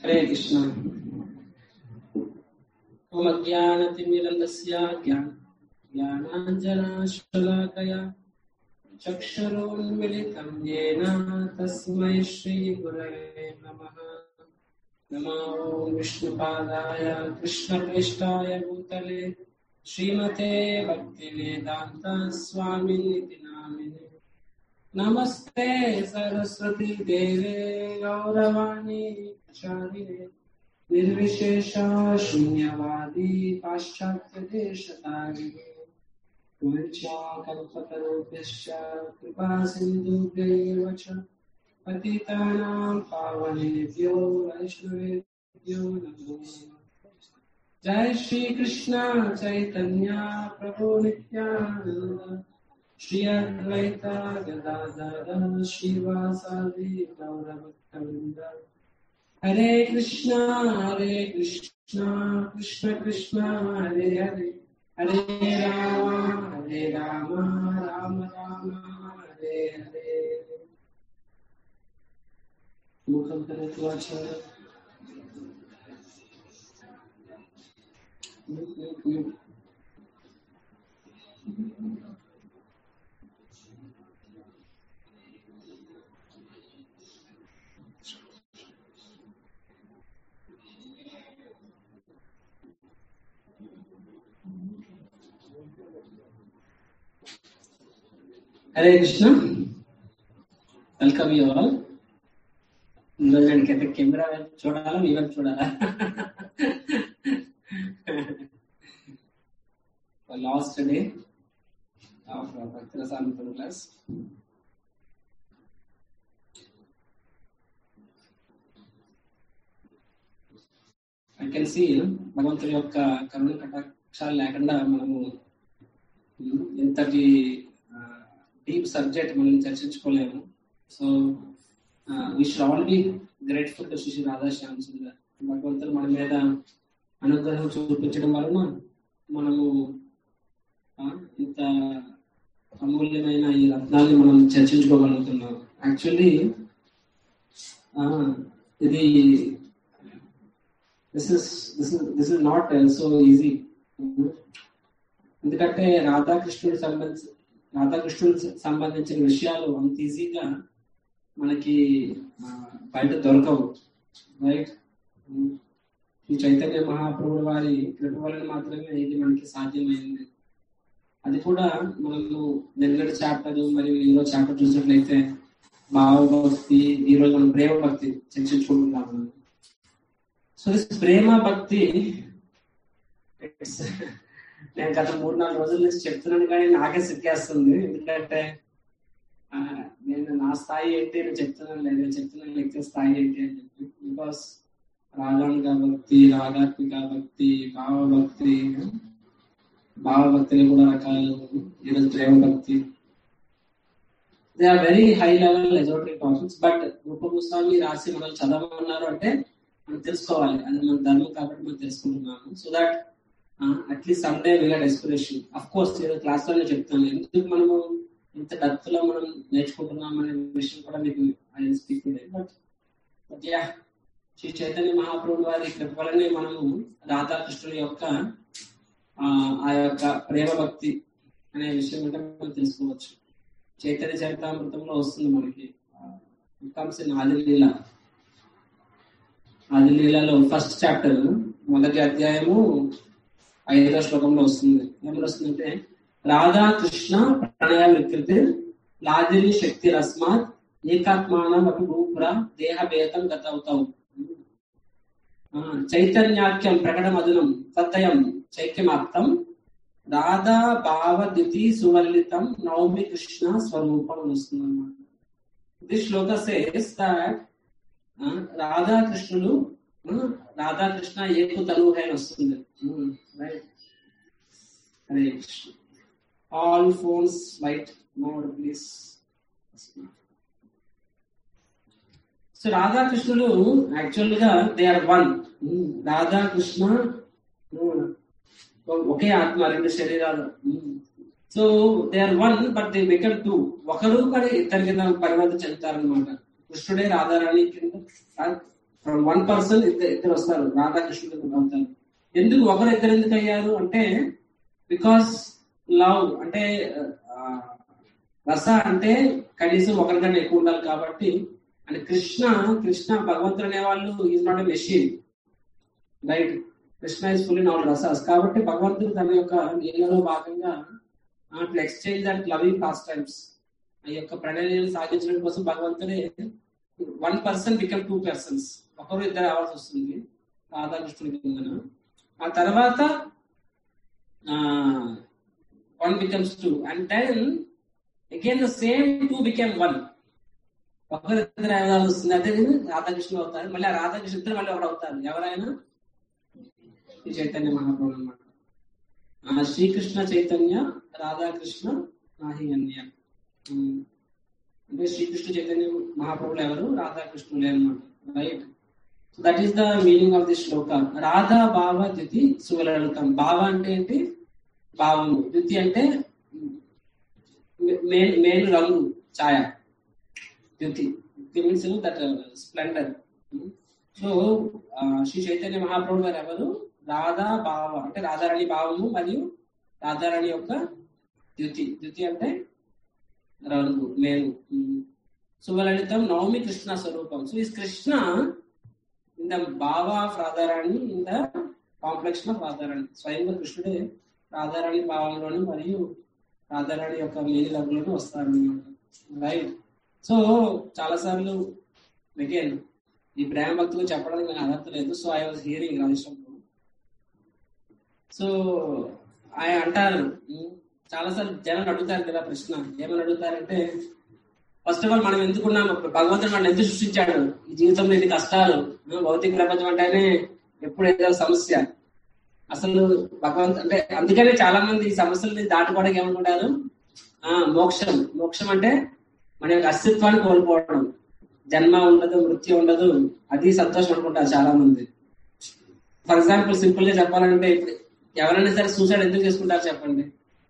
హరే కృష్ణ ఓం అజ్ఞానతిమిరంధస్య జ్ఞాన జ్ఞానాంజనాశలాకయ చక్షురోన్మిళితం येन తస్మై శ్రీగురవే నమః నమో విష్ణుపాదాయ కృష్ణప్రేష్టాయ భూతలే శ్రీమతే భక్తివేదాంత స్వామినితి నామినే నమస్తే సరస్వతి దేవే గౌరవాణి ప్రచారిణే నిర్విశేష శూన్యవాది పాశ్చాత్య దేశతారిణే కల్పతరుభ్యశ్చ కృపా సింధుభ్యైవ చ పతితానాం పావనేభ్యో వైష్ణవేభ్యో నమో నమః జై శ్రీ కృష్ణ చైతన్య ప్రభు నిత్యానంద శ్రీ అద్వైత గదాధర శ్రీవాసాది గౌరభక్తవృంద హరే కృష్ణ హరే కృష్ణ కృష్ణ కృష్ణ హరే హరే హరే రామ హరే రామ రామ రామ హరే హరే ముఖం కరత్వాచార Hare Krishna welcome you all అయితే కెమెరా వైపు చూడాలా మీ వైపు చూడాలా లాస్ట్ డే ఆఫ్ భక్తుల సాంతం క్లాస్ ఐ కెన్ సీ భగవంతుని యొక్క కరుణ కటాక్షాలు లేకుండా మనము ఇంతటి డీప్ సబ్జెక్ట్ మనం చర్చించుకోలేము so we should all be grateful to Shri Radha Shyam Sundar భగవంతుడు మన మీద అనుగ్రహం చూపించడం వలన మనము ఇంత అమూల్యమైన ఈ రత్నాన్ని మనం చర్చించుకోగలుగుతున్నాం యాక్చువల్లీ ఇది this is this this is not so easy ఎందుకంటే రాధాకృష్ణుడు సంబంధించి రాధాకృష్ణుడికి సంబంధించిన విషయాలు అంత ఈజీగా మనకి బయట దొరకవు రైట్ ఈ చైతన్య మహాప్రభుడు వారి కృప వలన మాత్రమే ఇది మనకి సాధ్యమైంది అది కూడా మనము నిన్నటి చాప్టర్ మరియు ఈరోజు చాప్టర్ చూసినట్లయితే భావభక్తి ఈరోజు మనం ప్రేమ భక్తి చర్చించుకుంటున్నాము సో దిస్ ప్రేమ భక్తి నేను గత మూడు నాలుగు రోజుల నుంచి చెప్తున్నాను కానీ నాకే సిగ్గేస్తుంది ఎందుకంటే నేను నా స్థాయి ఏంటి నేను చెప్తున్నాను లేదు నేను చెప్తున్నాను వ్యక్తి స్థాయి ఏంటి అని చెప్పి బికాస్ రాగానుగా భక్తి రాగాత్మిక భక్తి భావభక్తి భావభక్తిని కూడా రకాలు ఈరోజు ప్రేమ భక్తి they are very high level esoteric topics but Rupa Goswami రాసి మనం చదవమన్నారు అంటే మనం తెలుసుకోవాలి అది మన ధర్మం కాబట్టి మనం తెలుసుకుంటున్నాము సో దట్ అట్లీస్ట్ సండే వీళ్ళ ఎక్స్పిరేషన్ అఫ్ కోర్స్ నేను క్లాస్ లోనే చెప్తాను ఎందుకు మనము ఇంత డెప్త్ లో మనం నేర్చుకుంటున్నాం అనే విషయం కూడా మీకు I speak but but yeah Shri Chaitanya Mahaprabhu వారి కృపలనే మనము రాధాకృష్ణుల యొక్క ఆ యొక్క ప్రేమ భక్తి అనే విషయం అంటే మనం తెలుసుకోవచ్చు చైతన్య చరితామృతంలో వస్తుంది మనకి కమ్స్ ఇన్ ఆదిలీల ఆదిలీలలో ఫస్ట్ చాప్టర్ మొదటి అధ్యాయము ఐదో శ్లోకంలో వస్తుంది ఏమని వస్తుందంటే రాధాకృష్ణ ప్రణయ వికృతి లాదిని శక్తి రస్మాత్ ఏకాత్మానం అటు భూపుర దేహ భేదం గతవుతావు చైతన్యాఖ్యం ప్రకటమధునం సత్యం చైక్యమాప్తం రాధా భావదితి సువర్లితం నవమి కృష్ణ స్వరూపం అని వస్తుంది అనమాట దిస్ శ్లోక సేస్ దట్ రాధాకృష్ణులు రాధాకృష్ణ ఏకు తనువు అని వస్తుంది right Hare Krishna all phones light mode please so రాధాకృష్ణులు యాక్చువల్ గా దే ఆర్ వన్ రాధాకృష్ణ ఒకే ఆత్మ రెండు శరీరాలు so they are one but they become two ఒకరు కానీ ఇద్దరి కింద పరివర్తన చెందుతారనమాట కృష్ణుడే రాధారాణి కింద ఫ్రమ్ వన్ పర్సన్ ఇద్దరు ఇద్దరు వస్తారు రాధాకృష్ణుడు అవుతారు ఎందుకు ఒకరు ఇద్దరు ఎందుకు అయ్యారు అంటే బికాస్ లవ్ అంటే ఆ, రస అంటే కనీసం ఒకరికన్నా ఎక్కువ ఉండాలి కాబట్టి అంటే కృష్ణ కృష్ణ భగవంతుడు అనే వాళ్ళు is not a machine right Krishna is full in all rasas కాబట్టి భగవంతుడు తన యొక్క నీళ్ళలో భాగంగా అట్లా exchange that loving pastimes ఆ యొక్క ప్రణయాలను సాగించడం కోసం భగవంతుడే one person become two persons ఒకరు ఇద్దరు అవ్వాల్సి వస్తుంది రాధాకృష్ణుడి కిందన ఆ తర్వాత one becomes two and then again the same two became one ఒకరు ఇద్దరు అవ్వాల్సి వస్తుంది అదే రాధాకృష్ణ అవుతారు మళ్ళీ ఆ రాధాకృష్ణ ఇద్దరు మళ్ళీ ఒకరు అవుతారు ఎవరైనా ఈ చైతన్య మహాప్రభు అనమాట ఆ శ్రీకృష్ణ చైతన్య రాధాకృష్ణ నాహి అన్య ఉమ్. అంటే శ్రీకృష్ణ చైతన్య మహాప్రభులు ఎవరు రాధాకృష్ణులే అనమాట right that is the meaning of the shloka Radha భావ ద్యుతి సువలలితం భావ అంటే ఏంటి భావము ద్యుతి అంటే మెయిన్ మెయిన్ రంగు ఛాయ ద్యుతి ద్యుతి means that splendour so Shri Chaitanya Mahaprabhu గారు ఎవరు రాధా భావ అంటే రాధారాణి భావము మరియు రాధారాణి యొక్క ద్యుతి ద్యుతి అంటే రంగు మేలు సువలలితం నవమి కృష్ణ స్వరూపం so is Krishna in the bhava of Radharani in the complexion of Radharani స్వయంగా కృష్ణుడే రాధారాణి భావంలోను మరియు రాధారాణి యొక్క మేలు రంగులోనూ వస్తారు రైట్ సో చాలా సార్లు అగైన్ ఈ ప్రేమ భక్తులు చెప్పడానికి నాకు అర్హత లేదు సో ఐ వాజ్ హియరింగ్ రాజేశ్వరం సో ఆయన అంటారు చాలా సార్లు జనాలు అడుగుతారు కదా ప్రశ్న ఏమని అడుగుతారంటే ఫస్ట్ ఆఫ్ ఆల్ మనం ఎందుకున్నాం అప్పుడు భగవంతుడు మనం ఎందుకు సృష్టించాడు ఈ జీవితంలో ఇది కష్టాలు ఆ, భౌతిక ప్రపంచం అంటేనే ఎప్పుడు ఏదో సమస్య అసలు భగవంత్ అంటే అందుకనే చాలా మంది ఈ సమస్యల్ని దాటుకోవడానికి ఏమనుకుంటారు ఆ మోక్షం మోక్షం అంటే మన యొక్క అస్తిత్వాన్ని కోల్పోవడం జన్మ ఉండదు మృత్యు ఉండదు అది సంతోషం అనుకుంటారు చాలా మంది ఫర్ ఎగ్జాంపుల్ సింపుల్ గా చెప్పాలంటే ఇప్పుడు ఎవరైనా సరే సూసైడ్ ఎందుకు చేసుకుంటారు చెప్పండి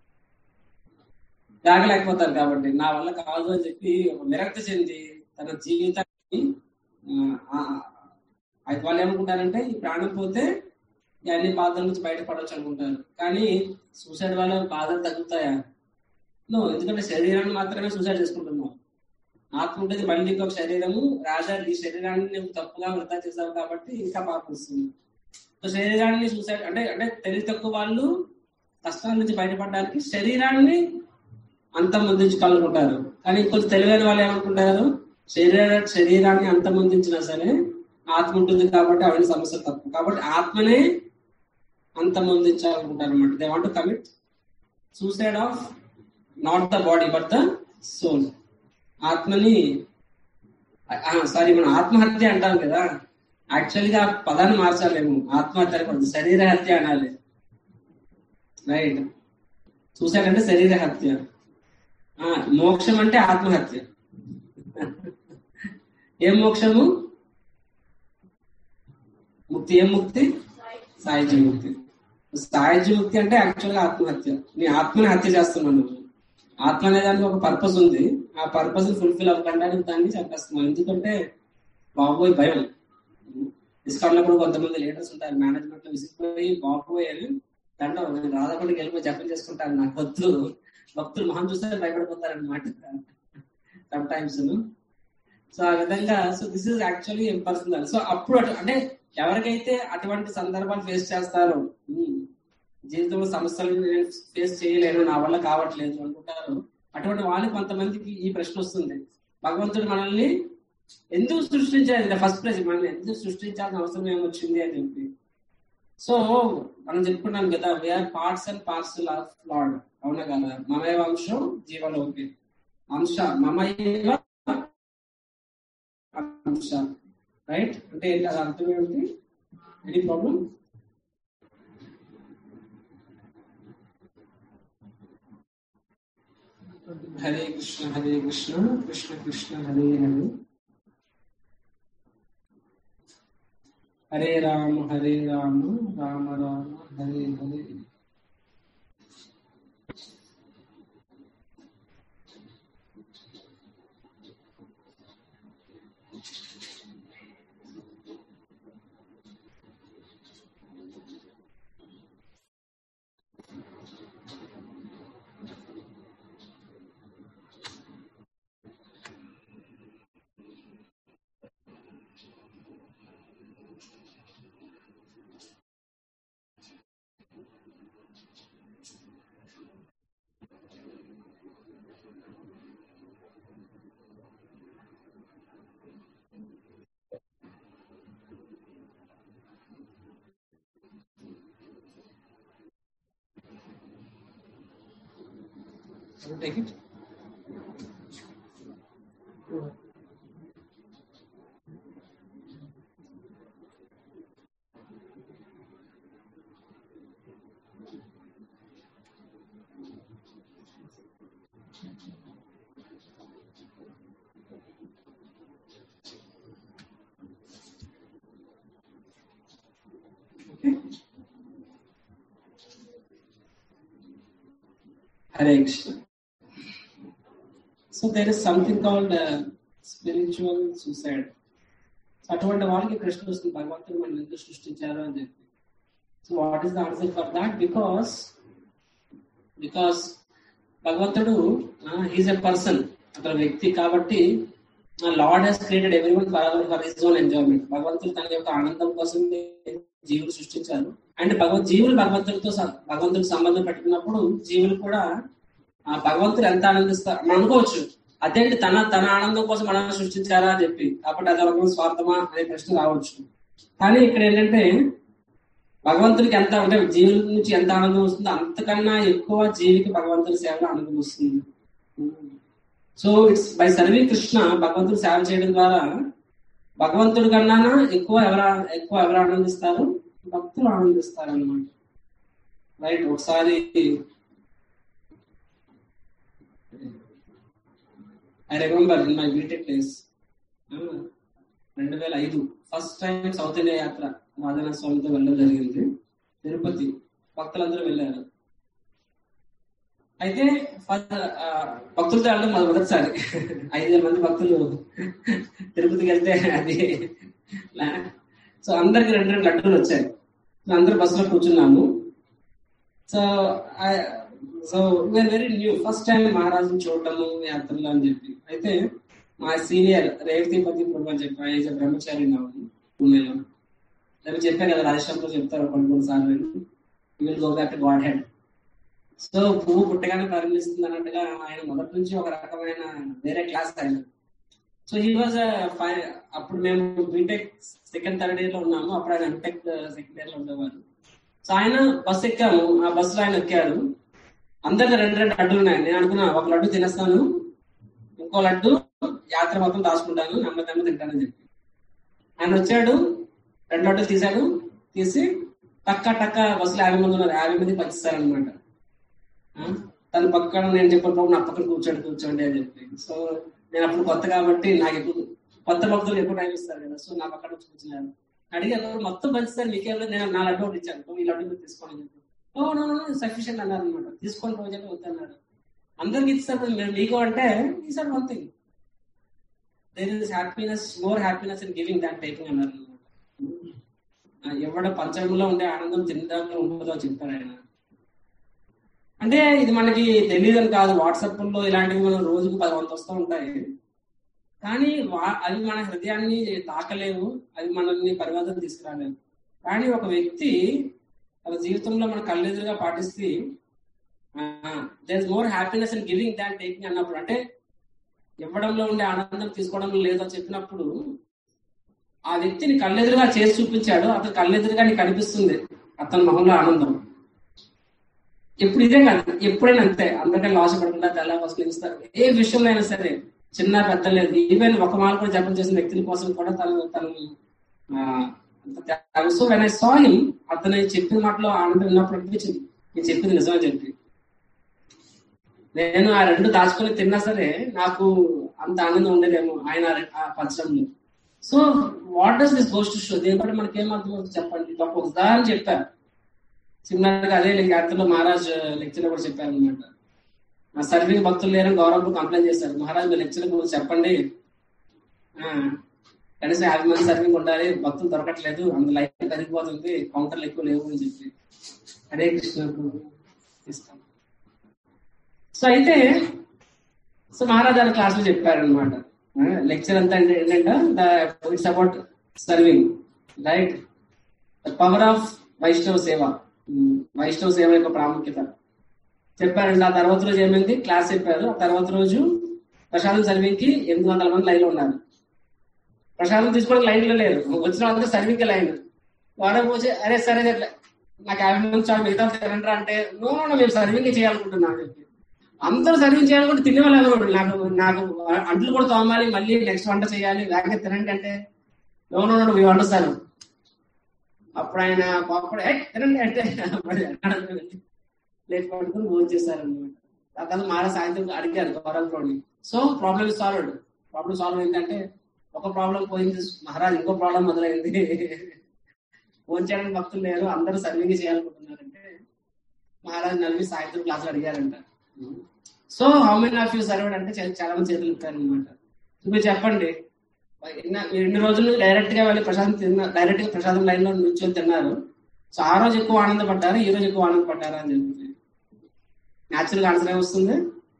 తాగలేకపోతారు కాబట్టి నా వల్ల కాదు అని చెప్పి ఒక విరక్తి చెంది తన జీవితాన్ని ఆ, ఆ, వాళ్ళు ఏమనుకుంటారంటే ఈ ప్రాణం పోతే ఈ అన్ని బాధల నుంచి బయటపడవచ్చు అనుకుంటారు కానీ సూసైడ్ వల్ల బాధలు తగ్గుతాయా నో ఎందుకంటే శరీరాన్ని మాత్రమే సూసైడ్ చేసుకుంటున్నాం ఆత్మ ఉండేది మళ్ళీ ఇంకొక శరీరము రాజా ఈ శరీరాన్ని నువ్వు తప్పుగా వృధా చేశావు కాబట్టి ఇంకా పాపం వస్తుంది సో శరీరాన్ని సూసైడ్ అంటే అంటే తెలివి తక్కువ వాళ్ళు కష్టాల నుంచి బయటపడడానికి శరీరాన్ని అంతమొందించుకోవాలనుకుంటారు కానీ ఇంకొంచెం తెలివైన వాళ్ళు ఏమనుకుంటారు శరీర శరీరాన్ని అంతమొందించినా సరే ఆత్మ ఉంటుంది కాబట్టి అవన్నీ సమస్యలు తప్పు కాబట్టి ఆత్మనే అంతమొందించాలనుకుంటారు అనమాట they want commit suicide of not the body but the soul ఆత్మని సారీ మనం ఆత్మహత్య అంటాం కదా యాక్చువల్గా ఆ పదాన్ని మార్చాలేము ఆత్మహత్య అనకూడదు శరీర హత్య అనాలి రైట్ సూసైడ్ అంటే శరీర హత్య ఆ, మోక్షం అంటే ఆత్మహత్య ఏం మోక్షము ముక్తి ఏం ముక్తి సాయుధ్య ముక్తి సాయుధ్య ముక్తి అంటే యాక్చువల్ గా ఆత్మహత్య నీ ఆత్మని హత్య చేస్తున్నావు నువ్వు ఆత్మ అనే దానికి ఒక పర్పస్ ఉంది ఆ పర్పస్ ఫుల్ఫిల్ అవ్వకుండా దాన్ని చంపేస్తున్నావు ఎందుకంటే బాబోయ్ భయం ఇస్కాన్ లో కూడా కొంతమంది లీడర్స్ ఉంటారు మేనేజ్మెంట్ లో విసిగిపోయి బాబోయ్ అని దండం నేను రాధకుండా వెళ్ళిపోయి జపం చేసుకుంటాను నాకు వద్దు భక్తులు మొహం చూస్తే భయపడిపోతారు అనమాట సమ్ టైమ్స్ సో ఆ విధంగా so this is actually impersonal so అప్పుడు అటు- అంటే ఎవరికైతే అటువంటి సందర్భాలు ఫేస్ చేస్తారో ఉమ్, జీవితంలో సమస్యలు నేను ఫేస్ చేయలేను నా వల్ల కావట్లేదు అనుకుంటారు అటువంటి వాళ్ళకి కొంతమందికి ఈ ప్రశ్న వస్తుంది భగవంతుడు మనల్ని ఎందుకు సృష్టించాలి ఫస్ట్ ప్లేస్ మనల్ని ఎందుకు సృష్టించాల్సిన అవసరం ఏమొచ్చింది అని చెప్పి సో మనం చెప్పుకున్నాం కదా we are parts and parcel of Lord అవునా కదా మమే వంశం జీవలోకి అంశ మమైవ అంశ రైట్ అంటే ఏంటి అది అర్థం ఏంటి any problem Hare Krishna Hare Krishna Krishna Krishna Hare Hare Hare Rama Hare Rama Rama Rama Hare Hare Take it. Okay. Hare Krishna. So there is something called uh, spiritual suicide. So అటువంటి వాళ్ళకి ప్రశ్న వస్తుంది భగవంతుడు మనం ఎందుకు సృష్టించారు అని చెప్పి so what is the answer for that because because భగవంతుడు హీజ్ ఎ పర్సన్ అతను వ్యక్తి కాబట్టి Lord he's created everyone for for his own enjoyment భగవంతుడు తన యొక్క ఆనందం కోసం జీవులు సృష్టించారు అండ్ భగవత్ జీవులు భగవంతుడితో స- భగవంతుడికి సంబంధం పెట్టుకున్నప్పుడు జీవులు కూడా ఆ భగవంతుడు ఎంత ఆనందిస్తారు మనం అనుకోవచ్చు అదేంటి తన తన ఆనందం కోసం మనం సృష్టించారా అని చెప్పి కాబట్టి అది ఒక స్వార్థమా అనే ప్రశ్న రావచ్చు కానీ ఇక్కడ ఏంటంటే భగవంతుడికి ఎంత అంటే జీవుల నుంచి ఎంత ఆనందం వస్తుందో అంతకన్నా ఎక్కువ జీవికి భగవంతుడి సేవలో ఆనందం వస్తుంది so it's by serving Krishna భగవంతుడు సేవ చేయడం ద్వారా భగవంతుడి కన్నా ఎక్కువ ఎవరు ఎక్కువ ఎవరు ఆనందిస్తారు భక్తులు ఆనందిస్తారు అనమాట రైట్ ఒకసారి I remember in my B Tech days రెండు వేల ఐదు ఫస్ట్ టైం సౌత్ ఇండియా యాత్ర రాజనాథ స్వామితో వెళ్ళడం జరిగింది తిరుపతి భక్తులందరూ వెళ్ళారు అయితే ఫస్ట్ ఆ, భక్తులతో వెళ్ళడం మాది మొదటిసారి ఐదు వేల మంది భక్తులు తిరుపతికి వెళ్తే అది సో అందరికి రెండు రెండు లడ్డూలు వచ్చాయి సో అందరు బస్సులో కూర్చున్నాము so so we are very new first time మహారాజుని చూడటము యాత్రలు అని చెప్పి అయితే మా సీనియర్ రేవతిపతి ప్రభు అని చెప్పి ఆయన బ్రహ్మచారి ఉన్నాము పూణేలో నేను చెప్పాను కదా రాజేశ్వరంలో చెప్తారు కొన్ని కొన్ని సార్లు will go back Godhead so పువ్వు పుట్టగానే పరిగణిస్తుంది అన్నట్టుగా ఆయన మొదటి నుంచి ఒక రకమైన వేరే క్లాస్ ఆయన సో ఈ వాజ్ ఫైవ్ అప్పుడు మేము బీటెక్ సెకండ్ థర్డ్ ఇయర్ లో ఉన్నాము అప్పుడు ఆయన ఎంటెక్ సెకండ్ ఇయర్ లో ఉండేవారు సో ఆయన బస్ ఎక్కాము ఆ బస్సులో ఆయన ఎక్కాడు అందరికి రెండు రెండు లడ్డూలు ఉన్నాయి నేను అనుకున్నా ఒక లడ్డు తినేస్తాను ఇంకో లడ్డు యాత్ర మొత్తం దాచుకుంటాను నెమ్మది నెమ్మది తింటానని చెప్పి ఆయన వచ్చాడు రెండు లడ్డూలు తీశాడు తీసి టక్క టక్క బస్సులో యాభై మంది ఉన్నారు యాభై మంది పంచిస్తారనమాట తన పక్కన నేను చెప్పిన నా పక్కన కూర్చోండి కూర్చోండి అని చెప్పి సో నేను అప్పుడు కొత్త కాబట్టి నాకు ఎక్కువ కొత్త భక్తులు ఎక్కువ టైం ఇస్తారు కదా సో నా పక్కన వచ్చి కూర్చున్నారు అడిగారు మొత్తం పంచుతారు మీకేం లేదు నేను నా లడ్డు ఒకటి ఇచ్చాను ఈ లడ్డు మీరు తీసుకోండి అని చెప్పి ఓ నో సఫిషియెంట్ అన్నారు అనమాట తీసుకోండి రోజు చెప్పి వద్దన్నారు అందరికి ఇస్తారు మీరు మీకు అంటే ఈసారి one thing there is happiness more happiness in giving than taking అన్నారు అనమాట ఎవడ పంచంలో ఉండే ఆనందం తినడంలో ఉంటుందో చెప్పారు ఆయన అంటే ఇది మనకి తెలియదని కాదు వాట్సాప్ లో ఇలాంటివి మనం రోజుకు పది వంద వస్తూ ఉంటాయి కానీ వా- అవి మన హృదయాన్ని తాకలేవు అవి మనల్ని పరివర్తన తీసుకురాలేవు కానీ ఒక వ్యక్తి తన జీవితంలో మన కళ్ళెదురుగా పాటిస్తే there is more happiness in giving than taking అన్నప్పుడు అంటే ఇవ్వడంలో ఉండే ఆనందం తీసుకోవడంలో లేదో చెప్పినప్పుడు ఆ వ్యక్తిని కళ్ళెదురుగా చేసి చూపించాడు అతను కళ్ళెదురుగా నీకు కనిపిస్తుంది అతని మొహంలో ఆనందం ఎప్పుడు ఇదే కాదు ఎప్పుడైనా అంతే అందరికీ లాస్ పడకుండా తెల్ల ఫస్ట్ ఇస్తారు ఏ విషయంలో అయినా సరే చిన్న పెద్ద లేదు ఈవెన్ ఒక మాల కూడా జపం చేసిన వ్యక్తుల కోసం కూడా తను తను so when I saw him అతను చెప్పిన మాటలో ఆనందం ఉన్నప్పుడు అనిపించింది నేను చెప్పింది నిజమని చెప్పి నేను ఆ రెండు దాచుకొని తిన్నా సరే నాకు అంత ఆనందం ఉండేదేమో ఆయన ఆ రె- ఆ పంచడంలో so what does this ghost show దీని బట్టి మనకి ఏం అర్థం అవుతుంది చెప్పండి ఒక ఉదాహరణ చెప్పారు సిమిలర్ గా అదే యాత్రలో మహారాజ్ లెక్చర్ కూడా చెప్పారు అనమాట నా సర్వింగ్ భక్తులు లేరని గౌరవ్ కంప్లైంట్ చేశారు మహారాజ్ మీ లెక్చర్ గురించి చెప్పండి ఆ, కనీసం యాభై మంది సర్వింగ్ ఉండాలి భక్తులు దొరకట్లేదు అంత లైఫ్ కరిగిపోతుంది కౌంటర్లు ఎక్కువ లేవు అని చెప్పి హరే కృష్ణ ఇస్తాం సో అయితే సో మహారాజ్ గారు క్లాస్ లో చెప్పారనమాట లెక్చర్ అంతా అంటే ఏంటంటే it's about serving right the power of Vaishnava seva ఉమ్, వైష్ణవ సేవ యొక్క ప్రాముఖ్యత చెప్పారండి ఆ తర్వాత రోజు ఏమైంది క్లాస్ చెప్పారు ఆ తర్వాత రోజు ప్రశాంత్ సర్వింగ్ కి ఎనిమిది వందల మంది లైన్ లో ఉన్నారు ప్రశాంత్ తీసుకోవడానికి లైన్ లో లేరు వచ్చిన వాళ్ళందరూ సర్వింగ్ కి లైన్ వాడే పోసి అరే సరే అట్లా నాకు యాభై మంది చాలు మిగతా తినండి అంటే నో నో మేము సర్వింగ్ చేయాలనుకుంటున్నాం అని చెప్పి అందరూ సర్వింగ్ చేయాలనుకుంటే తినేవాళ్ళు ఎవరు నాకు నాకు అంట్లు కూడా తోమాలి మళ్ళీ నెక్స్ట్ వంట చేయాలి లేకపోతే తినండి అంటే నో నో నో వంట సార్ అప్పుడు ఆయన కోపడి "ఏయ్, తినండి అంటే అప్పుడు ఎక్కడికి వెళ్ళి ప్లేట్ పట్టుకుని భోజనం చేశారనమాట ఆ తర్వాత మారా సాయంత్రం అడిగారు Gaurav so problem solved problem solve ఏంటంటే ఒక ప్రాబ్లం పోయింది మహారాజ్ ఇంకో ప్రాబ్లం మొదలైంది ఫోన్ చేయడానికి భక్తులు లేరు అందరూ సర్వింగ్ చేయాలనుకుంటున్నారంటే మహారాజ్ నలిమి సాయంత్రం క్లాసులు అడిగారంట so how many of you served అంటే చా- చాలా మంది చేతులు ఇస్తారనమాట మీరు చెప్పండి ఎన్న- మీరు ఎన్ని రోజులు డైరెక్ట్ గా వెళ్ళి ప్రశాంత్ తిన్న డైరెక్ట్ గా ప్రశాంతం లైన్ లో నుంచొని తిన్నారు సో ఆ రోజు ఎక్కువ ఆనందపడ్డారు ఈ రోజు ఎక్కువ ఆనందపడ్డారా అని చెప్పి న్యాచురల్ ఆన్సర్ ఏమొస్తుంది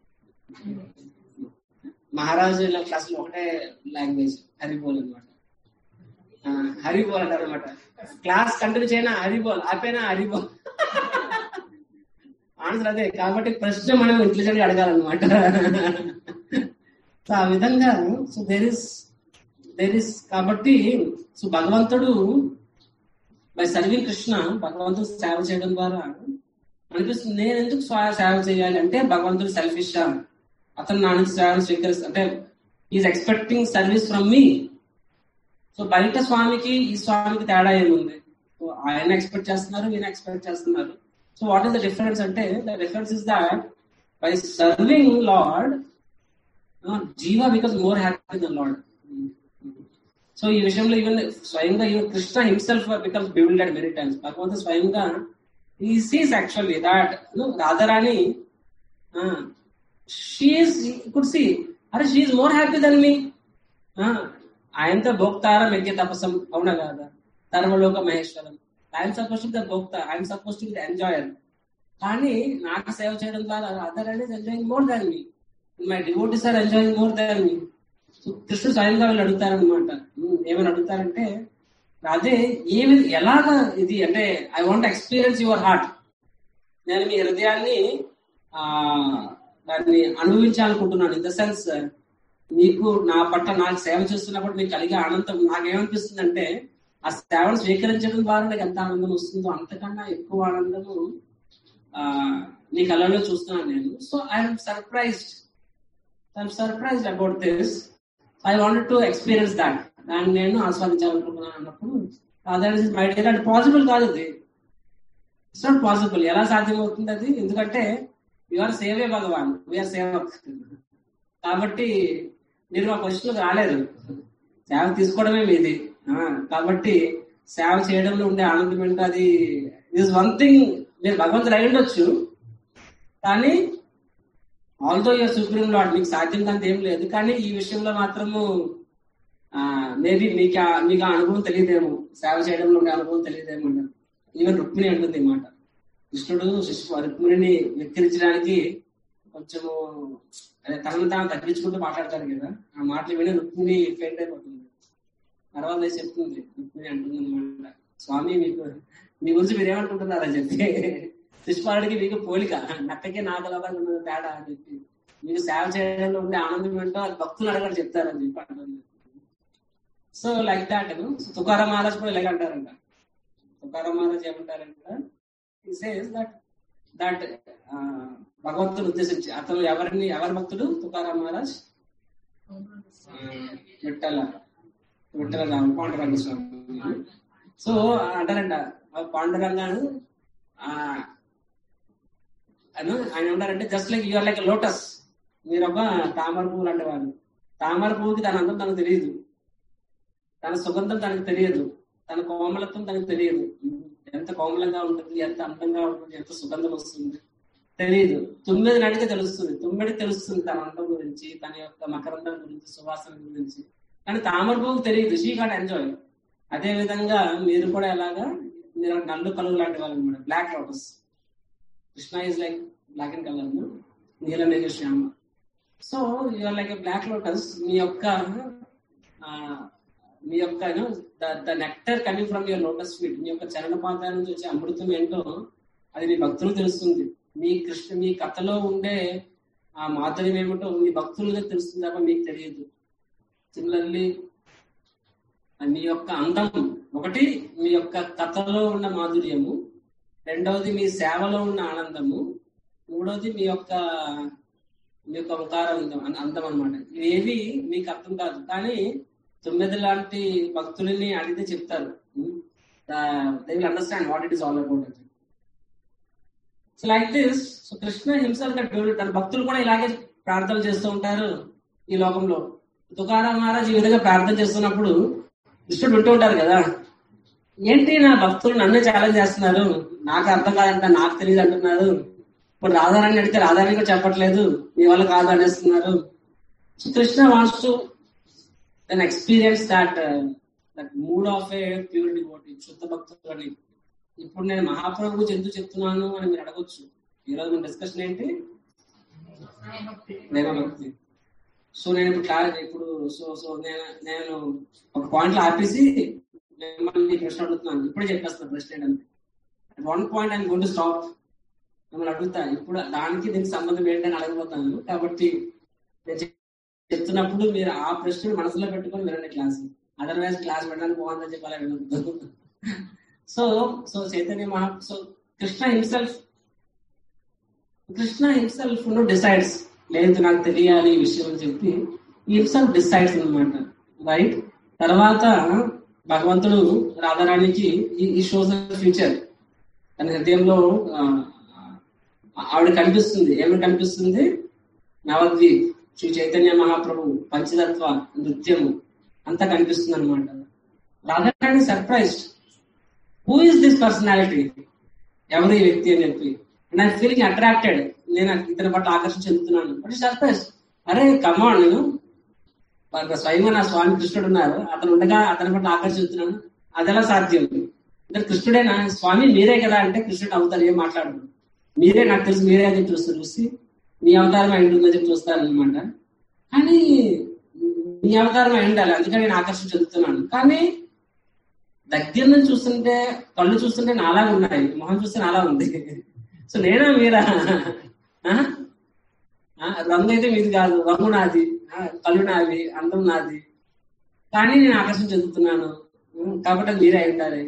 మహారాజు క్లాసులో ఒకటే లాంగ్వేజ్ హరిబోల్ అనమాట హరిబోల్ అంటారు అనమాట క్లాస్ కంటిన్యూ చేయనా హరిబోల్ ఆపేనా హరిబోల్ ఆన్సర్ అదే కాబట్టి ప్రశ్న మనం ఇంటెలిజెంట్ గా అడగాలన్నమాట సో ఆ విధంగా so there is there is కాబట్టి సో భగవంతుడు బై సర్వింగ్ కృష్ణ భగవంతుడు సేవ చేయడం ద్వారా అనిపిస్తుంది నేను ఎందుకు స్వ- సేవ చేయాలి అంటే భగవంతుడు సెల్ఫిష్ అతను నా నుంచి సేవను స్వీకరిస్తా అంటే is expecting service from me so బయట స్వామికి ఈ స్వామికి తేడా ఏముంది సో ఆయన ఎక్స్పెక్ట్ చేస్తున్నారు ఈయన ఎక్స్పెక్ట్ చేస్తున్నారు so what is the difference అంటే the difference is that by serving Lord jiva because more happy than Lord so ఈ విషయంలో ఈవెన్ స్వయంగా even Krishna himself becomes bewildered many times భగవంతుడు స్వయంగా ఈ sees actually that Radharani she is could see అరే she is more happy than me ఆయనతో భోక్తారా మెగ్గే తపసం అవునా కాదా ధర్మలోక మహేశ్వరం ఐఎమ్ సపోజ్ టు ద భోక్త I'm supposed to the enjoyer కానీ నాకు సేవ చేయడం ద్వారా other and enjoying more than me my devotees are enjoying more than me so కృష్ణుడు స్వయంగా వీళ్ళు అడుగుతారనమాట ఏమని అడుగుతారంటే అదే ఏమి ఎలాగా ఇది అంటే I want experience your heart నేను మీ హృదయాన్ని ఆ దాన్ని అనుభవించాలనుకుంటున్నాను ఇన్ ద సెన్స్ మీకు నా పట్ల నాకు సేవ చేస్తున్నప్పుడు మీకు కలిగే ఆనందం నాకేమనిపిస్తుంది అంటే ఆ సేవను స్వీకరించడం ద్వారా నాకు ఎంత ఆనందం వస్తుందో అంతకన్నా ఎక్కువ ఆనందము ఆ నీ కళ్ళలో చూస్తున్నాను నేను so I'm surprised I'm surprised about this I wanted to experience that దాన్ని నేను ఆస్వాదించాలనుకుంటున్నాను అన్నప్పుడు అదర్ ఇస్ మై డియర్ అది పాసిబుల్ కాదు అది ఇట్స్ నాట్ పాసిబుల్ ఎలా సాధ్యం అవుతుంది అది ఎందుకంటే యువర్ సేవే భగవాన్ వీఆర్ సేవక్ కాబట్టి మీరు మా క్వశ్చన్ రాలేదు సేవ తీసుకోవడమే మీది ఆ, కాబట్టి సేవ చేయడంలో ఉండే ఆనందం ఏంటో అది ఇస్ వన్ థింగ్ మీరు భగవంతుడు అయి ఉండొచ్చు కానీ ఆల్దో యువర్ సుప్రీం లాడ్ మీకు సాధ్యం కంత ఏం లేదు కానీ ఈ విషయంలో మాత్రము మేబీ మీకు ఆ- మీకు ఆ అనుభవం తెలియదేమో సేవ చేయడంలో ఉండే అనుభవం తెలియదేమో అంటారు ఈవెన్ రుక్మిణి అంటుంది ఈ మాట కృష్ణుడు శిశు రుక్మిణిని వెక్కిరించడానికి కొంచెము అదే తనను తాను తగ్గించుకుంటూ మాట్లాడతారు కదా ఆ మాటలు విని రుక్మిణి ఫెయిల్ అయిపోతుంది తర్వాత లేచి చెప్తుంది రుక్మిణి అంటుంది అనమాట స్వామి మీకు మీ గురించి మీరు ఏమనుకుంటున్నారని చెప్పి శిశుపాలుడికి మీకు పోలిక నక్కకి నాగలగా ఉన్న తేడా అని చెప్పి మీకు సేవ చేయడంలో ఉండే ఆనందం ఏంటో అది భక్తులు అడగని చెప్తారని చెప్పి అంటుంది so like that Tukaram Maharaj కూడా ఇలాగ అంటారంట తుకారాం మహారాజ్ ఏమంటారంట సేస్ దట్ దట్ భగవంతుడు ఉద్దేశించి అతను ఎవరిని ఎవరి భక్తుడు తుకారాం మహారాజ్ ఆ, విఠల విఠల రామ పాండురంగ స్వామి సో అంటారంట ఆ పాండురంగాను ఆ, అను ఆయన ఏమంటారంటే just like you're like lotus మీరు ఒక తామర పువ్వు లాంటి వాళ్ళు తామర పువ్వుకి దాని అందం తనకు తెలియదు తన సుగంధం తనకు తెలియదు తన కోమలత్వం తనకు తెలియదు ఎంత కోమలంగా ఉంటుంది ఎంత అందంగా ఉంటుంది ఎంత సుగంధం వస్తుంది తెలియదు తొమ్మిది నడికి తెలుస్తుంది తొమ్మిది తెలుస్తుంది తన అందం గురించి తన యొక్క మకరందం గురించి సువాసన గురించి కానీ తామర పువ్వుకు తెలియదు షీ కాట్ ఎంజాయ్ అదే విధంగా మీరు కూడా ఎలాగా మీరు నల్లు కలుగు లాంటి వాళ్ళు అనమాట black lotus Krishna is like black and colour నీలమేఘ శ్యామ so you're like black lotus మీ యొక్క ఆ, మీ యొక్క the nectar coming from your lotus feet మీ యొక్క చరణ పాదాల నుంచి వచ్చే అమృతం ఏంటో అది మీ భక్తులు తెలుస్తుంది మీ కృష్ణ మీ కథలో ఉండే ఆ మాధుర్యం ఏమిటో మీ భక్తులుగా తెలుస్తుంది తప్ప మీకు తెలియదు సిమిలర్లీ మీ యొక్క అందం ఒకటి మీ యొక్క కథలో ఉన్న మాధుర్యము రెండవది మీ సేవలో ఉన్న ఆనందము మూడవది మీ యొక్క మీ యొక్క ముఖార అందం అన్- అందం అనమాట ఇవేవి మీకు అర్థం కాదు కానీ తొమ్మిది లాంటి భక్తులని అడిగితే చెప్తారు they will understand what it is all about so like this so Krishna himself తన భక్తులు కూడా ఇలాగే ప్రార్థన చేస్తూ ఉంటారు ఈ లోకంలో తుకారాం మహారాజ్ ఈ విధంగా ప్రార్థన చేస్తున్నప్పుడు కృష్ణుడు వింటూ ఉంటారు కదా ఏంటి నా భక్తులు నన్ను ఛాలెంజ్ చేస్తున్నారు నాకు అర్థం కాదంట నాకు తెలియదు అంటున్నారు ఇప్పుడు రాధారాణి అడిగితే రాధారాణి కూడా చెప్పట్లేదు మీ వల్ల కాదు అనేస్తున్నారు so Krishna wants to then experience that that mood of a pure devotee శుద్ధ భక్తులు అని ఇప్పుడు నేను మహాప్రభు గురించి ఎందుకు చెప్తున్నాను అని మీరు అడగొచ్చు ఈ రోజు మన డిస్కషన్ ఏంటి ప్రేమభక్తి సో నేను ఇప్పుడు క్లారిటీ ఇప్పుడు సో సో నేను నేను ఒక పాయింట్ లో ఆపేసి మిమ్మల్ని ప్రశ్న అడుగుతున్నాను ఇప్పుడే చెప్పేస్తాను ప్రశ్న ఏంటంటే one point I'm going to stop మిమ్మల్ని అడుగుతా ఇప్పుడు దానికి దీనికి సంబంధం ఏంటని అడగబోతాను కాబట్టి నేను చెప్- చెప్తున్నప్పుడు మీరు ఆ ప్రశ్న మనసులో పెట్టుకొని వినండి క్లాస్ అదర్వైజ్ క్లాస్ పెట్టడానికి బాగుందని చెప్పాలి వినొద్దు సో సో చైతన్య మహా so Krishna himself Krishna himself decides లేదు నాకు తెలియాలి ఈ విషయం అని చెప్పి హిమ్సెల్ఫ్ డిసైడ్స్ అన్నమాట రైట్ తర్వాత భగవంతుడు రాధారాణికి ఈ షోస్ ఫ్యూచర్ తన హృదయంలో ఆ, ఆవిడ కనిపిస్తుంది ఏమని కనిపిస్తుంది నవద్వీప్ శ్రీ చైతన్య మహాప్రభు పంచతత్వ నృత్యము అంతా కనిపిస్తుంది అనమాట Radharani surprised who is this personality ఎవరు ఈ వ్యక్తి అని చెప్పి అండ్ ఐ ఫీలింగ్ అట్రాక్టెడ్ నేను ఇతని పట్ల ఆకర్షణ చెందుతున్నాను బట్ సర్ప్రైజ్ అరే కమాన్ నేను వాళ్ళ స్వయంగా నా స్వామి కృష్ణుడు ఉన్నారు అతను ఉండగా అతని పట్ల ఆకర్షిస్తున్నాను అది ఎలా సాధ్యం అంటే కృష్ణుడేనా స్వామి మీరే కదా అంటే కృష్ణుడు అవుతారు ఏం మాట్లాడరు మీరే నాకు తెలిసి మీరే అని చెప్పి చూస్తారు చూసి మీ అవతారం అయి ఉంటుందని చెప్పి చూస్తారు అనమాట కానీ మీ అవతారం అయి ఉండాలి అందుకని నేను ఆకర్షణ చెందుతున్నాను కానీ దగ్గర నుంచి చూస్తుంటే కళ్ళు చూస్తుంటే నాలా ఉన్నాయి మొహం చూస్తే నాలా ఉంది సో నేనా మీరా ఆ? ఆ, రంగు అయితే మీది కాదు రంగు నాది ఆ, కళ్ళు నాది అందం నాది కానీ నేను ఆకర్షణ చెందుతున్నాను ఉం, కాబట్టి అది మీరే అయి ఉండాలి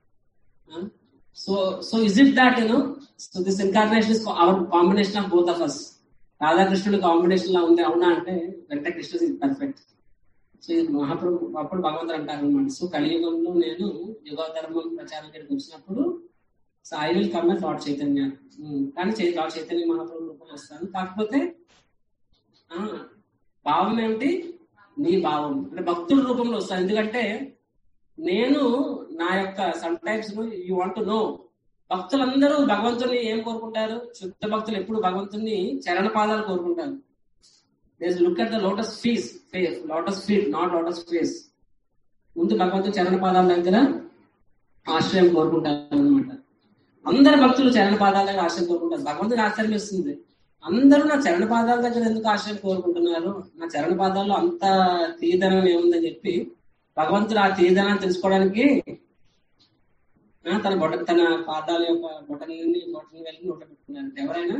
so so is it that you know so this incarnation is our combination of both of us రాధాకృష్ణుడు కాంబినేషన్ లా ఉంది అవునా అంటే వెంటనే కృష్ణ ఇస్ పర్ఫెక్ట్ సో ఇది మహాప్రభు అప్పుడు భగవంతుడు అంటారు అనమాట సో కలియుగంలో నేను యుగ ధర్మం ప్రచారం చేయడానికి వచ్చినప్పుడు so I will come Lord Chaitanya um, కానీ చై- లార్డ్ చైతన్య మహాప్రభు రూపంలో వస్తాను కాకపోతే ఆ, భావం ఏమిటి నీ భావం అంటే భక్తుల రూపంలో వస్తాను ఎందుకంటే నేను నా యొక్క sometimes you want to know భక్తులందరూ భగవంతుని ఏం కోరుకుంటారు శుద్ధ భక్తులు ఎప్పుడు భగవంతుని చరణ పాదాలు కోరుకుంటారు look at the lotus feet face lotus feet not lotus face ముందు భగవంతుని చరణ పాదాల దగ్గర ఆశ్రయం కోరుకుంటారు అనమాట అందరు భక్తులు చరణ పాదాల దగ్గర ఆశ్రయం కోరుకుంటారు భగవంతుని ఆశ్రయం ఇస్తుంది అందరూ నా చరణ పాదాల దగ్గర ఎందుకు ఆశ్రయం కోరుకుంటున్నారు నా చరణ పాదాల్లో అంత తీదనం ఏముందని చెప్పి భగవంతుడు ఆ తీదనాన్ని తెలుసుకోవడానికి ఆ, తన బొట తన పాదాల యొక్క బొటన్ని బొటని వెళ్ళి నోట పెట్టుకున్నారు ఎవరైనా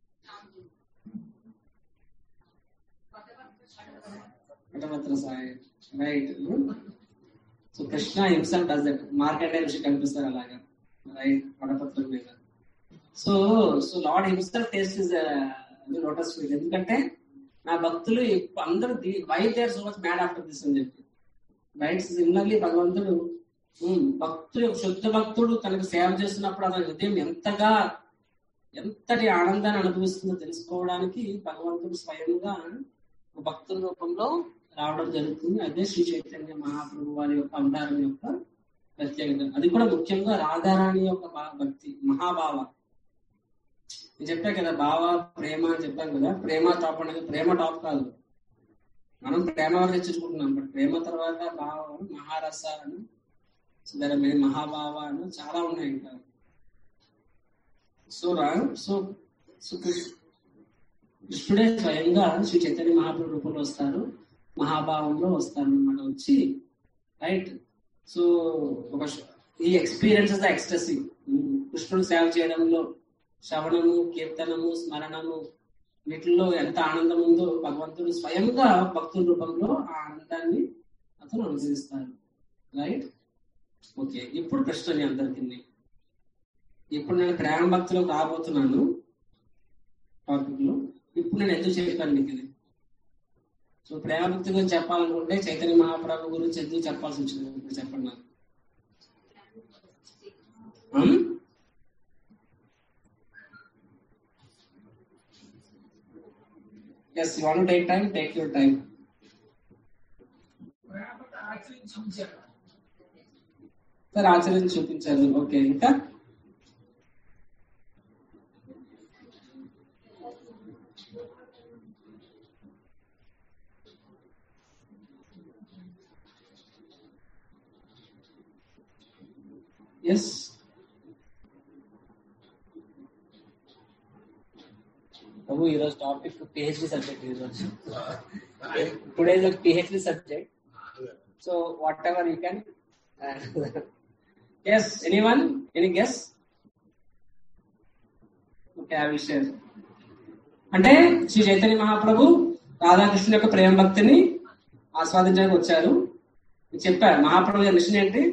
పటభద్ర సాయి right so Krishna himself does that market ఋషి కనిపిస్తారు అలాగా రైట్ పడపత్రం మీద so so Lord himself taste is lotus feel ఎందుకంటే నా భక్తులు ఇప్పుడు అందరూ why there so much mad after this అని చెప్పి రైట్ సిమిలర్లీ భగవంతుడు ఉమ్, భక్తుడు శుద్ధ భక్తుడు తనకు సేవ చేస్తున్నప్పుడు అతని హృదయం ఎంతగా ఎంతటి ఆనందాన్ని అనుభవిస్తుందో తెలుసుకోవడానికి భగవంతుడు స్వయంగా ఒక భక్తుల రూపంలో రావడం జరుగుతుంది అదే శ్రీ చైతన్య మహాప్రభు వారి యొక్క అవతారం యొక్క ప్రత్యేకత అది కూడా ముఖ్యంగా రాధారాణి యొక్క భా- భక్తి మహాభావ నేను చెప్పా కదా భావ ప్రేమ అని చెప్పాను కదా ప్రేమ టాప్ అనేది ప్రేమ టాప్ కాదు మనం ప్రేమ వరకు తెచ్చుకుంటున్నాం బట్ ప్రేమ తర్వాత భావం మహారస అని సో దాని మీద మహాభావ అని చాలా ఉన్నాయి ఇంకా సో రా సో సో కృష్ణ- కృష్ణుడే స్వయంగా శ్రీ చైతన్య మహాప్రభు రూపంలో వస్తారు మహాభావంలో వస్తారు అనమాట వచ్చి రైట్ సో ఒక శ- ఈ ఎక్స్పీరియన్సెస్ ద ఎక్స్టసీ కృష్ణుడు సేవ చేయడంలో శ్రవణము కీర్తనము స్మరణము వీటిల్లో ఎంత ఆనందం ఉందో భగవంతుడు స్వయంగా భక్తుల రూపంలో ఆ ఆనందాన్ని అతను అనుసరిస్తారు రైట్ ఓకే ఇప్పుడు ప్రశ్న మీ అందరికి ఇప్పుడు నేను ప్రేమ భక్తిలో రాబోతున్నాను టాపిక్ లో ఇప్పుడు నేను ఎందుకు చెప్పాను మీకు ఇది సో ప్రేమ భక్తి గురించి చెప్పాలనుకుంటే చైతన్య మహాప్రభు గురించి ఎందుకు చెప్పాల్సి వచ్చింది ఇప్పుడు చెప్పండి నాకు yes you want take time take your time sir ఆచరించి చూపించారు ఓకే ఇంకా ఎస్ ప్రభు ఈరోజు టాపిక్ పిహెచ్డి సబ్జెక్ట్ ఈరోజు today is PhD subject so whatever you can yes anyone any guess okay I will share అంటే శ్రీ చైతన్య మహాప్రభు రాధాకృష్ణుని యొక్క ప్రేమ భక్తిని ఆస్వాదించడానికి వచ్చారు చెప్పారు మహాప్రభు గారి మిషన్ ఏంటి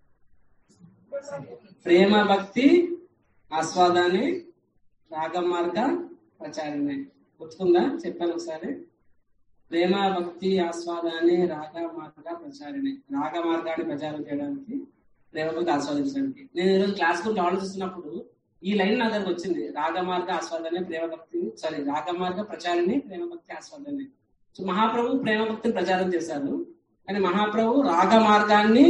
ప్రేమ భక్తి ఆస్వాదాన్ని రాగమార్గ ప్రచారమే గుర్తుకుందా చెప్పాను ఒకసారి ప్రేమ భక్తి ఆస్వాదాన్ని రాగ మార్గ ప్రచారమే రాగ మార్గాన్ని ప్రచారం చేయడానికి ప్రేమ భక్తి ఆస్వాదించడానికి నేను ఈరోజు క్లాస్ గురించి ఆలోచిస్తున్నప్పుడు ఈ లైన్ నా దగ్గరకు వచ్చింది రాగ మార్గ ఆస్వాదాన్ని ప్రేమ భక్తి సారీ రాగ మార్గ ప్రచారాన్ని ప్రేమ భక్తి ఆస్వాదాన్ని సో మహాప్రభు ప్రేమ భక్తిని ప్రచారం చేశారు కానీ మహాప్రభు రాగ మార్గాన్ని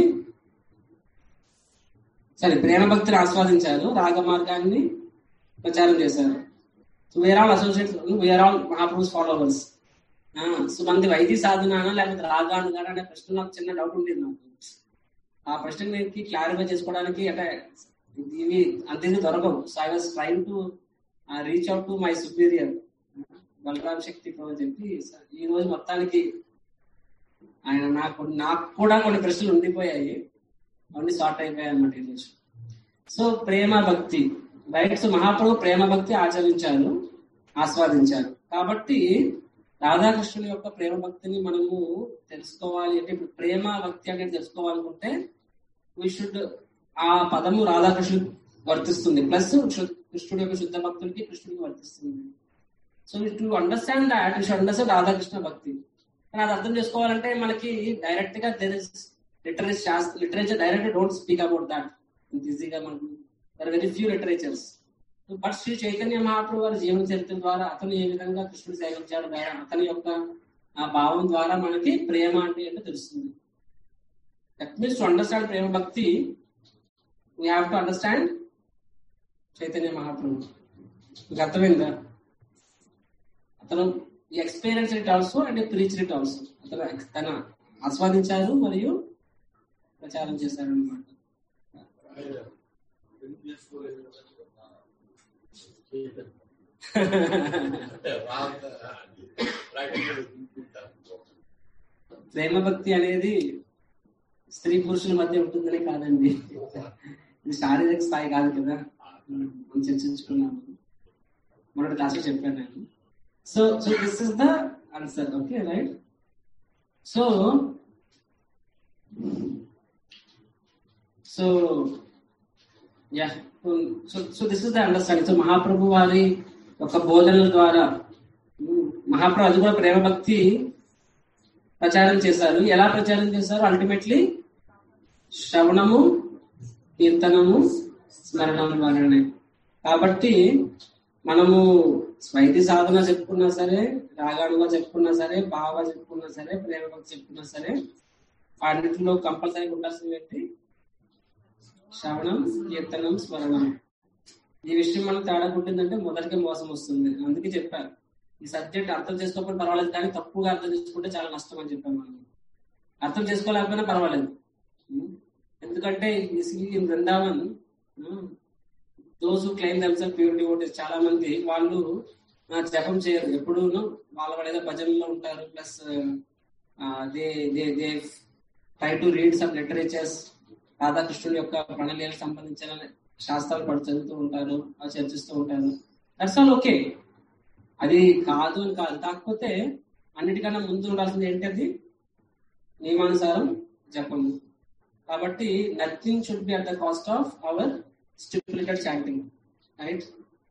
సరే ప్రేమ భక్తిని ఆస్వాదించారు రాగ మార్గాన్ని ప్రచారం చేశారు so were all associates were all Mahaprabhu's followers so మనది వైద్య సాధన లేకపోతే రాగాను కానీ అనే ప్రశ్న నాకు చిన్న డౌట్ ఉండేది నాకు ఆ ప్రశ్న నేను క్లారిఫై చేసుకోవడానికి అంటే ఇవి అంతే దొరకవు so I was trying to reach out to my superior Balaram శక్తి అని చెప్పి ఈ రోజు మొత్తానికి ఆయన నాకు నాకు కూడా కొన్ని ప్రశ్నలు ఉండిపోయాయి అవన్నీ సార్ట్ అయిపోయాయి అన్నమాట ఈరోజు సో ప్రేమ భక్తి రైట్ సో మహాప్రభు ప్రేమ భక్తి ఆచరించారు ఆస్వాదించారు కాబట్టి రాధాకృష్ణుని యొక్క ప్రేమ భక్తిని మనము తెలుసుకోవాలి అంటే ఇప్పుడు ప్రేమ భక్తి అనేది తెలుసుకోవాలనుకుంటే వీ షుడ్ ఆ పదము రాధాకృష్ణుడు వర్తిస్తుంది ప్లస్ కృష్ణుడి యొక్క శుద్ధ భక్తుడికి కృష్ణుడికి వర్తిస్తుంది so to understand that you should understand Radhakrishna భక్తి కానీ అది అర్థం చేసుకోవాలంటే మనకి డైరెక్ట్ గా దెర్ ఇస్ లిటరేచర్ శాస్త్ర literature direct don't speak about that ఈజీగా మనకు there very few literatures but Shri Chaitanya Mahaprabhu వారి జీవన చరిత్ర ద్వారా అతను ఏ విధంగా కృష్ణుడు సేవించాడు ద్వారా అతని యొక్క ఆ భావం ద్వారా మనకి ప్రేమ అంటే ఏంటో తెలుస్తుంది దట్ మీన్స్ టు అండర్స్టాండ్ ప్రేమ భక్తి we have to understand Chaitanya Mahaprabhu మీకు అర్థమైందా అతను experience it also and preach it also అతను తన ఆస్వాదించారు మరియు ప్రచారం చేశారు అనమాట ప్రేమ భక్తి అనేది స్త్రీ పురుషుల మధ్య ఉంటుందనే కాదండి ఇది శారీరక స్థాయి కాదు కదా మనం చర్చించుకున్నాము మొదటి క్లాస్లో చెప్పాను నేను so so this is the answer okay right so so yeah so so this is the understanding so Mahaprabhu వారి యొక్క బోధనల ద్వారా మహాప్రభు అది కూడా ప్రేమ భక్తి ప్రచారం చేశారు ఎలా ప్రచారం చేశారు అల్టిమేట్లీ శ్రవణము కీర్తనము స్మరణము ద్వారానే కాబట్టి మనము స్వైతి సాధన చెప్పుకున్నా సరే రాగాడుగా చెప్పుకున్నా సరే భావ చెప్పుకున్నా సరే ప్రేమ భక్తి చెప్పుకున్నా సరే వాటిలో కంపల్సరీ ఉండాల్సింది ఏంటి శ్రవణం కీర్తనం స్మరణం ఈ విషయం మనం తేడా పుట్టిందంటే మొదటికి మోసం వస్తుంది అందుకే చెప్పారు ఈ సబ్జెక్ట్ అర్థం చేసుకోకపోతే పర్వాలేదు కానీ తప్పుగా అర్థం చేసుకుంటే చాలా నష్టం అని చెప్పాం మనం అర్థం చేసుకోలేకపోయినా పర్వాలేదు ఎందుకంటే బృందావన్ దోసు క్లైమ్ దెమ్సెల్ ప్యూర్ డివోటీస్ చాలా మంది వాళ్ళు జపం చేయరు ఎప్పుడు వాళ్ళ వాళ్ళ ఏదో భజనలో ఉంటారు plus they they they try to read some literatures రాధాకృష్ణుడి యొక్క ప్రణాళికలకు సంబంధించిన శాస్త్రాలు పడి చదువుతూ ఉంటారు చర్చిస్తూ ఉంటారు దట్స్ ఆల్ ఓకే అది కాదు అని కాదు కాకపోతే అన్నిటికన్నా ముందు ఉండాల్సింది ఏంటది నియమానుసారం జపము కాబట్టి nothing should be at the cost of our stipulated chanting right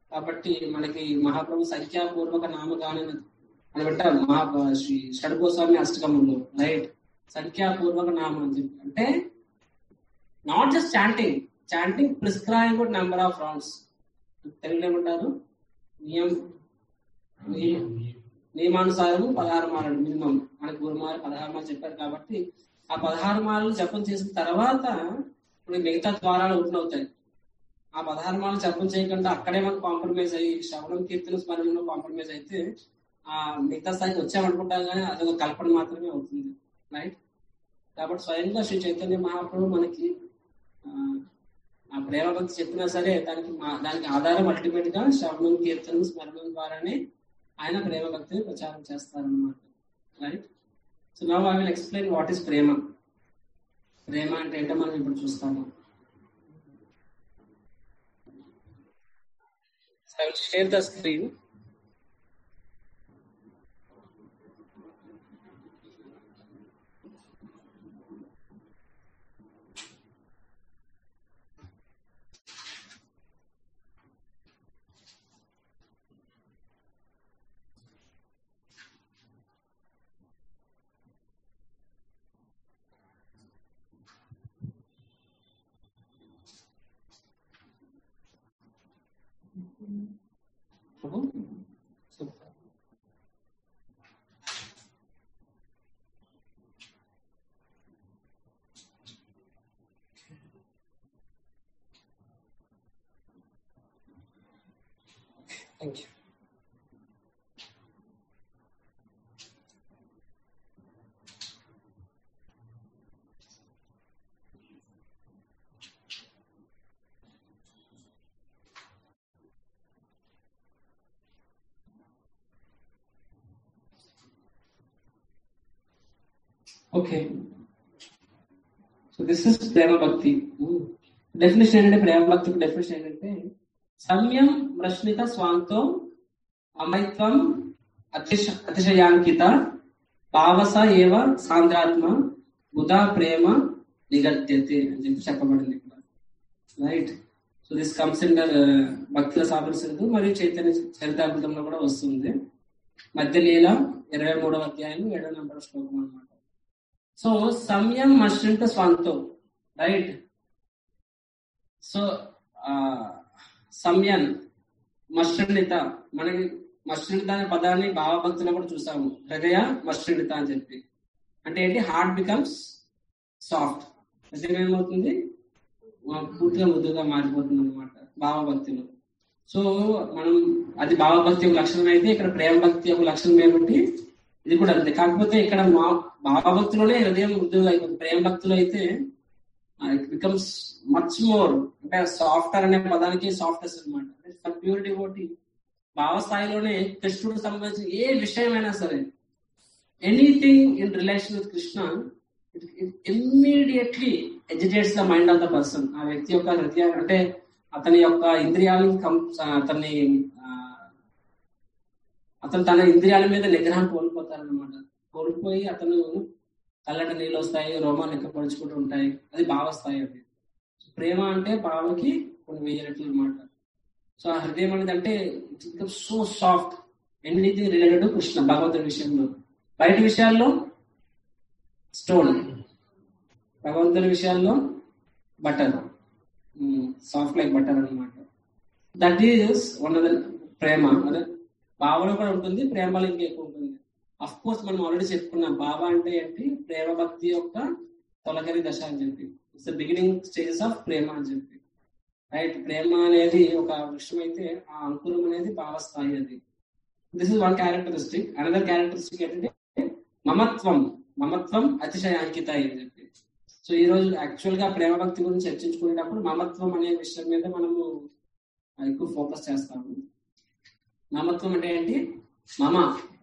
కాబట్టి మనకి మహాప్రభు సంఖ్యాపూర్వక నామగానం అని పెట్టారు మహా శ్రీ షడ్గోస్వామి అష్టకములు రైట్ సంఖ్యాపూర్వక నామం అని చెప్పి అంటే not just chanting chanting prescribed number of rounds తెలుగులో ఏమంటారు నియం నియ- నియమానుసారం పదహారు మాలలు మినిమం మనకి గురుమారు పదహారు మాలు చెప్పారు కాబట్టి ఆ పదహారు మాలలు జపం చేసిన తర్వాత ఇప్పుడు మిగతా ద్వారాలు ఓపెన్ అవుతాయి ఆ పదహారు మాలలు జపం చేయకుండా అక్కడే మనకు కాంప్రమైజ్ అయ్యి శ్రవణం కీర్తన స్మరణలో కాంప్రమైజ్ అయితే ఆ మిగతా స్థాయికి వచ్చామనుకుంటాం కానీ అదొక కల్పన మాత్రమే అవుతుంది రైట్ కాబట్టి స్వయంగా శ్రీ చైతన్య మహాప్రభు మనకి ఆ, ఆ ప్రేమ భక్తి చెప్పినా సరే దానికి మా- దానికి ఆధారం అల్టిమేట్ గా శ్రవణం కీర్తనం స్మరణం ద్వారానే ఆయన ప్రేమ భక్తిని ప్రచారం చేస్తారన్నమాట right so now I will explain what is ప్రేమ ప్రేమ అంటే ఏంటో మనం ఇప్పుడు చూస్తాము I will share the screen Thank you. Okay so this is ప్రేమ భక్తి డెఫినేషన్ ఏంటంటే ప్రేమ భక్తికి డెఫినేషన్ ఏంటంటే సమ్యం ప్రశ్నిత స్వాంతో అమైత్వం అతిశ అతిశయాంకిత పావస ఏవ సాంద్రాత్మ బుధా ప్రేమ నిగత్యతే అని చెప్పి చెప్పబడింది ఇక్కడ right so this comes in భక్తుల సామరస్యంతో మరియు చైతన్య చరితామృతంలో కూడా వస్తుంది మధ్యలీల ఇరవై మూడవ అధ్యాయం ఏడో నంబర్ శ్లోకం అన్నమాట సో సంయం మశ్రింత స్వంతో రైట్ సో సంయన్ మశ్రణిత మనకి మశ్రణిత అనే పదాన్ని భావభక్తిలో కూడా చూసాము హృదయ మశ్రణిత అని చెప్పి అంటే ఏంటి హార్ట్ బికమ్స్ సాఫ్ట్ హృదయం ఏమవుతుంది ఆ, పూర్తిగా ముద్దుగా మారిపోతుంది అనమాట భావభక్తిలో సో మనం అది భావభక్తి యొక్క లక్షణం అయితే ఇక్కడ ప్రేమ భక్తి యొక్క లక్షణం ఏమిటి ఇది కూడా అంతే కాకపోతే ఇక్కడ మా భావభక్తిలోనే హృదయం మృదువుగా అయిపోతుంది ప్రేమ భక్తిలో అయితే ఇట్ బికమ్స్ మచ్ మోర్ అంటే సాఫ్ట్వేర్ అనే పదానికి సాఫ్ట్నెస్ అనమాట ప్యూర్ డివోటీ భావ స్థాయిలోనే కృష్ణుడికి సంబంధించిన ఏ విషయమైనా సరే anything in relation with Krishna immediately educates the mind of the person ఆ వ్యక్తి యొక్క హృదయం అంటే అతని యొక్క ఇంద్రియాలను కం- అతన్ని ఆ, అతను తన ఇంద్రియాల మీద నిగ్రహం కోల్పోతారనమాట కోల్పోయి అతను కళ్ళట నీళ్ళు వస్తాయి రోమాలు ఎక్కపరుచుకుంటూ ఉంటాయి అది భావస్థాయి అది ప్రేమ అంటే భావకి కొన్ని వెయ్యి రెట్లు అనమాట సో ఆ హృదయం అనేది అంటే so soft anything related Krishna భగవంతుడి విషయంలో బయట విషయాల్లో స్టోన్ భగవంతుడి విషయాల్లో బటర్ సాఫ్ట్ లైక్ బటర్ అన్నమాట that is one of the ప్రేమ అదే భావన కూడా ఉంటుంది ప్రేమలో ఇంకా ఎక్కువ ఉంటుంది అఫ్ కోర్స్ మనం ఆల్రెడీ చెప్పుకున్నాం భావ అంటే ఏంటి ప్రేమ భక్తి యొక్క తొలకరి దశ అని చెప్పి it's the beginning stages of ప్రేమ అని చెప్పి రైట్ ప్రేమ అనేది ఒక విషయం అయితే ఆ అంకురం అనేది భావస్థాయి అది this is one characteristic another characteristic ఏంటంటే మమత్వం మమత్వం అతిశయ అంకిత అని చెప్పి సో ఈ రోజు యాక్చువల్ గా ప్రేమ భక్తి గురించి చర్చించుకునేటప్పుడు మమత్వం అనే విషయం మీద మనము ఎక్కువ ఫోకస్ చేస్తాము మమత్వం అంటే ఏంటి మమ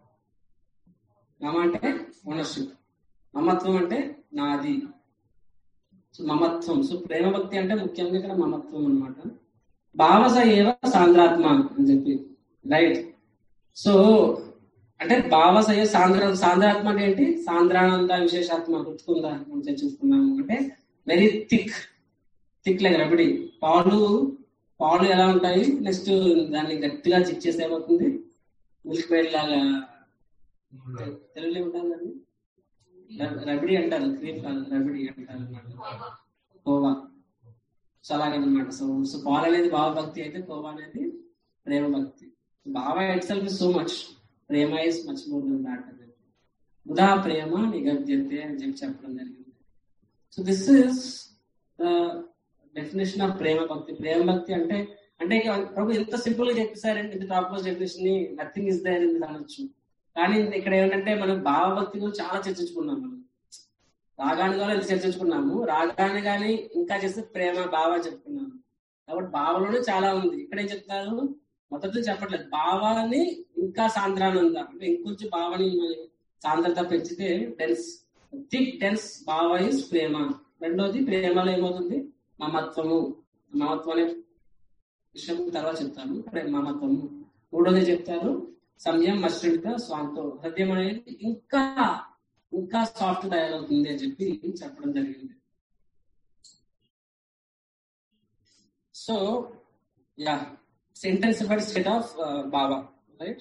మమ అంటే ఓనర్షిప్ మమత్వం అంటే నాది సో మమత్వం సో ప్రేమ భక్తి అంటే ముఖ్యంగా ఇక్కడ మమత్వం అనమాట భావస ఏవ సాంద్రాత్మ అని చెప్పి రైట్ సో అంటే భావసయ సాంద్ర సాంద్రాత్మ అంటే ఏంటి సాంద్రానంద విశేషాత్మ గుర్తుకుందా మనం చర్చించుకున్నాము అంటే very thick thick like rabdi పాలు పాలు ఎలా ఉంటాయి నెక్స్ట్ దాన్ని గట్టిగా చిక్ చేస్తే ఏమవుతుంది మిల్క్ మేడ్ లాగా తెలుగులో ఉంటుంది దాన్ని రబ్- రబడి అంటారు క్రీమ్ కాదు రబడి అంటారు అన్నమాట కోవా సో అలాగనమాట సో సో పాలు అనేది భావ భక్తి అయితే కోవా అనేది ప్రేమ భక్తి భావ ఇట్ సెల్ఫ్ సో మచ్ ప్రేమ is much more then that అనేది ఉదా ప్రేమ నిగద్యతే అని చెప్పి చెప్పడం జరిగింది so this is definition of ప్రేమ భక్తి ప్రేమ భక్తి అంటే అంటే ఇక ప్రభు ఎంత సింపుల్ గా చెప్పేశారంటే ఇది టాప్ మోస్ట్ డెఫినేషన్ ని నథింగ్ ఇస్ దేర్ అని అనొచ్చు కానీ ఇక్కడ ఏంటంటే మనం భావభక్తి గురించి చాలా చర్చించుకున్నాం మనం రాగాన్ని కూడా ఎంత చర్చించుకున్నాము రాగాన్ని కానీ ఇంకా చేస్తే ప్రేమ భావ చెప్పుకున్నాము కాబట్టి భావలోనే చాలా ఉంది ఇక్కడ ఏం చెప్తారు మొదటి చెప్పట్లేదు భావాన్ని ఇంకా సాంద్రానంద అంటే ఇంకొంచెం భావాన్ని మరి సాంద్రత పెంచితే డెన్స్ థిక్ డెన్స్ భావ ఇస్ ప్రేమ రెండోది ప్రేమలో ఏమవుతుంది మమత్వము మమత్వం అనే విషయం తర్వాత చెప్తాను ఇక్కడ మమత్వము మూడోది చెప్తారు సమయం మస్టర్డ్గా స్వాంతో హృదయం అనేది ఇంకా ఇంకా సాఫ్ట్ తయారవుతుంది అని చెప్పి చెప్పడం జరిగింది so yeah intensified state of బాబా రైట్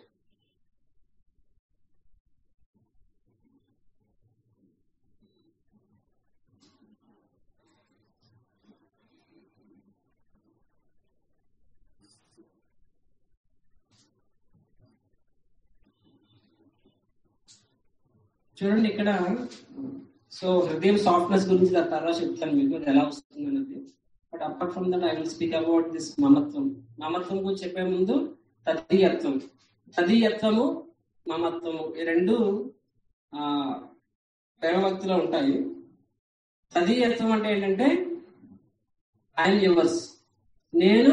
చూడండి ఇక్కడ సో హృదయం సాఫ్ట్నెస్ గురించి దాని తర్వాత చెప్తాను మీకు అది ఎలా వస్తుంది అనేది but apart from that I will speak about this మమత్వం మమత్వం గురించి చెప్పే ముందు తదీయత్వం తదీయత్వము మమత్వము ఈ రెండు ఆ ప్రేమభక్తిలో ఉంటాయి తదీయత్వం అంటే ఏంటంటే ఐఎమ్ యువర్స్ నేను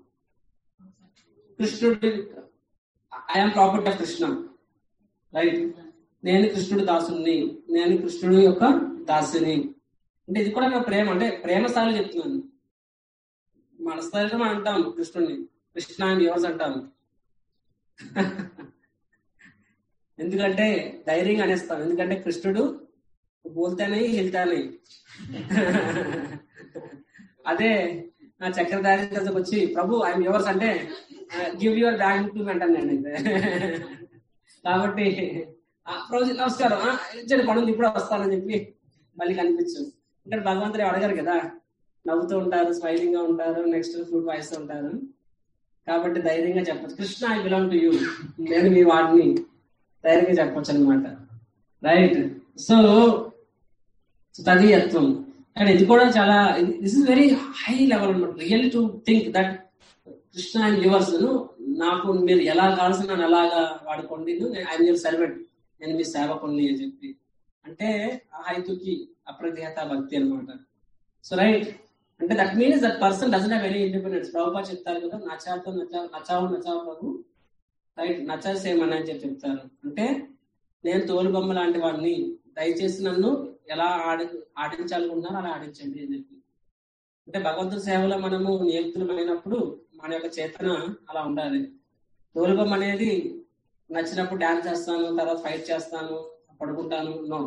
కృష్ణుడి I'm property of Krishna right నేను కృష్ణుడి దాసుని నేను కృష్ణుడి యొక్క దాసుని అంటే ఇది కూడా నా ప్రేమ అంటే ప్రేమ స్థాయిలో చెప్తున్నాను మన స్థాయిలో మనం అంటాం కృష్ణుడిని కృష్ణ అని యువర్స్ అంటాం ఎందుకంటే ధైర్యంగా అనేస్తాం ఎందుకంటే కృష్ణుడు బోల్తానే వెళ్తానే అదే నా చక్రధారి దగ్గరకు వచ్చి ప్రభు ఐఎమ్ యువర్స్ అంటే గివ్ యువర్ బ్యాగ్ టు అంటాను నేను అయితే కాబట్టి ఆ, రోజు నమస్కారం ఆ, ఇచ్చాడు పనులు ఇప్పుడే వస్తానని చెప్పి మళ్ళీ కనిపించు ఇక్కడ భగవంతుడు అడగారు కదా నవ్వుతూ ఉంటారు స్మైలింగ్ గా ఉంటారు నెక్స్ట్ ఫ్రూట్ వాయిస్తూ ఉంటారు కాబట్టి ధైర్యంగా చెప్పచ్చు Krishna I belong to you నేను మీ వాడిని ధైర్యంగా చెప్పొచ్చు అనమాట రైట్ సో తదీయత్వం అండ్ ఇది కూడా చాలా this is very high level అనమాట real to think that Krishna and yours నాకు మీరు ఎలా కావాల్సిన నన్ను అలాగా వాడుకోండి ఐఎమ్ యువర్ సర్వెంట్ నేను మీ సేవకుని అని చెప్పి అంటే ఆ హైతుకి అప్రతిహత భక్తి అనమాట సో రైట్ అంటే that means that person doesn't have any independence ప్రభుపా చెప్తారు కదా నచాతో నచా నచావు నచావు ప్రభు రైట్ నచా సేమ్ అని చెప్పి చెప్తారు అంటే నేను తోలు బొమ్మ లాంటి వాడిని దయచేసి నన్ను ఎలా ఆడి ఆడించాలనుకున్నారో అలా ఆడించండి అని చెప్పి అంటే భగవంతుడి సేవలో మనము నియుక్తులమైనప్పుడు మన యొక్క చేతన అలా ఉండాలి తోలుబొమ్మ అనేది నచ్చినప్పుడు డాన్స్ చేస్తాను తర్వాత ఫైట్ చేస్తాను పడుకుంటాను నో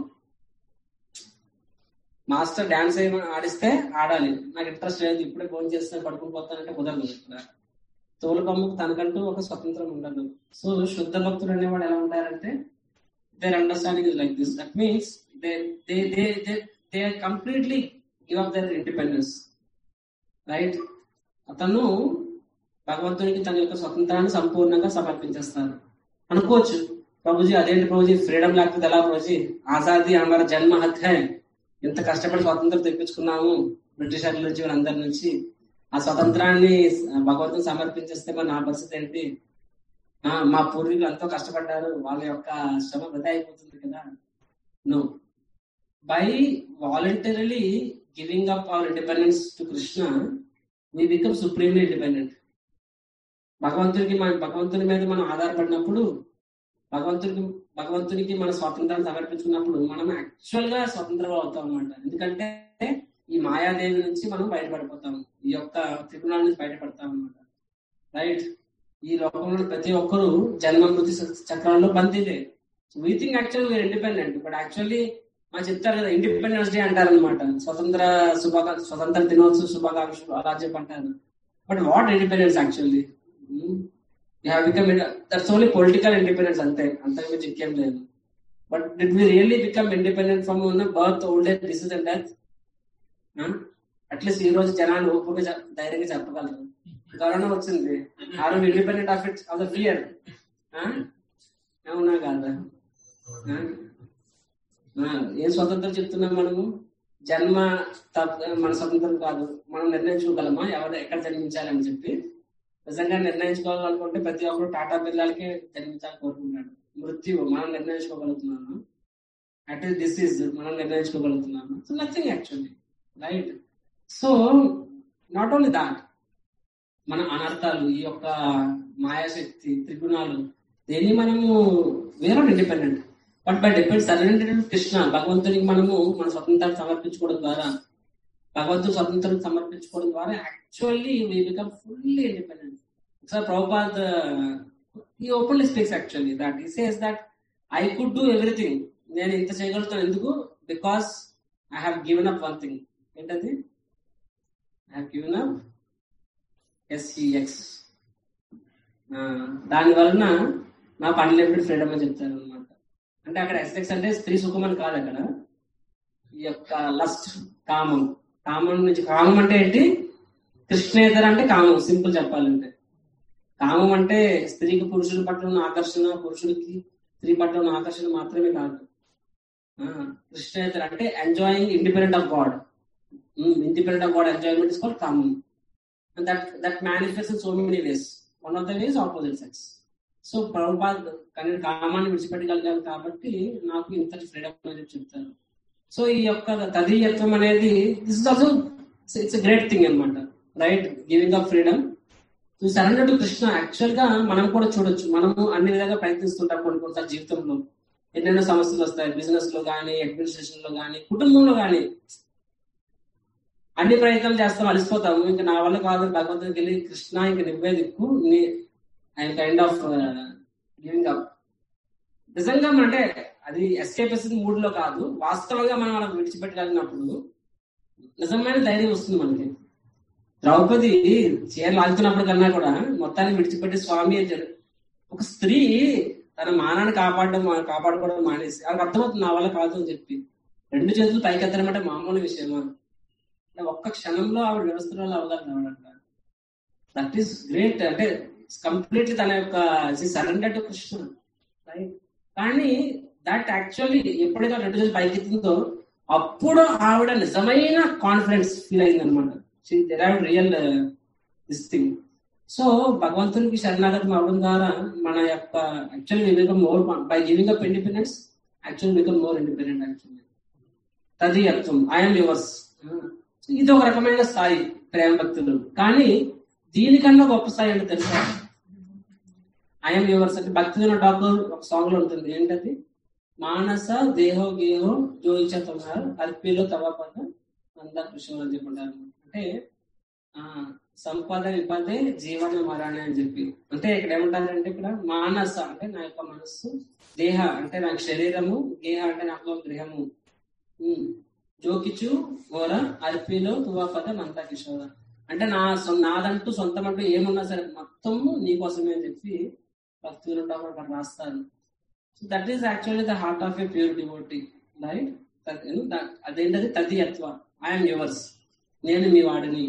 మాస్టర్ డాన్స్ ఏమి ఆడిస్తే ఆడాలి నాకు ఇంట్రెస్ట్ లేదు ఇప్పుడే ఫోన్ చేస్తాను పడుకుని పోతానంటే కుదరదు ఇక్కడ తోలుబొమ్మకు తనకంటూ ఒక స్వతంత్రం ఉండదు సో శుద్ధ భక్తులు అనేవాడు ఎలా ఉంటారంటే there understanding is like this that means they they they they they completely give up their independence right అతను భగవంతునికి తన యొక్క స్వతంత్రాన్ని సంపూర్ణంగా సమర్పించేస్తారు అనుకోవచ్చు ప్రభుజీ అదేంటి ప్రభుజీ ఫ్రీడమ్ లేకపోతే ఎలా ప్రభుజీ ఆజాదీ అమర జన్మ హత్య ఎంత కష్టపడి స్వాతంత్రం తెప్పించుకున్నాము బ్రిటిషర్ల నుంచి అందరి నుంచి ఆ స్వతంత్రాన్ని భగవంతుని సమర్పించేస్తే మరి నా పరిస్థితి ఏంటి ఆ, మా పూర్వీకులు ఎంతో కష్టపడ్డారు వాళ్ళ యొక్క శ్రమ వృధా అయిపోతుంది కదా no by voluntarily giving up our independence to Krishna we become supremely independent భగవంతునికి మన భగవంతుని మీద మనం ఆధారపడినప్పుడు భగవంతునికి భగవంతునికి మన స్వాతంత్రాన్ని సమర్పించుకున్నప్పుడు మనం యాక్చువల్ గా స్వతంత్రం అవుతాం అన్నమాట ఎందుకంటే ఈ మాయాదేవి నుంచి మనం బయటపడిపోతాం ఈ యొక్క త్రిగుణాల నుంచి బయటపడతాం అన్నమాట రైట్ ఈ లోకంలో ప్రతి ఒక్కరూ జన్మ మృతి చక్రంలో బందీలే we think actual we're independent but actually మా చెప్తారు కదా ఇండిపెండెన్స్ డే అంటారు అనమాట స్వతంత్ర శుభాకా స్వతంత్ర దినోత్సవ శుభాకాంక్షలు అలా చెప్పి అంటారు but what independence actually you have become that's only political independence అంతే అంతకుమించి ఇంకేం లేదు but did we really become independent from ఉన్న birth old age disease and death at least ఈ రోజు జనాలు ఓపిక చెప్- ధైర్యంగా చెప్పగలరు కరోనా వచ్చింది are independent of it of the fear అవునా కాదా ఆ? ఆ, ఏం స్వతంత్రం చెప్తున్నాం మనము జన్మ తప్ప- మన స్వతంత్రం కాదు మనం నిర్ణయించుకోగలమా ఎవరు ఎక్కడ జన్మించాలని చెప్పి నిజంగా నిర్ణయించుకోవాలనుకుంటే ప్రతి ఒక్కరు టాటా బిర్లాలకే జన్మించాలని కోరుకుంటాడు మృత్యు మనం నిర్ణయించుకోగలుగుతున్నాము అట్లీస్ట్ డిసీజ్ మనం నిర్ణయించుకోగలుగుతున్నాము so nothing actually right so not only that మన అనర్థాలు ఈ యొక్క మాయాశక్తి త్రిగుణాలు దేన్ని మనము వేరే independent but by depend surrender Krishna భగవంతునికి మనము మన స్వతంత్రాన్ని సమర్పించుకోవడం ద్వారా భగవంతుడు స్వతంత్రం సమర్పించుకోవడం ద్వారా actually we become fully independent sir Prabhupad ఈ ఓపెన్లీ స్పీక్స్ యాక్చువల్లీ దట్ ఈ says that I could do everything నేను ఇంత చేయగలుగుతాను ఎందుకు because I have given up one thing ఏంటది I have given up S E X దాని వలన నాకు అన్లిమిటెడ్ ఫ్రీడమ్ అని చెప్తారు అనమాట అంటే అక్కడ ఎస్ఎక్స్ అంటే స్త్రీ సుఖం అని కాదు అక్కడ ఈ యొక్క లస్ట్ కామం కామం నుంచి కామం అంటే ఏంటి కృష్ణేతర అంటే కామం సింపుల్ చెప్పాలంటే కామం అంటే స్త్రీకి పురుషుడి పట్ల ఉన్న ఆకర్షణ పురుషుడికి స్త్రీ పట్ల ఉన్న ఆకర్షణ మాత్రమే కాదు ఆ, కృష్ణేతర అంటే enjoying independent of God independent of God enjoyment is called కామం that that manifest so many ways one of the ways opposite sex so Prabhupad కానీ కామాన్ని విడిచిపెట్టగలిగాను కాబట్టి నాకు ఇంతటి ఫ్రీడమ్ అని చెప్పి చెప్తారు సో ఈ యొక్క తదీయత్వం అనేది this is also it's great thing అనమాట right giving of freedom to surrender to Krishna actual గా మనం కూడా చూడొచ్చు మనము అన్ని విధాలుగా ప్రయత్నిస్తుంటాం కొన్ని కొన్నిసార్లు జీవితంలో ఎన్నెన్నో సమస్యలు వస్తాయి బిజినెస్ లో కానీ అడ్మినిస్ట్రేషన్ లో కానీ కుటుంబంలో కానీ అన్ని ప్రయత్నాలు చేస్తాం అలసిపోతాము ఇంకా నా వల్ల కాదు భగవంతుడికి వెళ్ళి కృష్ణ ఇంక నువ్వే దిక్కు I kind of giving up నిజంగా మన అంటే అది ఎస్కేపస్ మూడ్ లో కాదు వాస్తవంగా మనం మనం విడిచిపెట్టగలిగినప్పుడు నిజమైన ధైర్యం వస్తుంది మనకి ద్రౌపది చీర లాగుతున్నప్పుడు కన్నా కూడా మొత్తాన్ని విడిచిపెట్టి స్వామి అని చెప్పి ఒక స్త్రీ తన మానాన్ని కాపాడడం కాపాడుకోవడం మానేసి ఆవిడకి అర్థమవుతుంది నా వల్ల కాదు అని చెప్పి రెండు చేతులు పైకెత్తడం అంటే మామూలు విషయమా అంటే ఒక్క క్షణంలో ఆవిడ వ్యవస్థలో అవగలదు ఆవిడ దట్ ఈస్ గ్రేట్ అంటే కంప్లీట్లీ తన యొక్క సరెండర్ టు కృష్ణ రైట్ కానీ దట్ యాక్చువల్లీ ఎప్పుడైతే రెండు చేతులు పైకెత్తిందో అప్పుడు ఆవిడ నిజమైన కాన్ఫిడెన్స్ ఫీల్ అయింది అనమాట రియల్ దిస్ థింగ్ సో భగవంతునికి శరణాగతం అవడం ద్వారా మన యొక్క actually become more by giving up independence actual become more independent actually తదియత్వం ఐఎమ్ యువర్స్ ఇది ఒక రకమైన స్థాయి ప్రేమ భక్తులు కానీ దీనికన్నా గొప్ప స్థాయి అంటే తెలుసా ఐఎమ్ యువర్స్ అంటే భక్తి ఠాకూర్ ఒక సాంగ్ లో ఉంటుంది ఏంటది మానస దేహో గేహో జో ఇచ్చేతున్నారు అల్పిలో తవ పద అంద కృష్ణ అని చెప్పుంటారు అంటే ఆ సంపద విపదే జీవన మరణ అని చెప్పి అంటే ఇక్కడ ఏమంటారంటే ఇక్కడ మానస అంటే నా యొక్క మనస్సు దేహ అంటే నాకు శరీరము గేహ అంటే నాకు గృహము ఉమ్. జోకిచు ఓర అర్పిలో తువా పద మంత కిషోర అంటే నా సొ- నాదంటూ సొంతం అంటూ ఏమున్నా సరే మొత్తము నీకోసమే అని చెప్పి భక్తులు అక్కడ రాస్తారు so that is actually the heart of a pure devotee right అదేంటది తదియత్వ ఐఎమ్ యువర్స్ నేను మీ వాడిని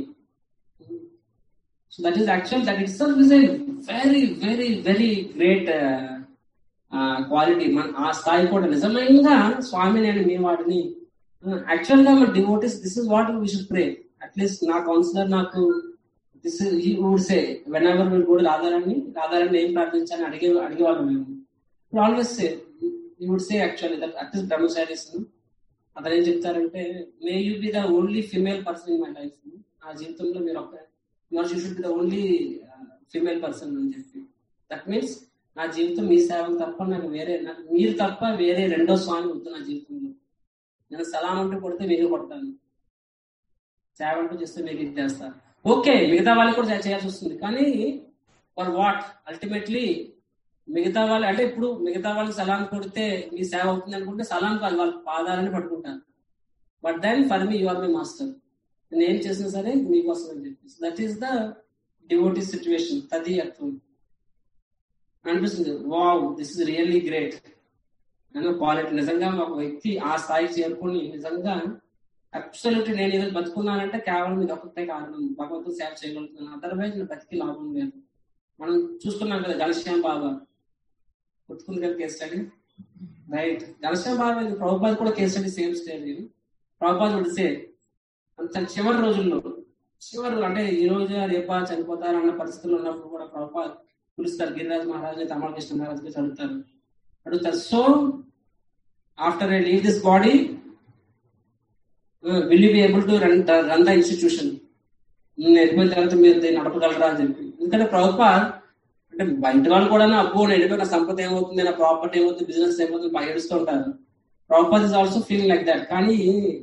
so that is actual that it's is a very very very great quality మన ఆ స్థాయి కూడా నిజంగా స్వామి నేను మీ వాడిని యాక్చువల్ గా మన devotees this is what we should pray at least నా కౌన్సిలర్ నాకు దిస్ ఈ వుడ్ సే వెన్ ఎవర్ మీరు కూడా రాధారాన్ని రాధారాన్ని ఏం ప్రార్థించాలని అడిగే అడిగేవాళ్ళం మేము ఇప్పుడు always say you would say actually that at least brahmacharis అతను ఏం చెప్తారంటే may you be the only female person in my life నా జీవితంలో మీరు ఒక you should be the only female person అని చెప్పి దట్ మీన్స్ నా జీవితం మీ సేవ తప్ప నాకు వేరే నాకు మీరు తప్ప వేరే రెండో స్వామి వద్దు నా జీవితంలో నేను సలాం అంటూ కొడితే మీరు కొడతాను సేవ అంటూ చేస్తే మీకు ఇది చేస్తా ఓకే మిగతా వాళ్ళకి కూడా చే- చేయాల్సి వస్తుంది కానీ ఫర్ వాట్ అల్టిమేట్లీ మిగతా వాళ్ళు అంటే ఇప్పుడు మిగతా వాళ్ళకి సలాం కొడితే మీ సేవ అవుతుంది అనుకుంటే సలాం కాదు వాళ్ళ పాదాలని పట్టుకుంటారు but then for me you are my master నేను ఏం చేసినా సరే మీకోసం అని చెప్పి that is the devotee situation తదీయత్వం అనిపిస్తుంది wow this is really great అని క్వాలిటీ నిజంగా ఒక వ్యక్తి ఆ స్థాయికి చేరుకుని నిజంగా అబ్సల్యూట్ నేను ఏదో బతుకున్నానంటే కేవలం ఇది ఒకటే కారణం భగవంతుడు సేవ చేయగలుగుతున్నాను అదర్వైజ్ నేను బతికి లాభం లేదు మనం చూసుకున్నాం కదా ఘనశ్యాం బాబా గుర్తుకుంది కదా case study right Ghanshyam Baba ఇది ప్రభుపాద్ కూడా కేస్ స్టడీ సేమ్ స్టేజ్ ఇది ప్రభుపాద్ విడిసే అంత చివరి రోజుల్లో చివరి అంటే ఈ రోజు రేపా చనిపోతారు అన్న పరిస్థితుల్లో ఉన్నప్పుడు కూడా ప్రభుపాద్ పిలుస్తారు గిరిరాజ్ మహారాజ్ తమలకృష్ణ మహారాజ్ గారు అడుగుతారు అడుగుతారు so after I leave this body will you be able to run run the institution నేను వెళ్ళిపోయిన తర్వాత మీరు దీన్ని నడపగలరా అని చెప్పి ఎందుకంటే ప్రభుపాద్ అంటే బయట వాళ్ళు కూడా అబ్బో నేను వెళ్ళిపోయిన సంపద ఏమవుతుంది నా ప్రాపర్టీ ఏమవుతుంది బిజినెస్ ఏమవుతుంది బాగా ఏడుస్తూ ఉంటారు proper is also feeling like that కానీ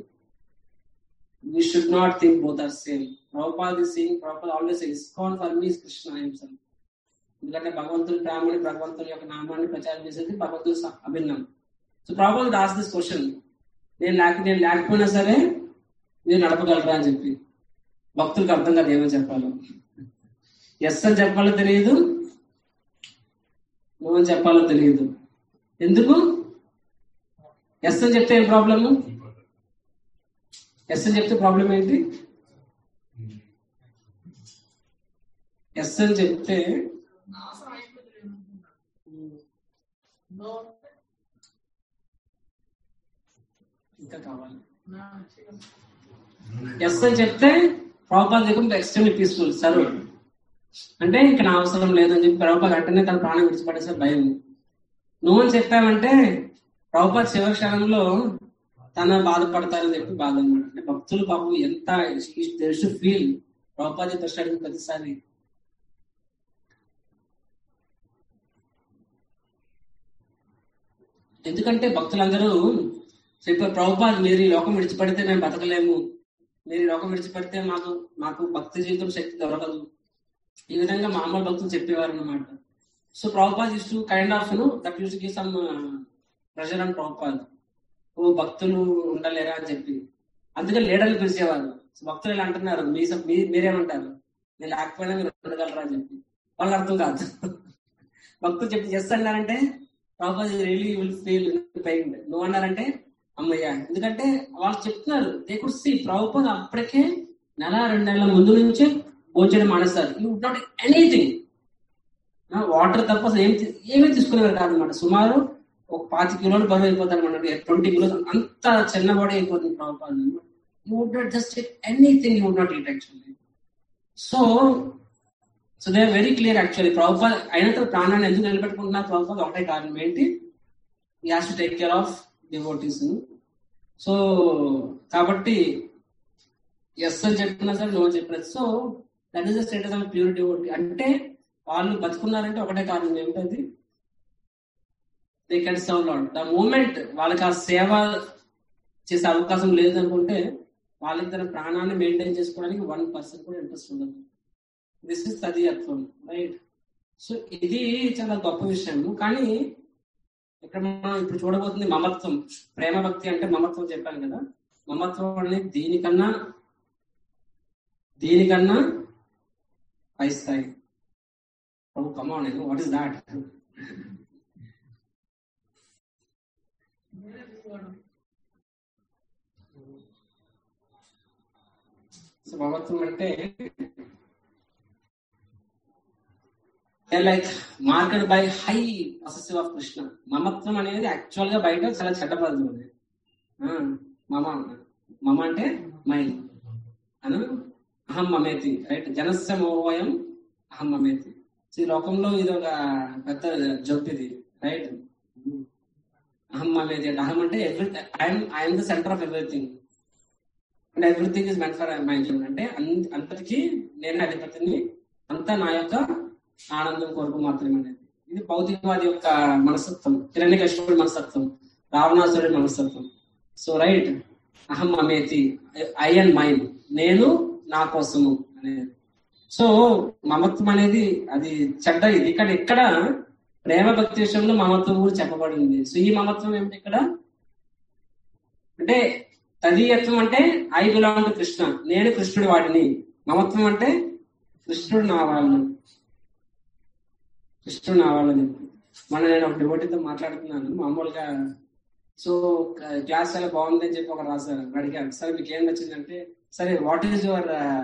we should not think both are same Prabhupad is seeing Prabhupad always ISKCON for me Krishna హింసన్ ఎందుకంటే భగవంతుడి ప్రేమని భగవంతుని యొక్క నామాన్ని ప్రచారం చేసేది భగవంతుడి స- అభిన్నం so Prabhupad raise this question నేను లేక నేను లేకపోయినా సరే మీరు నడపగలరా అని చెప్పి భక్తులకు అర్థం కాదు ఏమని చెప్పాలో ఎస్ అని చెప్పాలో తెలియదు నో అని చెప్పాలో తెలియదు ఎందుకు ఎస్ అని చెప్తే ఏం ప్రాబ్లము ఎస్ అని చెప్తే ప్రాబ్లం ఏంటి ఎస్ అని చెప్తే ఇంకా కావాలి ఎస్ అని చెప్తే ప్రభుపాద దగ్గర ఎక్స్ట్రీమ్లీ పీస్ఫుల్ సర్వ్ అంటే ఇంకా నా అవసరం లేదని చెప్పి ప్రభుపాద వెంటనే తన ప్రాణం విడిచిపడేసే భయం నువ్వు అని చెప్పావంటే ప్రభుపాద చివరి క్షణంలో తన బాధపడతారని చెప్పి బాధ అనమాట అంటే భక్తులు పాపం ఎంత తెలుసు ఫీల్ ప్రభుపాద ప్రశ్న అడిగిన ప్రతిసారి ఎందుకంటే భక్తులందరూ చెప్పారు ప్రభుపాద్ మీరు ఈ లోకం విడిచిపెడితే మేము బతకలేము మీరు ఈ లోకం విడిచిపెడితే మాకు మాకు భక్తి జీవితం శక్తి దొరకదు ఈ విధంగా మామూలు భక్తులు చెప్పేవారు అనమాట so Prabhupad use to kind of ను that use give some pressure and Prabhupad ఓ భక్తులు ఉండలేరా అని చెప్పి అందుకని లీడర్లు పిలిచేవారు సో భక్తులు ఇలా అంటున్నారు మీ స- మీ- మీరేమంటారు నేను లేకపోయినా మీరు ఉండగలరా అని చెప్పి వాళ్ళకి అర్థం కాదు భక్తులు చెప్పి ఎస్ అన్నారంటే Prabhupad really will feel pain నువ్వు అన్నారంటే అమ్మయ్య ఎందుకంటే వాళ్ళు చెప్తున్నారు దే కుడ్ సి ప్రభుపాద్ అప్పటికే నెల రెండు నెలల ముందు నుంచే భోజనం మానేస్తారు యూ నాట్ ఎనీథింగ్ వాటర్ తప్ప అసలు ఏం తీ- ఏమీ తీసుకునేవారు కాదనమాట సుమారు ఒక పాతి కిలోలు బరువు అయిపోతారు అనమాట ట్వంటీ కిలోస్ అంత చిన్న బాడీ అయిపోతుంది Prabhupad you would not just anything you would not eat actually so so they are very clear actually Prabhupad అయినంత ప్రాణాన్ని ఎందుకు నిలబెట్టుకుంటున్నారు ప్రభుపాద్ ఒకటే కారణం ఏంటి he has to take care of devotees so కాబట్టి ఎస్ అని చెప్పినా సరే నో చెప్పినా so that is the status of pure devotee అంటే వాళ్ళు బతుకున్నారంటే ఒకటే కారణం ఏమిటది they can serve lord the moment వాళ్ళకి ఆ సేవ చేసే అవకాశం లేదనుకుంటే వాళ్ళకి తన ప్రాణాన్ని మెయింటైన్ చేసుకోవడానికి వన్ పర్సెంట్ కూడా ఇంట్రెస్ట్ ఉండదు this is tadiyatvam right so ఇది చాలా గొప్ప విషయం కానీ ఇక్కడ మనం ఇప్పుడు చూడబోతుంది మమత్వం ప్రేమ భక్తి అంటే మమత్వం చెప్పాను కదా మమత్వం అనేది దీనికన్నా దీనికన్నా పై స్థాయి ప్రభు come on what is that so మమత్వం అంటే like marked by high possessive of Krishna మమత్వం అనేది యాక్చువల్ గా బయట చాలా చెడ్డ పదం అది ఆ, మమ మమ అంటే మై అను అహం మమేతి రైట్ జనస్య మోహయం అహం మమేతి సో ఈ లోకంలో ఇది ఒక పెద్ద జోక్ ఇది రైట్ అహం మమేతి అంటే అహం అంటే every I'm I'm the centre of everything and everything is meant for my enjoyment అంటే అన్- అంతటికీ నేను అధిపతిని అంతా నా యొక్క ఆనందం కొరకు మాత్రమే అనేది ఇది భౌతికవాది యొక్క మనస్తత్వం హిరణ్యకృష్ణుడి మనస్తత్వం రావణాసురుడి మనస్తత్వం సో రైట్ అహం అమేతి ఐ అండ్ మైండ్ నేను నా కోసము అనేది సో మమత్వం అనేది అది చెడ్డ ఇది ఇక్కడ ఇక్కడ ప్రేమ భక్తి విషయంలో మమత్వం కూడా చెప్పబడింది సో ఈ మమత్వం ఏమిటి ఇక్కడ అంటే తదీయత్వం అంటే ఐ బిలాంగ్ టు కృష్ణ నేను కృష్ణుడి వాడిని మమత్వం అంటే కృష్ణుడు నా వాళ్ళు కృష్ణుడు నా వాళ్ళు అని చెప్పి మన నేను ఒక డివోటీతో మాట్లాడుతున్నాను మామూలుగా సో క్లాస్ చాలా బాగుంది అని చెప్పి ఒక రాశారు అడిగాను సరే మీకు ఏం నచ్చిందంటే సరే what is your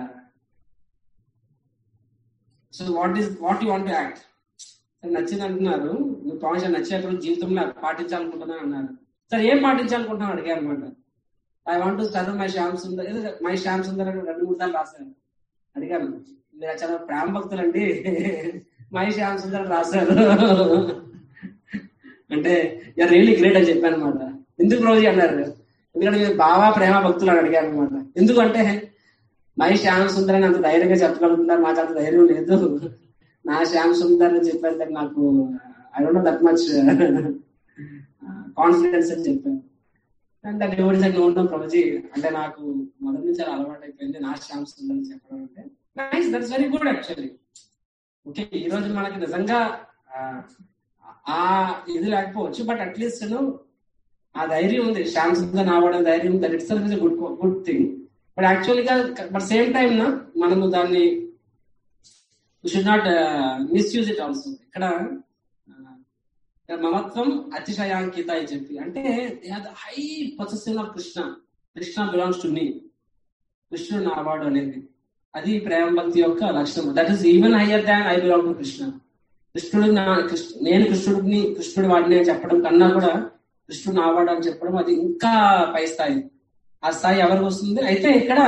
so what is what you want act నచ్చింది అంటున్నారు నువ్వు పవన్ నచ్చేటప్పుడు జీవితంలో పాటించాలనుకుంటున్నా అన్నారు సరే ఏం పాటించాలనుకుంటున్నాను అడిగారు అనమాట I want serve my Shyam Sundar ఏదో మై శ్యామ్ సుందర్ అని రెండు మూడు సార్లు రాశాను అడిగాను మీరు చాలా ప్రేమ భక్తులండి మై శ్యామ్ సుందర్ అని రాశారు అంటే యా రియలీ గ్రేట్ అని చెప్పాను అనమాట ఎందుకు రోజు అన్నారు ఎందుకంటే మీరు బాగా ప్రేమ భక్తులు అని అడిగారు అనమాట ఎందుకంటే మై శ్యామ్ సుందర్ అని అంత ధైర్యంగా చెప్పగలుగుతున్నారు నాకు అంత ధైర్యం లేదు నా శ్యామ్ సుందర్ అని చెప్పారు నాకు I don't know that much confidence అని చెప్పాను అండ్ దట్ ఎవరి సైడ్ నో ప్రభుజీ అంటే నాకు మొదటి నుంచి అలా అలవాటు అయిపోయింది నా శ్యామ్ సుందర్ అని చెప్పడం అంటే nice that's very good actually okay ఈ రోజు మనకి నిజంగా ఆ, ఆ ఇది లేకపోవచ్చు బట్ అట్లీస్ట్ ఆ ధైర్యం ఉంది శ్యామ్ సుందర్ నావడం ధైర్యం that it's is good good thing but actual గా బట్ సేమ్ టైం నా మనము దాన్ని should not misuse it also ఇక్కడ ఆ, మమత్వం అతిశయాంకిత అని చెప్పి అంటే high possessive of Krishna Krishna belongs to me కృష్ణుడు నా వాడు అనేది అది ప్రేమ భక్తి యొక్క లక్షణం that is even higher than I belong to Krishna కృష్ణుడు నా కృష్ణ నేను కృష్ణుడిని కృష్ణుడు వాడిని అని చెప్పడం కన్నా కూడా కృష్ణుడు నా వాడు అని చెప్పడం అది ఇంకా పై స్థాయి ఆ స్థాయి ఎవరికి వస్తుంది అయితే ఇక్కడ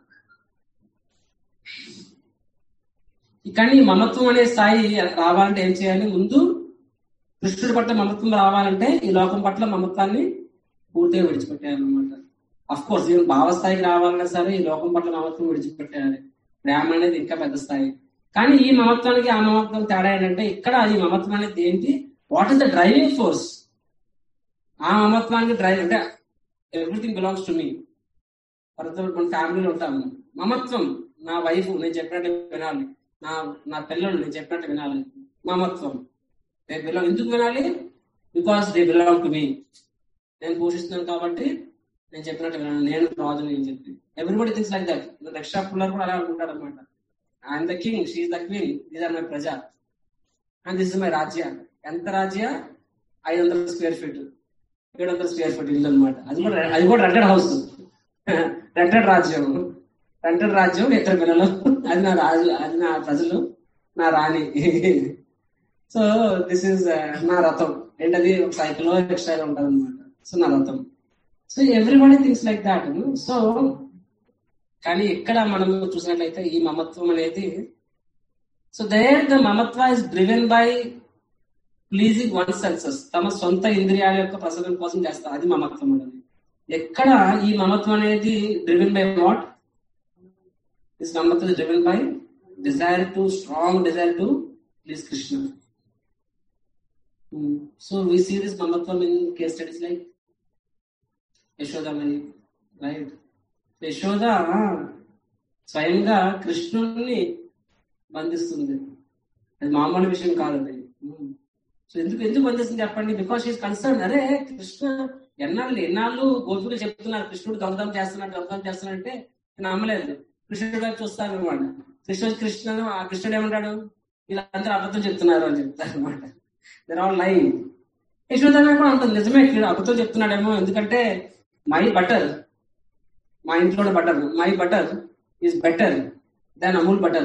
కానీ ఈ మమత్వం అనే స్థాయి రావాలంటే ఏం చేయాలి ముందు కృష్ణుడి పట్ల మమత్వం రావాలంటే ఈ లోకం పట్ల మమత్వాన్ని పూర్తిగా విడిచిపెట్టేయాలన్నమాట అఫ్ కోర్స్ ఈవెన్ భావస్థాయికి రావాలన్నా సరే ఈ లోకం పట్ల మమత్వం విడిచిపెట్టేయాలి ప్రేమ అనేది ఇంకా పెద్ద స్థాయి కానీ ఈ మమత్వానికి ఆ మమత్వం తేడా ఏంటంటే ఇక్కడ ఈ మమత్వం అనేది ఏంటి what is the driving force ఆ మమత్వానికి డ్రైవ్ అంటే everything belongs to me for example మన ఫ్యామిలీలో ఉంటాము మమత్వం నా వైఫ్ నేను చెప్పినట్టు వినాలి నా నా పిల్లలు నేను చెప్పినట్టు వినాలి మమత్వం దే బిలాంగ్ ఎందుకు వినాలి because they belong to me నేను పోషిస్తున్నాను కాబట్టి నేను చెప్పినట్టు వినాలి నేను రాజు అని చెప్పి everybody things like that rickshaw puller కూడా అలా అనుకుంటాడు అనమాట I'm the king she the queen these are my praja and this is my rajya ఎంత రాజ్య ఐదు వందల స్క్వేర్ ఫీట్ ఏడు వందల స్క్వేర్ ఫీట్ ఇల్లు అనమాట అది కూడా అది కూడా రెంటెడ్ హౌస్ రెంటెడ్ రాజ్యం రెంటెడ్ రాజ్యం ఇద్దరు పిల్లలు అది నా రాజు అది నా ప్రజలు నా రాణి సో దిస్ ఇస్ నా రథం ఏంటది ఒక సైకిల్ ఎక్స్ట్రా ఉంటుంది అనమాట సో నా రథం so everybody things like that so కానీ ఇక్కడ మనం చూసినట్లయితే ఈ మమత్వం అనేది so there the mamatva is driven by pleasing one senses తమ సొంత ఇంద్రియాల యొక్క ప్రసన్నం కోసం చేస్తారు అది మమత్వం అనేది ఎక్కడ ఈ మమత్వం అనేది driven by what this mamatvam is driven by desire to strong desire to please Krishna so we see this mamatvam in case studies like యశోదమని రైట్ యశోద స్వయంగా కృష్ణుడిని బంధిస్తుంది అది మామూలు విషయం కాదు అది సో ఎందుకు ఎందుకు బంధిస్తుంది చెప్పండి బికాస్ ఈస్ కన్సర్న్ అరే కృష్ణ ఎన్నాళ్ళు ఎన్నాళ్ళు గోపికలు చెప్తున్నారు కృష్ణుడు దొంగదం చేస్తున్నాడు దొంగదం చేస్తున్నాడు అంటే నేను నమ్మలేదు కృష్ణుడు వైపు చూస్తాను అనమాట కృష్ణుడు కృష్ణుడు ఆ కృష్ణుడు ఏమంటాడు వీళ్ళందరూ అబద్ధం చెప్తున్నారు అని చెప్తారు అనమాట దర్ ఆల్ లైన్ యశోదన కూడా అంత నిజమే అబద్ధం చెప్తున్నాడేమో ఎందుకంటే మై బటర్ మా ఇంట్లో butter my butter is better than Amul butter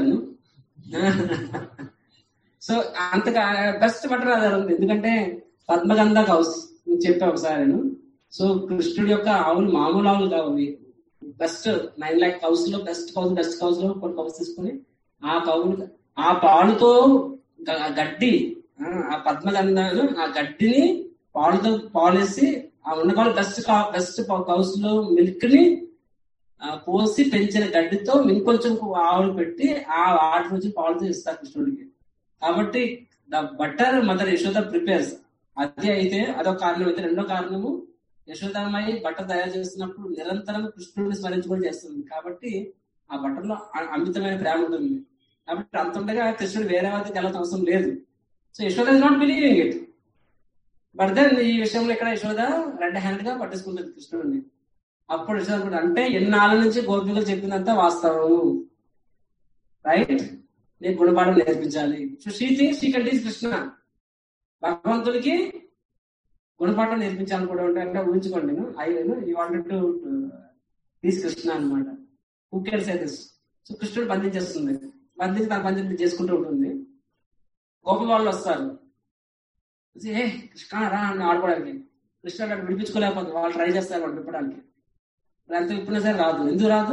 so అంతగా బెస్ట్ బటర్ అది ఉంది ఎందుకంటే పద్మగంధ కౌస్ నువ్వు చెప్పా ఒకసారి నేను సో కృష్ణుడి యొక్క ఆవులు మామూలు ఆవులు కావు అవి బెస్ట్ నైన్ ల్యాక్ కౌస్ లో బెస్ట్ కౌస్ బెస్ట్ కౌస్ లో కొన్ని కౌస్ తీసుకుని ఆ కౌలు ఆ పాలుతో గ- గడ్డి ఆ, ఆ పద్మగంధను ఆ గడ్డిని పాలుతో పాలేసి ఆ ఉన్న పాలు బెస్ట్ బెస్ట్ కౌస్ లో మిల్క్ ని ఆ, పోసి పెంచిన గడ్డితో ఇంకొంచెం ఆవులు పెట్టి ఆ వాటి నుంచి పాలతో ఇస్తారు కృష్ణుడికి కాబట్టి the butter mother Yashoda prepares అది అయితే అదొక కారణం అయితే రెండో కారణము యశోదమ్మాయి బట్టర్ తయారు చేస్తున్నప్పుడు నిరంతరం కృష్ణుడిని స్మరించుకొని చేస్తుంది కాబట్టి ఆ బట్టర్లో అ- అమితమైన ప్రేమ ఉంటుంది కాబట్టి అంత ఉండగా కృష్ణుడు వేరే వారికి వెళ్ళడం అవసరం లేదు so Yashoda is not believing it but then ఈ విషయంలో ఇక్కడ యశోద రెడ్ హ్యాండ్ గా పట్టేసుకుంటుంది కృష్ణుడిని అప్పుడు యశోద అనుకుంటుంది, అంటే ఎన్నాళ్ళ నుంచి గోపికలు చెప్పిందంతా వాస్తవం రైట్ నీకు గుణపాఠం నేర్పించాలి so she thinks she counties Krishna భగవంతుడికి గుణపాఠం నేర్పించాలని కూడా ఉంటాయి అంటే ఊహించుకోండి ఐ యూ వాంటెడ్ టు తీసి కృష్ణ అనమాట who can say this so కృష్ణుడు బంధించేస్తుంది బంధించి తన బంధించి చేసుకుంటూ ఉంటుంది గోప వాళ్ళు వస్తారు చూసి, ఏ కృష్ణ రా అని ఆడుకోవడానికి కృష్ణ అక్కడ విడిపించుకోలేకపోతుంది వాళ్ళు ట్రై చేస్తారు వాళ్ళు విప్పడానికి ఎంత విప్పినా సరే రాదు ఎందుకు రాదు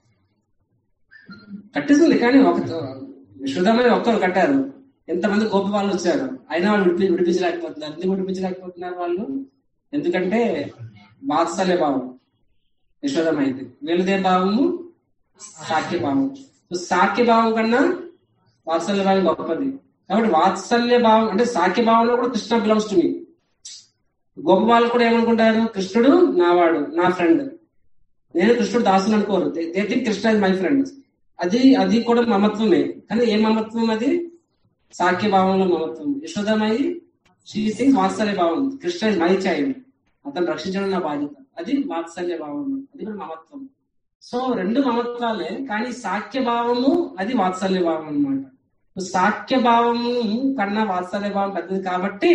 కట్టేసింది కానీ ఒక శుద్ధమైన ఒక్కరు కట్టారు ఎంతమంది గొప్ప వాళ్ళు వచ్చారు అయినా వాళ్ళు విడిపి విడిపించలేకపోతున్నారు ఎందుకు విడిపించలేకపోతున్నారు వాళ్ళు ఎందుకంటే వాత్సల్య భావం యశోదమైంది వీళ్ళదే భావము సాఖ్య భావం సో సాఖ్య భావం కన్నా వాత్సల్య భావం గొప్పది కాబట్టి వాత్సల్య భావం అంటే సాఖ్య భావంలో కూడా కృష్ణ బిలాంగ్స్ టు మీ గొప్ప వాళ్ళు కూడా ఏమనుకుంటారు కృష్ణుడు నావాడు నా ఫ్రెండ్ నేను కృష్ణుడు దాసుని అనుకోరు they think Krishna is my friend అది అది కూడా మమత్వమే కానీ ఏ మమత్వం అది సాఖ్య భావంలో మమత్వం యశోదమయి షీ థింగ్స్ వాత్సల్య భావం కృష్ణ ఇస్ మై చైల్డ్ అతను రక్షించడం నా బాధ్యత అది వాత్సల్య భావం అది కూడా మమత్వం సో రెండు మమత్వాలే కానీ సాఖ్య భావము అది వాత్సల్య భావం అన్నమాట సాఖ్య భావము కన్నా వాత్సల్య భావం పెద్దది కాబట్టి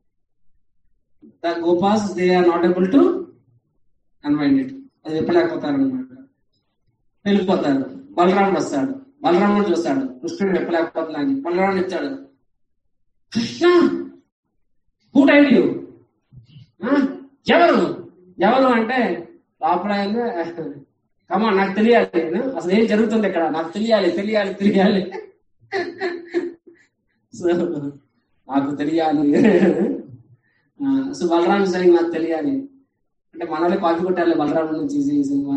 the gopas they are not able to unwind it అది విప్పలేకపోతారు అనమాట వెళ్ళిపోతారు బలరాముడు వస్తాడు బలరాముడు చూస్తాడు కృష్ణుడు విప్పలేకపోతున్నాను బలరాముడు ఇచ్చాడు కృష్ణ హూ టైడ్ యూ ఎవరు ఎవరు అంటే లోపల కమా నాకు తెలియాలి అసలు ఏం జరుగుతుంది ఇక్కడ నాకు తెలియాలి తెలియాలి తెలియాలి సో నాకు తెలియాలి సో బలరాం సరే నాకు తెలియాలి అంటే మనల్ని కాపీ కొట్టాలి బలరాం నుంచి ఈ సినిమా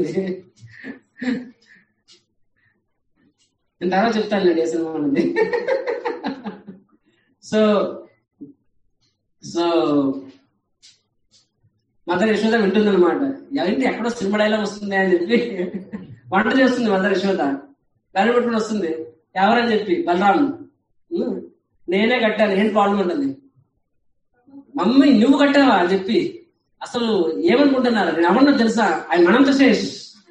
నేను తర్వాత చెప్తాను ఏ సినిమా అనేది సో సో మదర్ యశోద వింటుంది అనమాట ఏంటి ఎక్కడో సినిమా డైలాగ్ వస్తుంది అని చెప్పి వంట చేస్తుంది మదర్ యశోద దాన్ని పెట్టుకుని వస్తుంది ఎవరని చెప్పి బలరాం "ఉమ్, నేనే కట్టాను ఏం ప్రాబ్లం ఉంటుంది మమ్మీ నువ్వు కట్టావా అని చెప్పి అసలు ఏమనుకుంటున్నారు నేను ఎవరన్నా తెలుసా ఆయన అనంత శేష్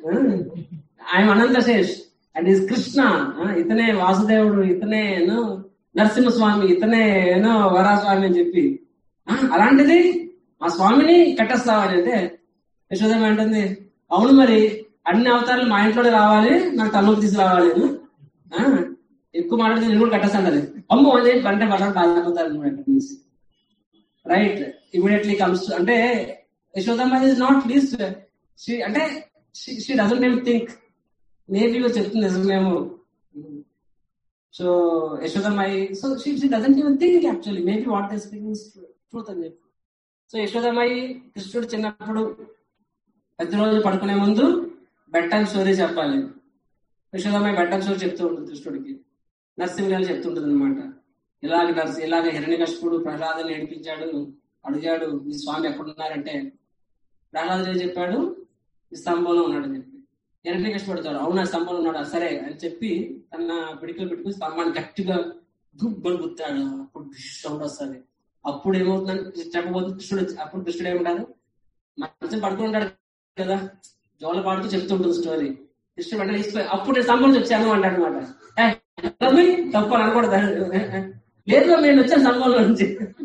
ఆయన అనంత శేష్ అండ్ ఇస్ కృష్ణ ఆ, ఇతనే వాసుదేవుడు ఇతనే ఏనో నరసింహస్వామి ఇతనే ఏనో వరాస్వామి అని చెప్పి "ఆ, అలాంటిది ఆ స్వామిని కట్టేస్తావా అని అంటే యశోదమ్మ అంటుంది అవును మరి అన్ని అవతారాలు మా ఇంట్లోనే రావాలి నాకు తల్లోకి తీసుకురావాలి ఆ, ఎక్కువ మాట్లాడితే నేను కూడా కట్టేస్తాను అమ్మో అని చెప్పి అంటే వాళ్ళని బాధపడతారు అన్నమాట అక్కడి నుంచి రైట్ ఇమీడియట్లీ కమ్స్ అంటే యశోదమ్మ ఇస్ నాట్ లీస్ట్ అంటే షీ డజంట్ ఏం థింక్ మేబీ చెప్తుంది నిజమేమో సో యశోదమ్మాయి so she she doesn't even think actually maybe what they speaking truth అని చెప్పి సో యశోదమ్మాయి కృష్ణుడు చిన్నప్పుడు ప్రతి రోజు పడుకునే ముందు బెడ్ టైం స్టోరీ చెప్పాలి యశోదమ్మాయి బెడ్ టైం స్టోరీ చెప్తూ ఉంటుంది కృష్ణుడికి నరసింహ చెప్తుంటుంది అనమాట ఇలాగ నరసి ఇలాగ హిరణ్యకశిపుడు ప్రహ్లాదని ఏడిపించాడు అడిగాడు మీ స్వామి ఎక్కడున్నారంటే ప్రహ్లాదుడు ఏం చెప్పాడు ఈ స్తంభంలో ఉన్నాడని చెప్పి హిరణ్యకశిపుడు అడుగుతాడు అవునా స్తంభంలో ఉన్నాడా సరే అని చెప్పి తన పిడికలు పెట్టుకుని స్తంభాన్ని గట్టిగా గుబ్బని గుత్తాడు అప్పుడు సౌండ్ వస్తుంది అప్పుడు ఏమవుతుందని చెప్పబోతుంది కృష్ణుడు అప్పుడు కృష్ణుడు ఏమంటారు మంచం పడుకుని ఉంటాడు కదా జోల పాడుతూ చెప్తుంటుంది స్టోరీ కృష్ణుడు వెంటనే తీసుకుపోయి అప్పుడు నేను స్తంభం నుంచి వచ్చాను అంటాడు అనమాట తప్పు అని అనకూడదు లేదు నేను వచ్చాను సంఘంలో నుంచి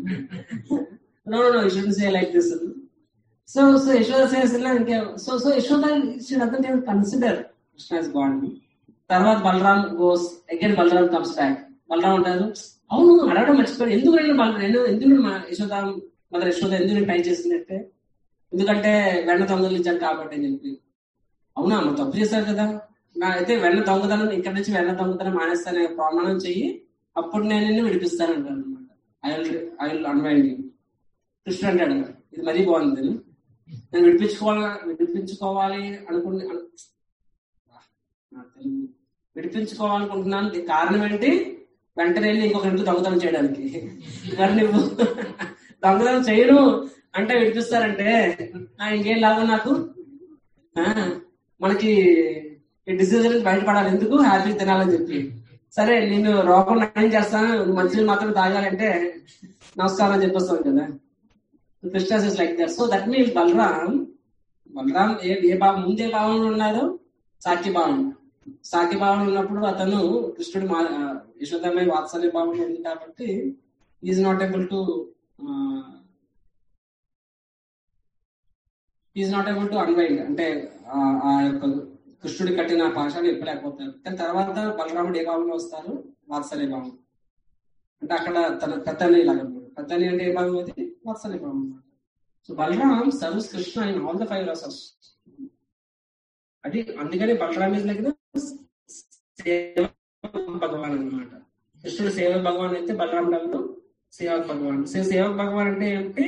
no no you should say like this so so Yashoda says ఇంకే సో సో యశోద షుడ్ అదంటే కన్సిడర్ కృష్ణ గాడ్ తర్వాత Balaram goes again Balaram comes back Balaram అంటారు అవును అడగడం మర్చిపోయాడు ఎందుకు నేను బలరాం నేను ఎందుకు నేను మా యశోద మదర్ యశోద ఎందుకు నేను ట్రై చేసినట్టే ఎందుకంటే వెన్న దొంగలించాను కాబట్టి అని చెప్పి అవునా మరి తప్పు చేశారు కదా నా అయితే వెన్న దొంగతనం ఇక్కడ నుంచి వెన్న దొంగతనం మానేస్తానే ప్రమాణం చెయ్యి అప్పుడు నేను నిన్ను విడిపిస్తాను అంటాను అనమాట I will I will unwind కృష్ణుడు అంటాడు ఇది మరీ బాగుంది నేను విడిపించుకోవాలి విడిపించుకోవాలి అనుకుని అను- నాకు తెలియదు. విడిపించుకోవాలనుకుంటున్నాను దీనికి కారణం ఏంటి వెంటనే వెళ్ళి ఇంకొక ఇంట్లో దొంగతనం చేయడానికి మరి నువ్వు దొంగతనం చేయను అంటే విడిపిస్తారంటే ఆ, ఇంకేం లాభం నాకు ఆ, మనకి ఈ డిసీజ్ నుంచి బయటపడాలి ఎందుకు హ్యాపీ తినాలని చెప్పి సరే నేను రోగం నయం చేస్తాను మంచిని మాత్రం తాగాలంటే నమస్కారం అని చెప్పేస్తాను కదా Krishna's is like that so that means Balaram Balaram ఏ ఏ భావం ముందే భావంలో ఉన్నారు సాఖ్య భావం సాకి భావన ఉన్నప్పుడు అతను కృష్ణుడు మా యశోదమై వాత్సల్య భావన ఉంది కాబట్టి is not able to is not able to unwind అంటే ఆ- ఆ యొక్క కృష్ణుడి కట్టిన పాశాన్ని ఇప్పలేకపోతారు కానీ తర్వాత బలరాముడు ఏ భావంలో వస్తారు వాత్సల్య భావం అంటే అక్కడ తన పెద్దని లాగా పెద్దని అంటే ఏ భావం అది వాత్సల్య భావం అన్నమాట so Balaram serves Krishna in all the five rasas అది అందుకని బలరామ్ ఇస్ లైక్ సేవ భగవాన్ అన్నమాట కృష్ణుడు సేవ భగవాన్ అయితే బలరాముడు సేవ భగవాన్ సో సేవ భగవాన్ అంటే ఏంటి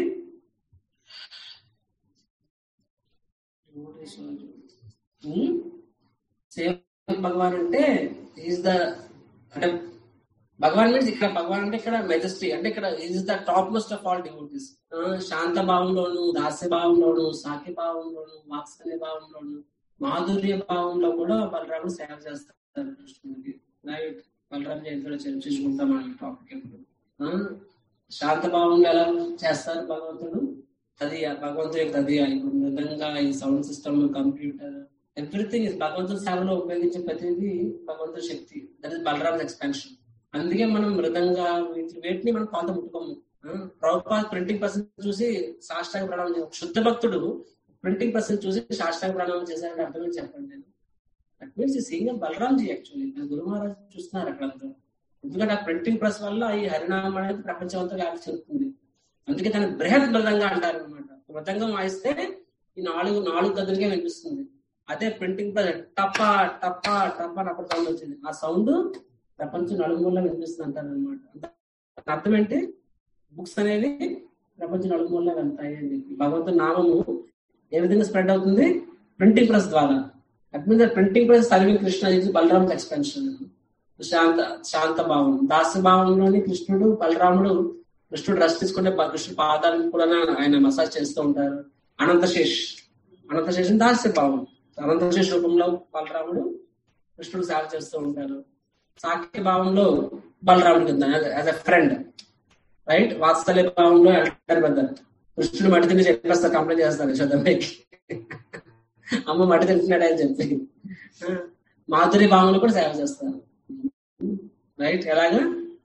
ఉమ్, సేవ భగవాన్ అంటే ఈజ్ ద అంటే భగవాన్ మీన్స్ ఇక్కడ భగవాన్ అంటే ఇక్కడ మెజెస్టీ అంటే ఇక్కడ is the topmost of all devotees శాంత భావంలోను దాస్య భావంలోను సాకి భావంలోను వాత్సల్య భావంలోను మాధుర్య భావంలో కూడా బలరాముడు సేవ చేస్తారు కృష్ణుడికి రైట్ బలరాం జయంతిలో చర్చించుకుంటాం మనం టాపిక్ ఇప్పుడు ఆ, శాంత భావంలో ఎలా చేస్తారు భగవంతుడు అది ఆ భగవంతుడి యొక్క అది ఇప్పుడు మృదంగా ఈ sound system computer everything is భగవంతుడి సేవలో ఉపయోగించే ప్రతిదీ భగవంతుడి శక్తి దట్ ఇస్ బలరామ్ ఎక్స్పాన్షన్ అందుకే మనం మృదంగా వీటి- వీటిని మనం కొంత ముట్టుకోము ప్రభుత్వ ప్రింటింగ్ పర్సన్ చూసి సాష్టాంగ ప్రణామం చేయ- శుద్ధ భక్తుడు ప్రింటింగ్ పర్సన్ చూసి సాష్టాంగ ప్రణామం చేశారంటే అర్థం ఏంటి చెప్పండి నేను that means senior Balaram ji actually Guru Maharaj చూస్తున్నారు అక్కడ అంతా. ఎందుకంటే ఆ ప్రింటింగ్ ప్రెస్ వల్ల ఈ హరినామం అనేది ప్రపంచం అంతా వ్యాప్తి చెందుతుంది అందుకే దాన్ని బృహత్ మృదంగా అంటారు అనమాట మృదంగం వాయిస్తే ఈ నాలుగు నాలుగు గదులకే వినిపిస్తుంది అదే ప్రింటింగ్ ప్రెస్ టప్ప టప్ప టప్ప అని అప్పుడు సౌండ్ వచ్చింది ఆ సౌండ్ ప్రపంచం నలుమూలలో వినిపిస్తుంది అంటారు అనమాట అర్థం ఏంటి బుక్స్ అనేవి ప్రపంచం నలుమూలలో వెళ్తాయి అని చెప్పి భగవంతుని నామము ఏ విధంగా స్ప్రెడ్ అవుతుంది ప్రింటింగ్ ప్రెస్ ద్వారా that means printing press serving Krishna ఇది బలరామ్ ఎక్స్పెన్షన్ శాంత శాంత భావం దాస్య భావంలోని కృష్ణుడు బలరాముడు కృష్ణుడు రష్ తీసుకుంటే పా- కృష్ణుడు పాదాలను కూడా ఆయన మసాజ్ చేస్తూ ఉంటారు అనంతశేష్ అనంతశేషం దాస్య భావం అనంతశేష్ రూపంలో బలరాముడు కృష్ణుడు సేవ చేస్తూ ఉంటారు సాఖ్య భావంలో బలరాముడికి యాజ్ ఎ ఫ్రెండ్ రైట్ వాత్సల్య భావంలో ఎల్డర్ బ్రదర్ కృష్ణుడు మట్టి తిని చెప్పేస్తా కంప్లైంట్ చేస్తారు యశోదమ్మకి అమ్మ మట్టి తింటున్నాడు అని చెప్పి ఆ, మాధురి భావంలో కూడా సేవ చేస్తారు రైట్ ఎలాగా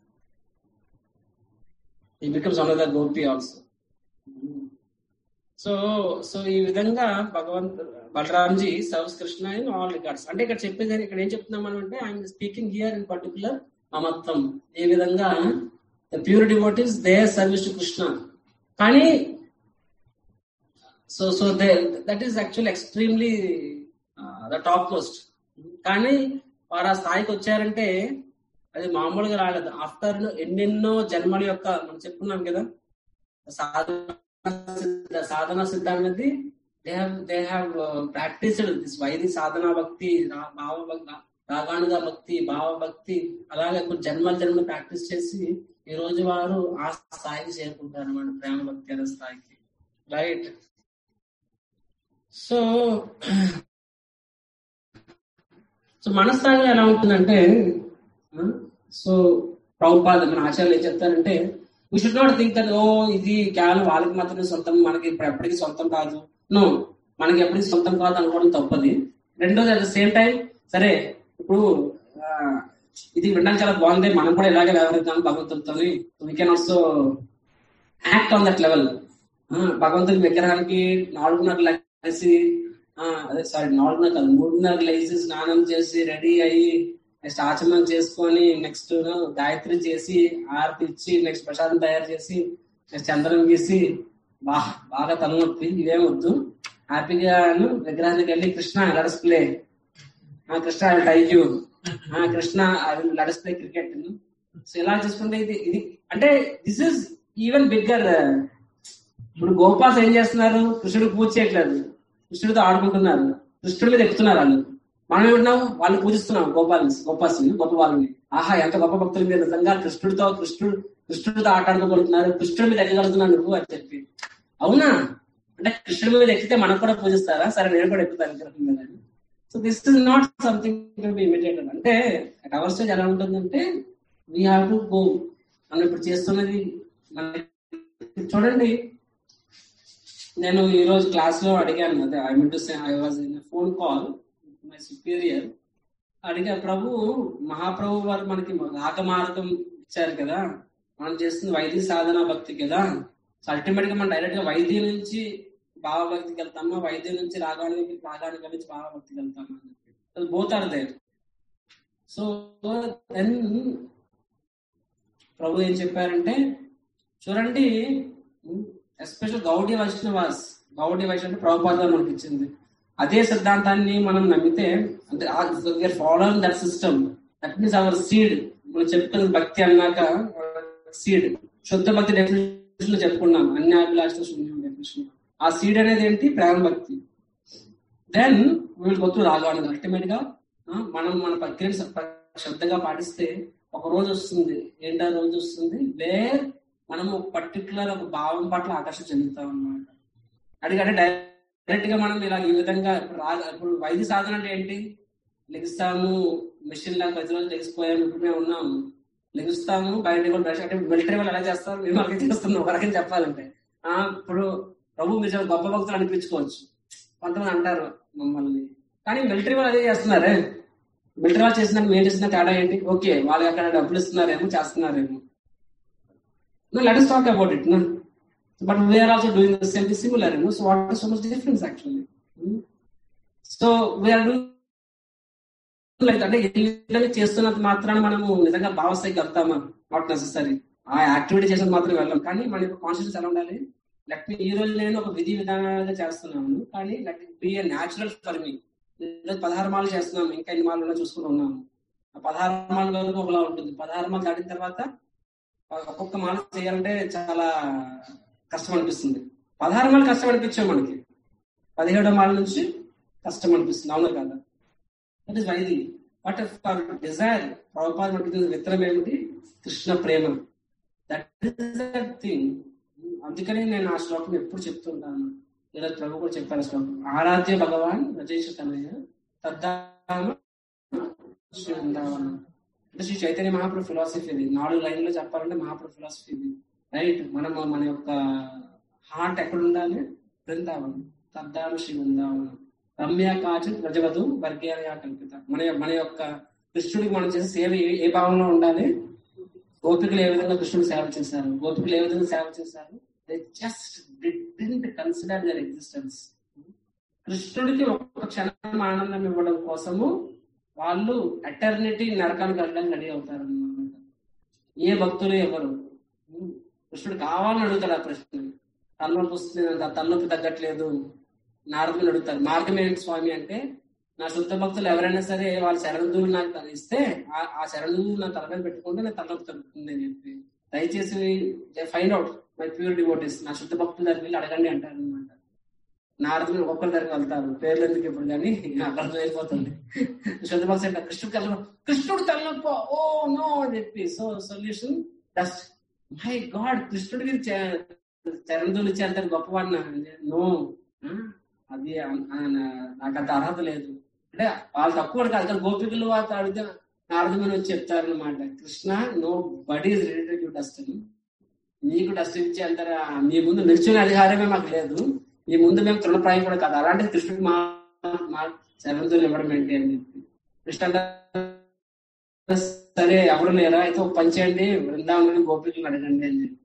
ఈ becomes one of the gopi also so so ఈ విధంగా భగవంత్ Balaramji serves Krishna in all records అంటే ఇక్కడ చెప్పేది ఇక్కడ ఏం చెప్తున్నాం మనం అంటే I'm speaking here in particular mamatvam ఏ విధంగా the pure devotees they service to Krishna కానీ so so they that is actual extremely the topmost కానీ వారు ఆ స్థాయికి వచ్చారంటే అది మామూలుగా రాలేదు ఆఫ్టర్ ఎన్నెన్నో జన్మల యొక్క మనం చెప్పుకున్నాం కదా సాధన సిద్ధ సాధన సిద్ధ అనేది they have they have practised this వైది సాధన భక్తి రా- భావ భక్తి రాగానుగా భక్తి భావ భక్తి అలాగే కొన్ని జన్మల జన్మ ప్రాక్టీస్ చేసి ఈ రోజు వారు ఆ స్థాయికి చేరుకుంటారు అన్నమాట ప్రేమ భక్తి అనే స్థాయికి రైట్ సో సో మన స్థాయిలో ఎలా ఉంటుందంటే సో ప్రభుపాద మన ఆచార్యులు ఏం చెప్తారంటే we should not think that ఓ ఇది కేవలం వాళ్ళకి మాత్రమే సొంతం మనకి ఇప్పుడు ఎప్పటికీ సొంతం కాదు నో మనకి ఎప్పటికీ సొంతం కాదు అనుకోవడం తప్పది రెండోది అట్ ద సేమ్ టైం సరే ఇప్పుడు ఆ, ఇది వినడానికి చాలా బాగుంది మనం కూడా ఇలాగే వ్యవహరిద్దాం భగవంతుడితో we can also act on that level భగవంతుడి విగ్రహానికి నాలుగున్నర లేసి ఆ, అదే సారీ నాలుగున్నర కాదు మూడున్నర లేచి స్నానం చేసి రెడీ అయ్యి నెక్స్ట్ ఆచమనం చేసుకొని నెక్స్ట్ గాయత్రి చేసి ఆరతి ఇచ్చి నెక్స్ట్ ప్రసాదం తయారు చేసి నెక్స్ట్ చంద్రం గీసి బా బాగా తలనొప్పి ఇవేం వద్దు హ్యాపీగా విగ్రహానికి వెళ్ళి Krishna let us play Krishna I take you Krishna I will let us play cricket so ఇలా చేసుకుంటే ఇది ఇది అంటే దిస్ ఇస్ ఈవెన్ బిగ్గర్ ఇప్పుడు గోపాస్ ఏం చేస్తున్నారు కృష్ణుడు పూజ చేయట్లేదు కృష్ణుడితో ఆడుకుంటున్నారు కృష్ణుడి మీద ఎక్కుతున్నారు వాళ్ళు మనం ఏమంటున్నాం వాళ్ళు పూజిస్తున్నాం గోపాల్ గోపాస్ గొప్ప వాళ్ళని ఆహా ఎంత గొప్ప భక్తులు మీరు నిజంగా కృష్ణుడితో కృష్ణుడు కృష్ణుడితో ఆట ఆడుకోగలుగుతున్నారు కృష్ణుడి మీద ఎక్కగలుగుతున్నావు నువ్వు అని చెప్పి అవునా అంటే కృష్ణుడి మీద ఎక్కితే మనం కూడా పూజిస్తారా సరే నేను కూడా ఎక్కుతాను కృష్ణుడి మీద so this is not something to be imitated అంటే అవర్ స్టేజ్ ఎలా ఉంటుందంటే వీ హ్యావ్ టు గో మనం ఇప్పుడు చేస్తున్నది మన- చూడండి నేను ఈ రోజు క్లాస్ లో అడిగాను అదే I mean to say I was in phone call my superior అడిగా ప్రభు మహాప్రభు వారు మనకి రాక మార్గం ఇచ్చారు కదా మనం చేస్తుంది వైద్య సాధన భక్తి కదా సో అల్టిమేట్ గా మనం డైరెక్ట్ గా వైద్యం నుంచి భావభక్తికి వెళ్తామా వైద్యం నుంచి రాగానికి రాగానికి నుంచి భావభక్తికి వెళ్తామా both are there so then Prabhu ఏం చెప్పారంటే చూడండి ఎస్పెషల్ గౌడీ వైష్ణవాస్ గౌడీ వైష్ణవ ప్రభుపాద మనకి ఇచ్చింది అదే సిద్ధాంతాన్ని మనం నమ్మితే అంటే following that system that means our seed మనం చెప్పుకున్న భక్తి అన్నాక సీడ్ శుద్ధ భక్తి డెఫినేషన్ లో చెప్పుకున్నాం అన్ని అభిలాష శూన్యం డెఫినేషన్ ఆ సీడ్ అనేది ఏంటి ప్రేమ భక్తి దెన్ వీళ్ళు గొత్తు రాగాలి అల్టిమేట్ గా ఆ, మనం మన ప్రక్రియను స- శ్రద్ధగా పాటిస్తే ఒక రోజు వస్తుంది ఏంటో రోజు వస్తుంది వేర్ మనం ఒక పర్టికులర్ ఒక భావం పట్ల ఆకర్షణ చెందుతాం అన్నమాట అడిగంటే డైరెక్ట్ గా మనం ఇలా ఈ విధంగా ఇప్పుడు రా- ఇప్పుడు వైద్య సాధన అంటే ఏంటి లెగిస్తాము మిషన్ లాగా ప్రతి రోజు లెగిసిపోయాము ఇప్పుడు మేము ఉన్నాము లెగుస్తాము బయట బ్రష్ అంటే మిలిటరీ వాళ్ళు ఎలా చేస్తారు మేము అలాగే చేస్తున్నాం ఒక రకంగా చెప్పాలంటే ఆ ఇప్పుడు ప్రభు మీరు చాలా గొప్ప భక్తులు అనిపించుకోవచ్చు కొంతమంది అంటారు మమ్మల్ని కానీ మిలిటరీ వాళ్ళు అదే చేస్తున్నారే మిలిటరీ వాళ్ళు చేసిన మేము చేసిన తేడా ఏంటి ఓకే వాళ్ళు అక్కడ డబ్బులు ఇస్తున్నారేమో చేస్తున్నారేమో let us talk about it but we are also doing the same similar so what so much difference actually so we are doing like అంటే ఈ విధంగా చేస్తున్నంత మాత్రాన మనము నిజంగా భావస్థాయికి వెళ్తామా నాట్ నెసరీ ఆ యాక్టివిటీ చేసినంత మాత్రం వెళ్ళాం కానీ మన యొక్క కాన్షియస్ ఎలా ఉండాలి లెట్ మీ ఈ రోజు నేను ఒక విధి విధానాలుగా చేస్తున్నాను కానీ let be a natural for me ఈరోజు పదహారు మాలు చేస్తున్నాం ఇంకా ఎన్ని మాలు చూసుకుని ఉన్నాము ఆ పదహారు మాల వరకు ఒకలా ఉంటుంది పదహారు మాలు దాటిన తర్వాత ఒక్కొక్క మాల చేయాలంటే చాలా కష్టం అనిపిస్తుంది పదహారు మాలు కష్టం అనిపించాం మనకి పదిహేడో మాల నుంచి కష్టం అనిపిస్తుంది అవునా కదా దట్ ఇస్ వైది బట్ ఫర్ డిజైర్ ప్రభుపాద మనకి విత్తనం ఏమిటి కృష్ణ ప్రేమ దట్ ఇస్ థింగ్ అందుకనే నేను ఆ శ్లోకం ఎప్పుడు చెప్తుంటాను ఈరోజు ప్రభు కూడా చెప్పారు ఆ శ్లోకం ఆరాధ్య భగవాన్ రజేష్ తనయ తద్దామ శ్రీ బృందావనం అంటే శ్రీ చైతన్య మహాప్రభు ఫిలాసఫీ ఇది నాలుగు లైన్లో చెప్పాలంటే మహాప్రభు ఫిలాసఫీ ఇది రైట్ మనం మన యొక్క హార్ట్ ఎక్కడ ఉండాలి బృందావనం తద్దామ శ్రీ బృందావనం రమ్య కాచు ప్రజవధు వర్గీయ కల్పిత మన మన యొక్క కృష్ణుడికి మనం చేసే సేవ ఏ- ఏ భావంలో ఉండాలి గోపికలు ఏ విధంగా కృష్ణుడు సేవ చేశారు గోపికలు ఏ విధంగా సేవ చేశారు they just did consider their existence కృష్ణుడికి ఒక క్షణం ఆనందం ఇవ్వడం కోసము వాళ్ళు అటర్నిటీ నరకానికి వెళ్ళడానికి రెడీ అవుతారు అన్నమాట ఏ భక్తులు ఎవరు కృష్ణుడు కావాలని అడుగుతాడు ఆ ప్రశ్న తలనొప్పి వస్తుంది నాకు తలనొప్పి తగ్గట్లేదు నారదుని అడుగుతారు మార్గం ఏంటి స్వామి అంటే నా శుద్ధ భక్తులు ఎవరైనా సరే వాళ్ళ శరణులు నాకు ఇస్తే ఆ- ఆ శరణులు నా తల మీద పెట్టుకుంటే నా తలనొప్పి తగ్గుతుంది అని చెప్పి దయచేసి find out my pure devotees నా శుద్ధ భక్తుల దగ్గర వెళ్ళి అడగండి అంటారు అనమాట నారదులు ఒక్కొక్కరి దగ్గరికి వెళ్తారు పేర్లు ఎందుకు ఇప్పుడు కానీ అక్కడ వెళ్ళిపోతుంది శుద్ధ భక్తులు అంటే కృష్ణుడు తల కృష్ణుడు తలనొప్పి ఓ నో అని చెప్పి so solution dust my God కృష్ణుడికి చరణులు ఇచ్చేంత గొప్పవాడిన నో అది ఆ- ఆ- నా- నాకు అంత అర్హత లేదు అంటే వాళ్ళు తక్కువ కాదు కానీ గోపికలు వాళ్ళు అడిగితే నారదమని వచ్చి చెప్తారు అనమాట Krishna nobody is related to dust నీకు డస్ట్ ఇచ్చే అంత మీ ముందు నిల్చునే అధికారమే మాకు లేదు మీ ముందు మేము తృణప్రాయం కూడా కాదు అలాంటి కృష్ణుడికి మా మా శరణులు ఇవ్వడం ఏంటి అని చెప్పి కృష్ణ అంటారు, సరే ఎవరు లేరా అయితే ఒక పని చేయండి బృందావనం గోపికలు అడగండి అని చెప్పి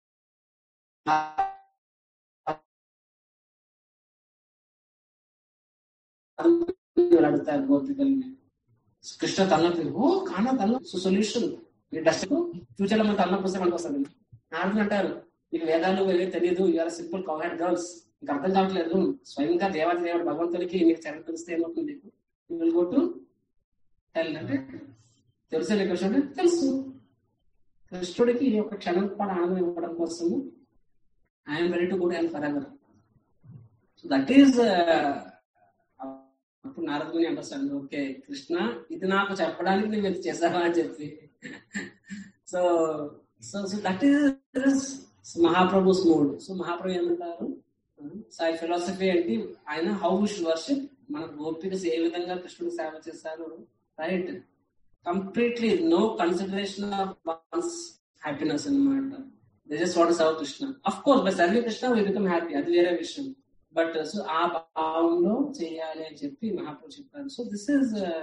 వీళ్ళు అడుగుతారు గోపికల్ని కృష్ణ తలనొప్పి ఓ కానా తలనొప్పి సొల్యూషన్ మీ డస్ట్ ఫ్యూచర్ లో మన తలనొప్పి వస్తే మనకు వస్తుంది నారదులు అంటారు మీకు వేదాలు ఏవే తెలియదు యూఆర్ సింపుల్ కౌహెడ్ గర్ల్స్ మీకు అర్థం కావట్లేదు స్వయంగా దేవాది దేవుడు భగవంతుడికి మీకు చరణ తెలిస్తే ఏమవుతుంది మీకు విల్ గో టు హెల్ అంటే తెలుసా నీకు కృష్ణుడు తెలుసు కృష్ణుడికి ఈ యొక్క క్షణం కూడా ఆనందం ఇవ్వడం కోసము I'm ready to go to hell forever so that is అప్పుడు నారదుని అండర్స్టాండ్ ఓకే కృష్ణ ఇది నాకు చెప్పడానికి నువ్వు ఇది చేసావా అని చెప్పి so so so that is Mahaprabhu's mood so Mahaprabhu ఏమంటారు సాయి ఫిలాసఫీ ఏంటి ఆయన హౌ విష్ వర్షిప్ మన గోపికస్ ఏ విధంగా కృష్ణుడు సేవ చేశారు right completely no consideration of one's happiness అనమాట they just what serve Krishna of course by serve Krishna we become happy అది వేరే విషయం బట్ సో ఆ భావంలో చేయాలి అని చెప్పి మహాప్రభు చెప్పారు so this is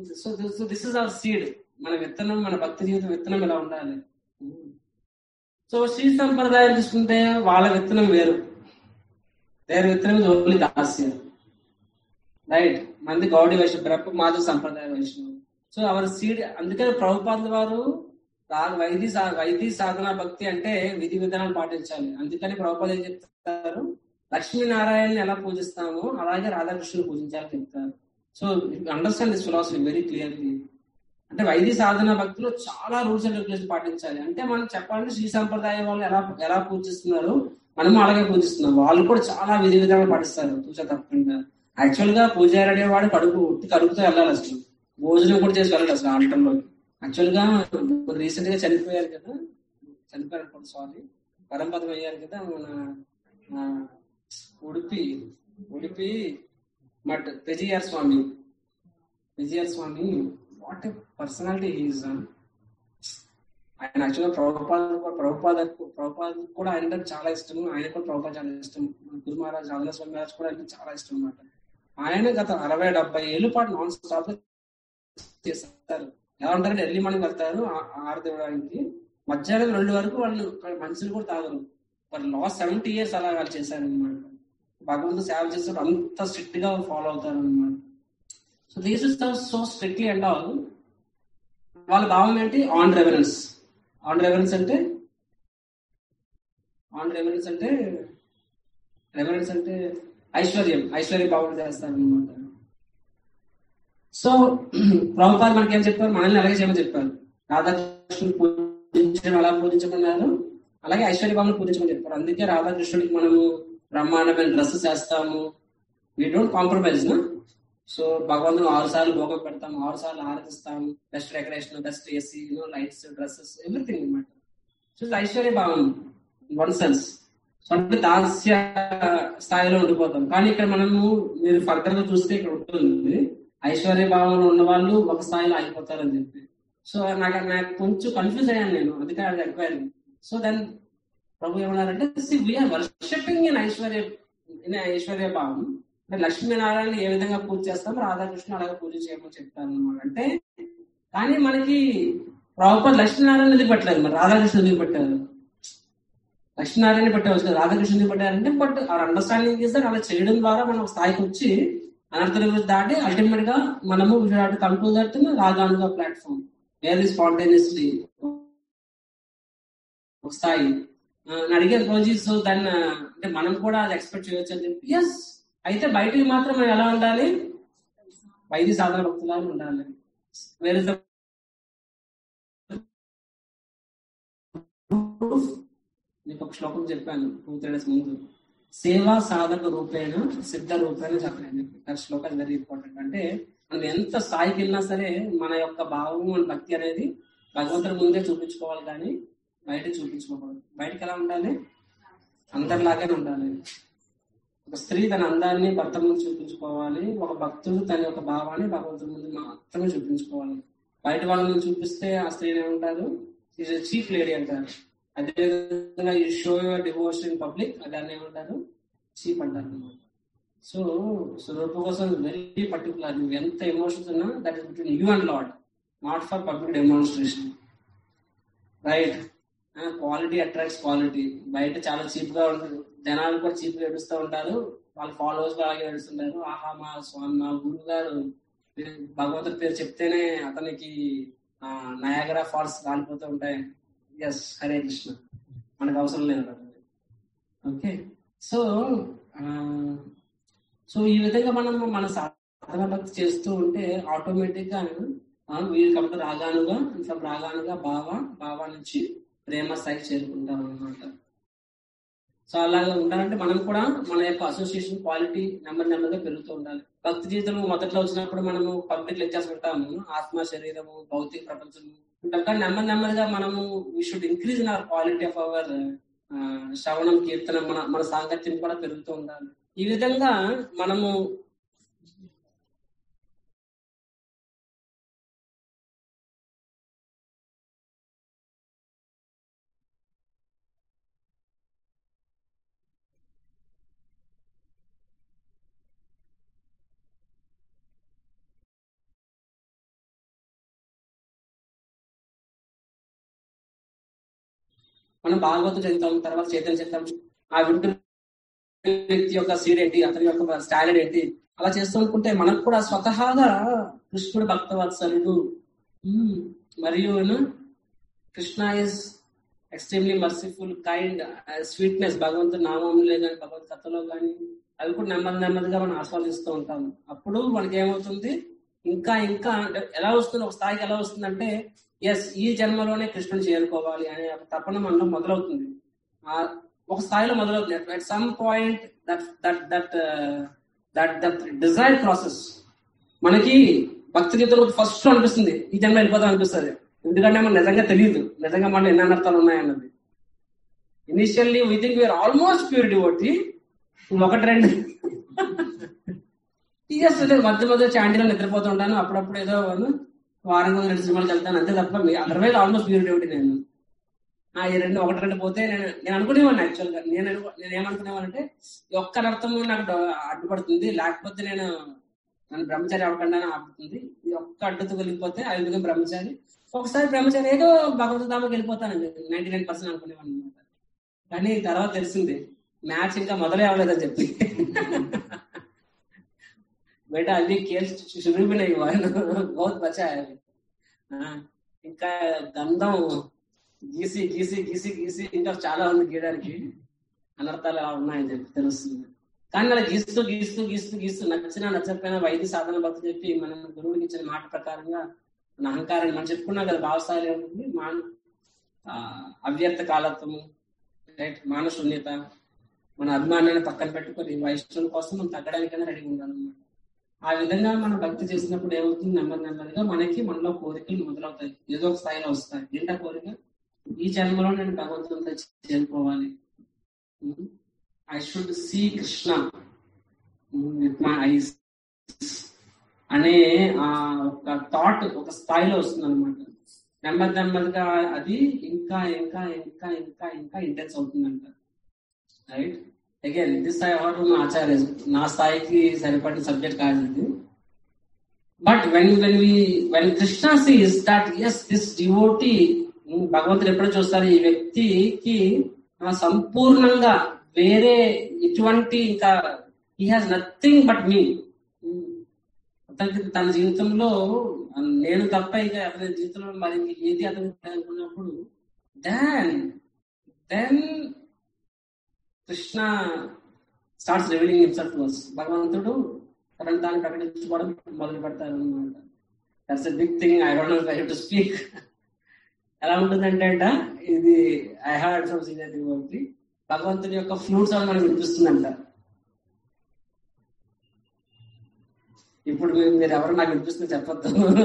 so so this is our seed మన విత్తనం మన భక్తి జీవితం విత్తనం ఇలా ఉండాలి సో శ్రీ సంప్రదాయం తీసుకుంటే వాళ్ళ విత్తనం వేరు వేరే విత్తనం ఓన్లీ దాస్యం రైట్ మంది గౌడి వైష్ణవ బ్రహ్మ మాధవ సంప్రదాయ వైష్ణవం సో అవర్ సీడ్ అందుకని ప్రభుపాదుల వారు రా- వైది సా- వైది సాధన భక్తి అంటే విధి విధానాలు పాటించాలి అందుకని ప్రభుపాద ఏం చెప్తారు లక్ష్మీనారాయణ ఎలా పూజిస్తామో అలాగే రాధాకృష్ణుని పూజించాలని చెప్తారు so understand this philosophy very clearly అంటే వైదిక సాధన భక్తులు చాలా రూల్స్ అండ్ రెగ్యులేషన్ పాటించాలి అంటే మనం చెప్పాలంటే శ్రీ సంప్రదాయం వాళ్ళు ఎలా ఎలా పూజిస్తున్నారు మనము అలాగే పూజిస్తున్నాం వాళ్ళు కూడా చాలా విధి విధానాలు పాటిస్తారు పూజ తప్పకుండా యాక్చువల్ గా పూజారి అనేవాడు కడుపు ఉట్టి కడుపుతో వెళ్ళాలి అసలు భోజనం కూడా చేసి వెళ్ళాలి అసలు ఆటంలో యాక్చువల్ గా రీసెంట్ గా చనిపోయారు కదా చనిపోయారు సారీ పరంపదం అయ్యారు కదా మన ఆ, Udupi Udupi Math Pejawar Swami Pejawar Swami what a personality he's ఆయన యాక్చువల్గా ప్రభుపాద ప్రభుపాద ప్రభుపాద కూడా ఆయన అంటే చాలా ఇష్టం ఆయన కూడా ప్రభుపాద చాలా ఇష్టం గురు మహారాజ్ ఆంధ్ర స్వామి మహారాజ్ కూడా ఆయనకి చాలా ఇష్టం అన్నమాట ఆయన గత అరవై డెబ్బై ఏళ్ళ పాటు నాన్ స్టాప్ చేస్తారు ఎలా ఉంటారంటే ఎర్లీ మార్నింగ్ వెళ్తారు ఆ- ఆరు దేవుడానికి మధ్యాహ్నం రెండు వరకు వాళ్ళు మనుషులు కూడా తాగరు వాళ్ళు లాస్ట్ సెవెంటీ ఇయర్స్ అలా వాళ్ళు చేశారు అనమాట భగవంతుడు సేవ చేస్తారు అంత స్ట్రిక్ట్ గా ఫాలో అవుతారు అనమాట so this is so strictly and all వాళ్ళ భావం ఏంటి ఆన్ రెవరెన్స్ ఆన్ రెవరెన్స్ అంటే ఆన్ రెవరెన్స్ అంటే రెవరెన్స్ అంటే ఐశ్వర్యం ఐశ్వర్య భావం చేస్తారు అనమాట సో ప్రభుపాద మనకి ఏం చెప్పారు మనల్ని అలాగే చేయమని చెప్పారు రాధాకృష్ణుని పూజించడం ఎలా పూజించమన్నారు అలాగే ఐశ్వర్య భావన పూజించమని చెప్పారు అందుకే రాధాకృష్ణుడికి మనము బ్రహ్మాండమైన డ్రెస్సెస్ వేస్తాము వీ డోంట్ కాంప్రమైజ్ నా సో భగవంతుడు ఆరు సార్లు భోగం పెడతాము ఆరు సార్లు ఆరాధిస్తాము best decoration best AC lights dresses everything అనమాట సో ఐశ్వర్య భావం వన్ సెన్స్ సో అంటే దాస్య స్థాయిలో ఉండిపోతాం కానీ ఇక్కడ మనము మీరు ఫర్దర్ గా చూస్తే ఇక్కడ ఉంటుంది ఐశ్వర్య భావంలో ఉన్న వాళ్ళు ఒక స్థాయిలో ఆగిపోతారని చెప్పి సో నాకు నాకు కొంచెం కన్ఫ్యూజ్ అయ్యాను నేను అందుకే అది ఎంక్వైరీ సో దెన్ ప్రభు ఏమన్నారంటే వీఆర్ వర్షిపింగ్ ఇన్ ఐశ్వర్య ఇన్ ఐశ్వర్య భావం అంటే లక్ష్మీనారాయణ ఏ విధంగా పూజ చేస్తాం రాధాకృష్ణ అలాగే పూజ చేయమని చెప్తారు అనమాట అంటే కానీ మనకి ప్రభుత్వ లక్ష్మీనారాయణ ఎందుకు పెట్టలేదు మరి రాధాకృష్ణ ఎందుకు పెట్టారు లక్ష్మీనారాయణ పెట్టవచ్చు రాధాకృష్ణ ఎందుకు పెట్టారంటే but our understanding is that అలా చేయడం ద్వారా మనం ఒక స్థాయికి వచ్చి అనర్థం గురించి దాటి అల్టిమేట్ గా మనము కమ్ టు దట్ రాగానుగా ప్లాట్ఫామ్ వేర్ స్పాంటేనియస్లీ ఒక స్థాయి ఆ, నేను అడిగాను రోజు సో దాన్ని అంటే మనం కూడా అది ఎక్స్పెక్ట్ చేయొచ్చు అని చెప్పి ఎస్ అయితే బయటికి మాత్రం మనం ఎలా ఉండాలి వైద్య సాధన భక్తులాగా ఉండాలి వేరే మీకు ఒక శ్లోకం చెప్పాను టూ త్రీ డేస్ ముందు సేవా సాధక రూపేణ సిద్ధ రూపేణ చెప్పాను ఆ శ్లోకం వెరీ ఇంపార్టెంట్ అంటే మనం ఎంత స్థాయికి వెళ్ళినా సరే మన యొక్క భావం మన భక్తి అనేది భగవంతుడి ముందే చూపించుకోవాలి కానీ బయట చూపించుకోకూడదు బయటకు ఎలా ఉండాలి అందరిలాగానే ఉండాలి ఒక స్త్రీ తన అందాన్ని భర్త ముందు చూపించుకోవాలి ఒక భక్తుడు తన యొక్క భావాన్ని భగవంతుడి ముందు మాత్రమే చూపించుకోవాలి బయట వాళ్ళ ముందు చూపిస్తే ఆ స్త్రీని ఏమంటారు చీఫ్ లేడీ అంటారు అదేవిధంగా ఈ show your devotion in public దాన్ని ఏమంటారు చీప్ అంటారు అనమాట సో స్వరూప కోసం వెరీ పర్టికులర్ నువ్వు ఎంత ఎమోషన్స్ ఉన్నా that is between you and lord not for public demonstration right quality attracts quality బయట చాలా చీప్ గా ఉంటుంది జనాలు కూడా చీప్ గా ఏడుస్తూ ఉంటారు వాళ్ళ ఫాలోవర్స్ అలాగే ఏడుస్తుంటారు ఆహా మా స్వామి మా గురువు గారు భగవంతుడి పేరు చెప్తేనే అతనికి నయాగరా ఫాల్స్ కాలిపోతూ ఉంటాయి ఎస్ హరే కృష్ణ మనకు అవసరం లేదు ఓకే సో సో ఈ విధంగా మనం మన సాధన భక్తి చేస్తూ ఉంటే ఆటోమేటిక్ గా వీళ్ళు కాబట్టి రాగానుగా ఫ్రమ్ రాగానుగా భావ భావ నుంచి ప్రేమ స్థాయికి చేరుకుంటాం అనమాట సో అలాగే ఉండాలంటే మనం కూడా మన యొక్క అసోసియేషన్ క్వాలిటీ నెమ్మది నెమ్మదిగా పెరుగుతూ ఉండాలి భక్తి జీవితం మొదట్లో వచ్చినప్పుడు మనము పబ్లిక్ లెక్చర్స్ పెట్టాము ఆత్మ శరీరము భౌతిక ప్రపంచము ఉంటాం కానీ నెమ్మది నెమ్మదిగా మనము we should increase in our quality of our శ్రవణం కీర్తనం మన మన సాంగత్యం కూడా పెరుగుతూ ఉండాలి ఈ విధంగా మనము మనం భాగవతం చదువుతాం తర్వాత చైతన్య చదువుతాం ఆ వింటున్న వ్యక్తి యొక్క సీడ్ ఏంటి అతని యొక్క స్టాండర్డ్ ఏంటి అలా చేస్తూ అనుకుంటే మనకు కూడా స్వతహాగా కృష్ణుడు భక్తవత్సలుడు ఉమ్, మరియు Krishna is extremely merciful kind sweetness భగవంతుడి నామంలో కానీ భగవత్ కథలో కానీ అవి కూడా నెమ్మది నెమ్మదిగా మనం ఆస్వాదిస్తూ ఉంటాం అప్పుడు మనకి ఏమవుతుంది ఇంకా ఇంకా అంటే ఎలా వస్తుంది ఒక స్థాయికి ఎలా వస్తుంది అంటే ఎస్ ఈ జన్మలోనే కృష్ణుని చేరుకోవాలి అనే ఒక తపన మనలో మొదలవుతుంది ఆ ఒక స్థాయిలో మొదలవుతుంది at some point that that that that that desire process మనకి భక్తి గీతలు ఫస్ట్ అనిపిస్తుంది ఈ జన్మ వెళ్ళిపోతాం అనిపిస్తుంది ఎందుకంటే మనకు నిజంగా తెలియదు నిజంగా మన ఎన్ని అనర్థాలు ఉన్నాయన్నది initially we think we are almost pure devotee ఒకటి రెండు yes, లేదు మధ్య మధ్య చాండీలో నిద్రపోతూ ఉంటాను అప్పుడప్పుడు ఏదో వారం రోజులు రెండు సినిమాలకు వెళ్తాను అంతే తప్ప అదర్వైజ్ ఆల్మోస్ట్ ప్యూర్ డివోటీ నేను ఆ, ఈ రెండు ఒకటి రెండు పోతే నేను నేను అనుకునేవాడిని యాక్చువల్ గా నేను అను- నేను ఏమనుకునేవానంటే ఈ ఒక్క అర్థం నాకు డ- అడ్డుపడుతుంది లేకపోతే నేను నన్ను బ్రహ్మచారి అవ్వకుండా ఆపుతుంది ఈ ఒక్క అడ్డుతో వెళ్ళిపోతే ఐదుగురు బ్రహ్మచారి ఒకసారి బ్రహ్మచారి ఏదో భగవద్ధామకి వెళ్ళిపోతానండి నైన్టీ నైన్ పర్సెంట్ అనుకునేవాడిని అనమాట కానీ తర్వాత తెలిసింది మ్యాచ్ ఇంకా మొదలే అవ్వలేదని చెప్పి బేటా అవి కేల్ शुरू भी नहीं हुआ है बहुत बचा है अभी। हाँ, ఇంకా గంధం గీసి గీసి గీసి గీసి ఇంకా చాలా ఉంది గీయడానికి అనర్థాలు అలా ఉన్నాయని చెప్పి తెలుస్తుంది కానీ అలా గీస్తూ గీస్తూ గీస్తూ గీస్తూ నచ్చినా నచ్చకపోయినా వైద్య సాధన భక్తి చెప్పి మనం గురువుడికి ఇచ్చిన మాట ప్రకారంగా మన అహంకారాన్ని మనం చెప్పుకున్నాం కదా భావస్థాయి ఉంటుంది మాన ఆ, అవ్యక్త కాలత్వము రైట్ మాన శూన్యత మన అభిమానాన్ని పక్కన పెట్టుకొని వైష్ణవుల కోసం మనం తగ్గడానికైనా రెడీ ఉండాలన్నమాట ఆ విధంగా మనం భక్తి చేసినప్పుడు ఏమవుతుంది నెమ్మది నెమ్మదిగా మనకి మనలో కోరికలు మొదలవుతాయి ఏదో ఒక స్థాయిలో వస్తాయి ఏంటా కోరిక ఈ జన్మలో నేను భగవంతునితో చేరుకోవాలి I should see Krishna with my eyes అనే ఆ ఒక థాట్ ఒక స్థాయిలో వస్తుంది అనమాట నెమ్మది నెమ్మదిగా అది ఇంకా ఇంకా ఇంకా ఇంకా ఇంకా ఇంటెన్స్ అవుతుందంట right again this I order మా ఆచార్య నా స్థాయికి సరిపడిన సబ్జెక్ట్ కాదు ఇది but when when we when Krishna sees that as this devotee భగవంతుడు ఎప్పుడో చూస్తారు ఈ వ్యక్తికి ఆ, సంపూర్ణంగా వేరే ఎటువంటి ఇంకా he has nothing but me అతనికి తన జీవితంలో నేను తప్ప ఇక అతని జీవితంలో మరి ఇంక ఏది అతనికి అనుకున్నప్పుడు then then Krishna starts revealing himself to us భగవంతుడు తనని తాను ప్రకటించుకోవడం మొదలు పెడతారు అనమాట that's a big thing I don't know I to speak ఎలా ఉంటుందంటే అంట ఇది I heard from senior devotee భగవంతుని యొక్క ఫ్లూట్స్ అని మనకు వినిపిస్తుందంట ఇప్పుడు మీరు- మీరు ఎవరు నాకు వినిపిస్తుంది చెప్పొద్దు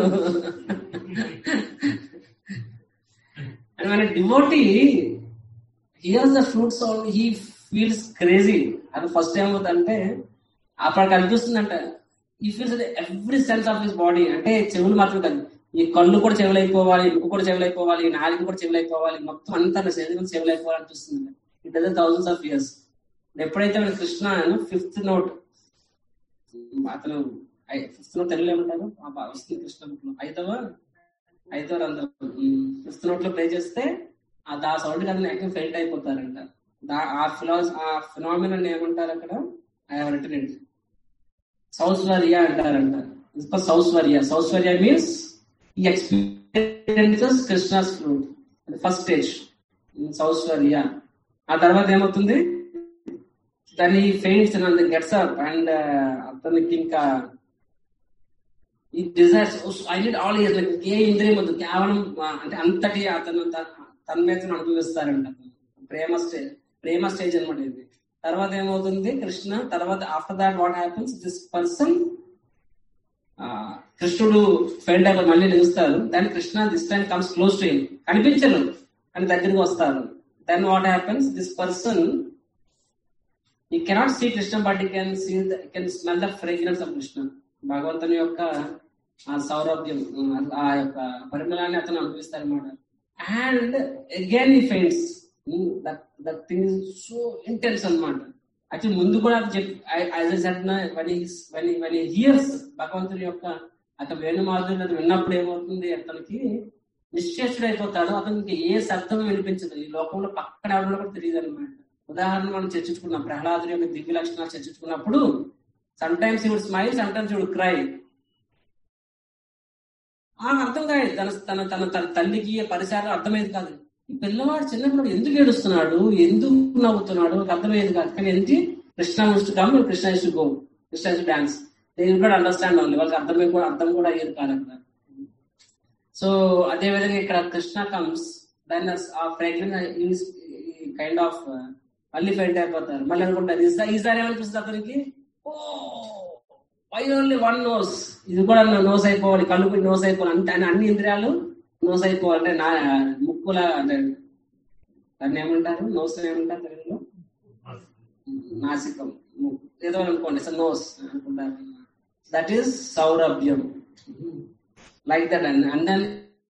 అండ్ మన devotee hears the flutes he feels crazy అది ఫస్ట్ ఏమవుతుందంటే అప్పుడు కనిపిస్తుందంట ఈ feels every sense of his body అంటే చెవులు మాత్రం కాదు ఈ కళ్ళు కూడా చెవులైపోవాలి ముక్కు కూడా చెవులైపోవాలి నాలుగు కూడా చెవులైపోవాలి మొత్తం అంతా నా శరీరం చెవులైపోవాలి అనిపిస్తుంది it doesn't thousands of years ఎప్పుడైతే మన కృష్ణ ఫిఫ్త్ నోట్ అతను ఫిఫ్త్ నోట్ తెలుగులో ఏమంటారు ఆ బా- వస్తుంది కృష్ణ book లో ఐదవ ఐదవ రంధ్రం ఫిఫ్త్ నోట్ లో ప్లే చేస్తే ఆ దా సౌండ్ కానీ యాక్టివ్ ఫెయిల్ట్ అయిపోతారంట దా- ఆ ఫిలాస్ ఆ ఫినామినన్ ఏమంటారు అక్కడ ఐ హావ్ రిటన్ ఇట్ సౌస్వర్య అంటారంట సౌస్వర్య సౌస్వర్య మీన్స్ ఈ experiences Krishna's flute first stage సౌస్వర్య ఆ తర్వాత ఏమవుతుంది దాన్ని faints and gets up and అతనికి ఇంకా ఈ desires I need all ears like ఏ ఇంద్రియం వద్దు కేవలం ఆ, అంటే అంతటి అతను త- తన్మయతను అనుభవిస్తారంట ప్రేమ స్టేజ్ ప్రేమ స్టేజ్ అనమాట ఇది తర్వాత ఏమవుతుంది కృష్ణ తర్వాత after that what happens this person కృష్ణుడు ఫెయిల్డ్ అయిపోయి మళ్ళీ నిలుస్తారు దాని Krishna this time comes close to him కనిపించరు అని దగ్గరికి వస్తారు then what happens this person he cannot see Krishna but he can see can smell the fragrance of Krishna భగవంతుని యొక్క ఆ సౌరభ్యం ఆ యొక్క పరిమళాన్ని అతను అనుభవిస్తారు అనమాట and again he faints that thing is so intense అనమాట యాక్చువల్ ముందు కూడా హియర్స్ భగవంతుని యొక్క అతను వేణు మాధుర్యం విన్నప్పుడు ఏమవుతుంది అతనికి నిశ్చేష్టుడు అయిపోతాడు అతనికి ఏ శబ్దం వినిపించదు ఈ లోకంలో పక్కన ఎవరిలో కూడా తెలియదు అనమాట ఉదాహరణ మనం చర్చించుకున్నాం ప్రహ్లాదుని యొక్క దివ్య లక్షణాలు చర్చించుకున్నప్పుడు sometimes would smile sometimes would cry ఆ అర్థం కాదు తన తన తన తన తల్లికి పరిసరాలు అర్థమయ్యేది కాదు ఈ పిల్లవాడు చిన్నప్పుడు ఎందుకు ఏడుస్తున్నాడు ఎందుకు నవ్వుతున్నాడు నాకు అర్థమయ్యేది కాదు కానీ ఏంటి కృష్ణ ఇష్ట కమ్ కృష్ణ ఇష్ట గో కృష్ణ ఇష్ట డాన్స్ నేను కూడా అండర్స్టాండ్ అవ్వాలి వాళ్ళకి అర్థమై కూడా అర్థం కూడా అయ్యేది కాదు అక్కడ సో అదే విధంగా ఇక్కడ కృష్ణ కమ్స్ దాన్ని ఆ ఫ్రాగ్రెన్స్ కైండ్ ఆఫ్ మళ్ళీ ఫెయింట్ అయిపోతారు మళ్ళీ అనుకుంటారు ఈసారి ఈసారి ఏమనిపిస్తుంది అతనికి oh why only one nose ఇది కూడా నోస్ అయిపోవాలి కళ్ళు నోస్ అయిపోవాలి అంటే అన్ని ఇంద్రియాలు నోస్ అయిపోవాలి అంటే నా ముక్కుల అంటే దాన్ని ఏమంటారు నోస్ ఏమంటారు తెలుగులో నాసికం ముక్కు. ఏదో అనుకోండి సార్ నోస్ అనుకుంటారు దట్ ఈస్ సౌరభ్యం like that and and then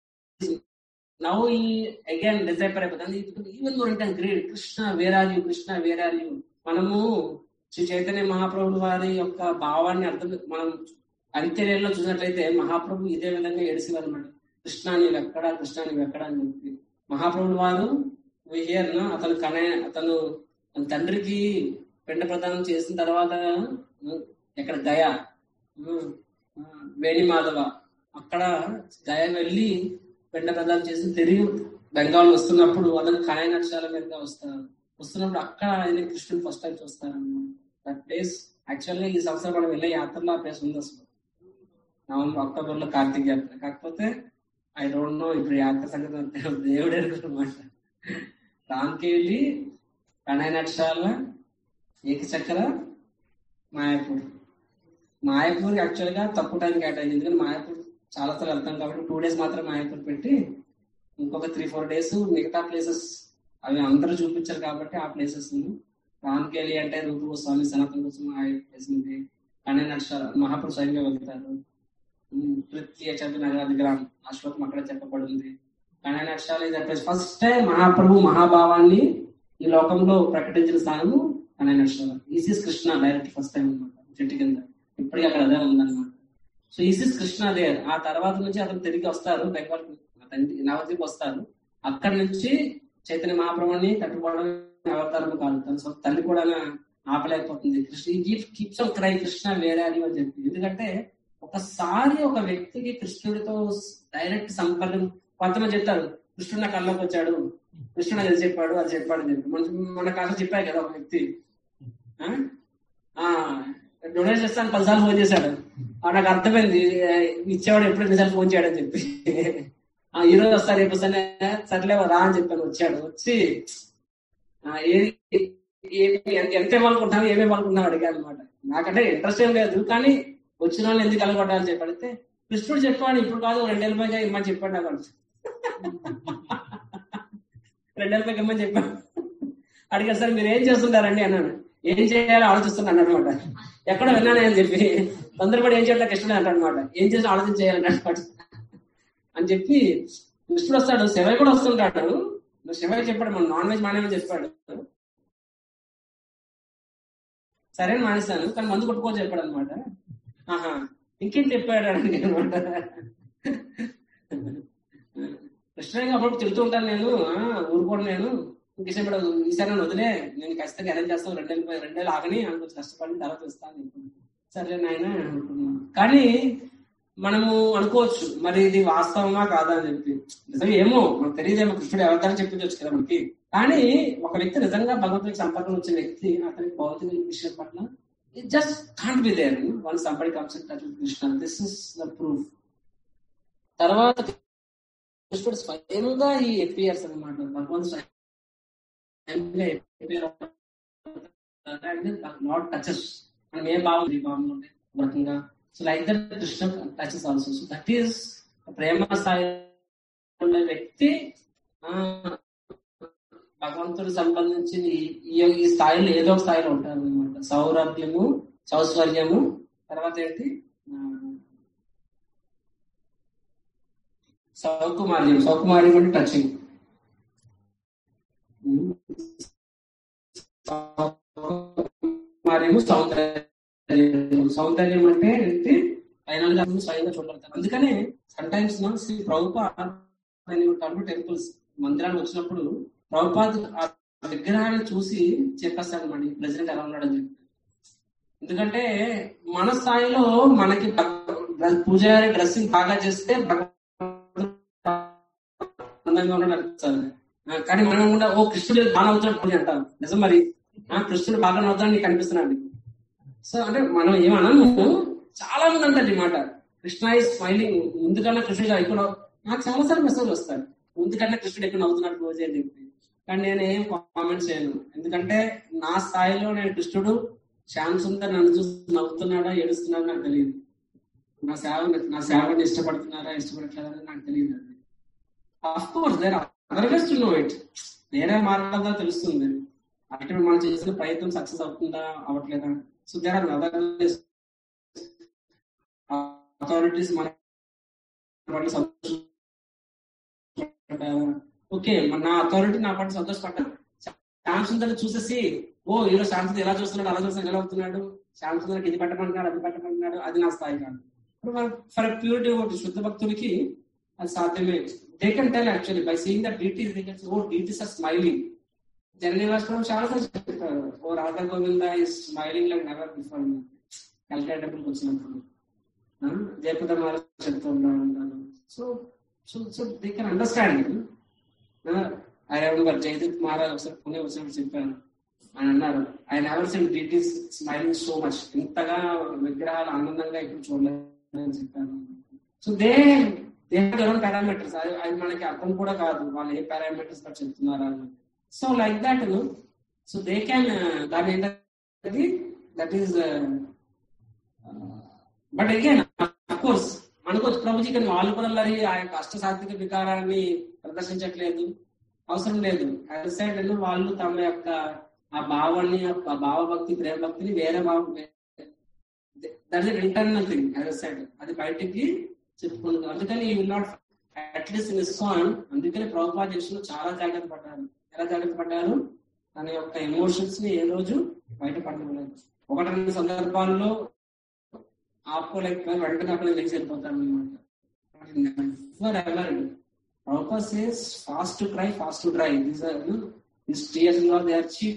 now he again disappear అయిపోతుంది ఈవెన్ మోర్ అంటే గ్రేట్ కృష్ణ వేరాలు కృష్ణ వేరాలు మనము శ్రీ చైతన్య మహాప్రభుడు వారి యొక్క భావాన్ని అర్థం మనం అంత్యలో చూసినట్లయితే మహాప్రభు ఇదే విధంగా ఏడిసేవారు అనమాట కృష్ణ నీవు ఎక్కడ కృష్ణ నీవు ఎక్కడ అని చెప్పి మహాప్రభుడు వారు హియర్ అతను కనే అతను తన తండ్రికి పిండ ప్రదానం చేసిన తర్వాత ఉమ్, ఎక్కడ గయా ఉమ్, ఆ, వేణి మాధవ అక్కడ గయ వెళ్ళి పిండ ప్రదానం చేసి తిరిగి బెంగాల్ వస్తున్నప్పుడు అతను కాయ నక్షాల మీదుగా వస్తారు వస్తున్నప్పుడు అక్కడ ఆయన కృష్ణుడు ఫస్ట్ టైం చూస్తారు దట్ ప్లేస్ యాక్చువల్గా ఈ సంవత్సరం మనం వెళ్ళే యాత్రలో ఆ ప్లేస్ ఉంది అసలు నవంబర్ అక్టోబర్ లో కార్తీక యాత్ర కాకపోతే ఐ డోంట్ నో ఇప్పుడు యాత్ర సంగతి అంతే దేవుడు అనమాట దానికి వెళ్ళి కణాయి నక్షాల ఏకచక్ర మాయాపూర్ మాయాపూర్ యాక్చువల్ గా తక్కువ టైం కేటాయింది ఎందుకంటే మాయాపూర్ చాలా సార్లు వెళ్తాం కాబట్టి టూ డేస్ మాత్రం మాయాపూర్ పెట్టి ఇంకొక త్రీ ఫోర్ డేస్ మిగతా ప్లేసెస్ అవి అందరూ చూపించారు కాబట్టి ఆ ప్లేసెస్ రాన్కెళ్ళి అంటే రూపు స్వామి సనాతన కోసం ఆ ప్లేస్ ఉంది కణే నక్షాల మహాపురు స్వయంగా వెళ్తారు తృతీయ చంద్ర నగరాది గ్రామం ఆ శ్లోకం అక్కడ చెప్పబడింది కణే నక్షాలు ఇది ఫస్ట్ టైం మహాప్రభు మహాభావాన్ని ఈ లోకంలో ప్రకటించిన స్థానము Kanai Natshala he sees Krishna direct first time అనమాట చెట్టు కింద ఇప్పటికీ అక్కడ అదే ఉందన్నమాట సో ఈసీస్ కృష్ణ దేర్ ఆ తర్వాత నుంచి అతను తిరిగి వస్తారు బెంగాల్ నవద్వీప్ వస్తారు అక్కడి నుంచి చైతన్య మహాప్రభుని కట్టుకోవడం అవతారం కాదు తన సొంత తల్లి కూడా ఆపలేకపోతుంది Krishna keeps of cry Krishna వేరే అని అని చెప్పి ఎందుకంటే ఒకసారి ఒక వ్యక్తికి కృష్ణుడితో డైరెక్ట్ సంపర్కం కొంతమంది చెప్తారు కృష్ణుడు నా కళ్ళలోకి వచ్చాడు కృష్ణుడు అది చెప్పాడు అది చెప్పాడు అని చెప్పి మన మన కాదు చెప్పాయి కదా ఒక వ్యక్తి డొనేట్ చేస్తాను పదిసార్లు ఫోన్ చేశాడు ఆ నాకు అర్థమైంది ఇచ్చేవాడు ఎప్పుడు ఎన్నిసార్లు ఫోన్ చేయడని చెప్పి ఆ ఈ రోజు వస్తారు రేపు వస్తానే సర్లే రా అని చెప్పాను వచ్చాడు వచ్చి ఆ, ఏది ఏమి ఎంత- ఎంత ఇవ్వాలనుకుంటున్నావు ఏమి ఇవ్వాలనుకుంటున్నావు అడిగాను అనమాట నాకంటే ఇంట్రెస్ట్ ఏం లేదు కానీ వచ్చిన వాళ్ళు ఎందుకు అలగొట్టాలని చెప్పడితే కృష్ణుడు చెప్పాడు ఇప్పుడు కాదు రెండేళ్ళ పైగా ఇమ్మని చెప్పాడు నాకు అని. రెండేళ్ళ పైగా ఇమ్మని చెప్పాడు అడిగారు సార్ మీరు ఏం చేస్తుంటారండి అన్నాడు ఏం చేయాలో ఆలోచిస్తున్నాను అనమాట ఎక్కడ విన్నాను అని చెప్పి తొందరపడి ఏం చేయాలి కృష్ణుడు అంటాడు అనమాట ఏం చేసి ఆలోచన చేయాలంటాడు అని చెప్పి కృష్ణుడు వస్తాడు శివయ్య కూడా వస్తుంటాడు శివయ్య చెప్పాడు మన నాన్ వెజ్ మానేమని చెప్పాడు సరే అని మానేస్తాను కానీ మందు కొట్టుకో చెప్పాడు అనమాట ఆహా ఇంకేం చెప్పాడు అనమాట కృష్ణయ్య అప్పుడు తిరుగుతూ ఉంటాను నేను ఆ, ఊరుకోను నేను ఇంకేసం ఈసారి నన్ను వదిలే నేను ఖచ్చితంగా అరేంజ్ చేస్తాను రెండేళ్ళు రెండేళ్ళు ఆగని అనుకోవచ్చు కష్టపడి తర్వాత ఇస్తాను సరే నాయన అనుకున్నాను కానీ మనము అనుకోవచ్చు మరి ఇది వాస్తవమా కాదా అని చెప్పి నిజంగా ఏమో మనకు తెలియదేమో కృష్ణుడు ఎవరికైనా చెప్పించవచ్చు కదా మనకి కానీ ఒక వ్యక్తి నిజంగా భగవంతుడికి సంపర్కం వచ్చిన వ్యక్తి అతనికి భౌతిక విషయం పట్ల it just can't be there one somebody comes in touch with Krishna this is the proof తర్వాత కృష్ణుడు స్వయంగా ఈ ఎపియర్స్ అనమాట భగవంతు స్వయంగా appear అవుతాడు. నాట్ టచెస్ మనం ఏ భావం ఈ భావంలో ఉండే ఒక రకంగా so like that Krishna touches also so that is ప్రేమ స్థాయి ఉండే వ్యక్తి ఆ, భగవంతుడు సంబంధించిన ఈ- ఈ- ఈ స్థాయిలో ఏదో ఒక స్థాయిలో ఉంటారు అనమాట సౌరభ్యము సౌశ్వర్యము తర్వాత ఏంటి ఆ, సౌకుమార్యం సౌకుమార్యం అంటే టచింగ్ సౌకుమార్యము సౌందర్యం సౌందర్యం అంటే ఏంటి ఫైనల్ గా స్వయంగా చూడగలుగుతారు అందుకనే సమ్ టైమ్స్ శ్రీ ప్రభుత్వ కమ్ టెంపుల్స్ మందిరానికి వచ్చినప్పుడు ప్రభుపాద్ ఆ విగ్రహాన్ని చూసి చెప్పేస్తాడు మన ప్రెసిడెంట్ ఎలా ఉన్నాడని చెప్పి ఎందుకంటే మన స్థాయిలో మనకి భగ- పూజారి డ్రెస్సింగ్ బాగా చేస్తే భగవంతుడు అందంగా ఉన్నాడు అనిపిస్తుంది ఆ, కానీ మనం కూడా ఓ కృష్ణుడు బాగా అవుతాడు అంటాం నిజం మరి ఆ, కృష్ణుడు బాగా అవుతాడు నీకు అనిపిస్తున్నాడు సో అంటే మనం ఏమన్నాము చాలా మంది అంటారు ఈ మాట కృష్ణ ఇస్ స్మైలింగ్ ముందుకన్నా కృష్ణుడు ఎక్కువ నాకు చాలా సార్లు మెసేజ్ వస్తాయి ముందుకన్నా కృష్ణుడు ఎక్కువ నవ్వుతున్నాడు రోజు అని చెప్పి కానీ నేను ఏం కామెంట్ చేయను ఎందుకంటే నా స్థాయిలో నేను కృష్ణుడు శ్యామ్ సుందర్ నన్ను చూసి నవ్వుతున్నాడా ఏడుస్తున్నాడా నాకు తెలియదు నా సేవ నా సేవని ఇష్టపడుతున్నారా ఇష్టపడట్లేదా నాకు తెలియదు అది of course there other ways to know it వేరే మార్గాల్లో తెలుస్తుంది అంటే మనం చేసిన ప్రయత్నం సక్సెస్ అవుతుందా అవ్వట్లేదా so there are other authorities మన వాళ్ళు సంతోషపడ్డారా ఓకే నా అథారిటీ నా పట్ల సంతోషపడ్డారు శ్యామ్ సుందర్ చూసేసి ఓ ఈరోజు శ్యామ్ సుందర్ ఎలా చూస్తున్నాడు అలా చూస్తున్నాడు ఎలా అవుతున్నాడు శ్యామ్ సుందర్కి ఇది పెట్టమంటున్నాడు అది పెట్టమంటున్నాడు అది నా స్థాయి కాదు ఫర్ ప్యూరిటీ ఒకటి శుద్ధ భక్తుడికి అది సాధ్యమే they can tell actually by seeing that deities they can oh deities are smiling జననీ రాష్ట్రం చాలా సార్లు చెప్పారు oh Radha Govinda is smiling like never before కల్కా టెంపుల్కి వచ్చినప్పుడు జయపద మహారాజ్ చెప్తూ ఉంటాను so so so they can understand I remember Jayadeep Maharaj ఒకసారి పుణే వచ్చినప్పుడు చెప్పాను ఆయన అన్నారు ఆయన ever seen deities smiling so much ఇంతగా విగ్రహాలు ఆనందంగా ఇప్పుడు చూడలేదని చెప్పాను so they they own parameters అది అది మనకి అర్థం కూడా కాదు వాళ్ళు ఏ పారామీటర్స్ తో చెప్తున్నారా అని so like that so they can దాని ఏంటది that is but again of course అనుకోవచ్చు ప్రభుజీ కానీ వాళ్ళు కూడా మరి ఆ యొక్క అష్టసాత్విక వికారాన్ని ప్రదర్శించట్లేదు అవసరం లేదు అట్ సైడ్ వాళ్ళు తమ యొక్క ఆ భావాన్ని ఆ భావభక్తి ప్రేమ భక్తిని వేరే భావం that is internal thing aside అది బయటికి చెప్పుకుంటుంది అందుకని you will not at least in ISKCON అందుకని ప్రభుపాధ్యక్షులు చాలా జాగ్రత్త పడ్డారు ఎలా జాగ్రత్త పడ్డారు తన యొక్క ఎమోషన్స్ ని ఏ రోజు బయటపడలేదు ఒకటి రెండు సందర్భాల్లో ఆపుకోలేకపోయి వెంటనే అక్కడ లేచి వెళ్ళిపోతాను అనమాట Prabhupada says fast to cry, fast to dry. These are you know, these tears and all they are cheap.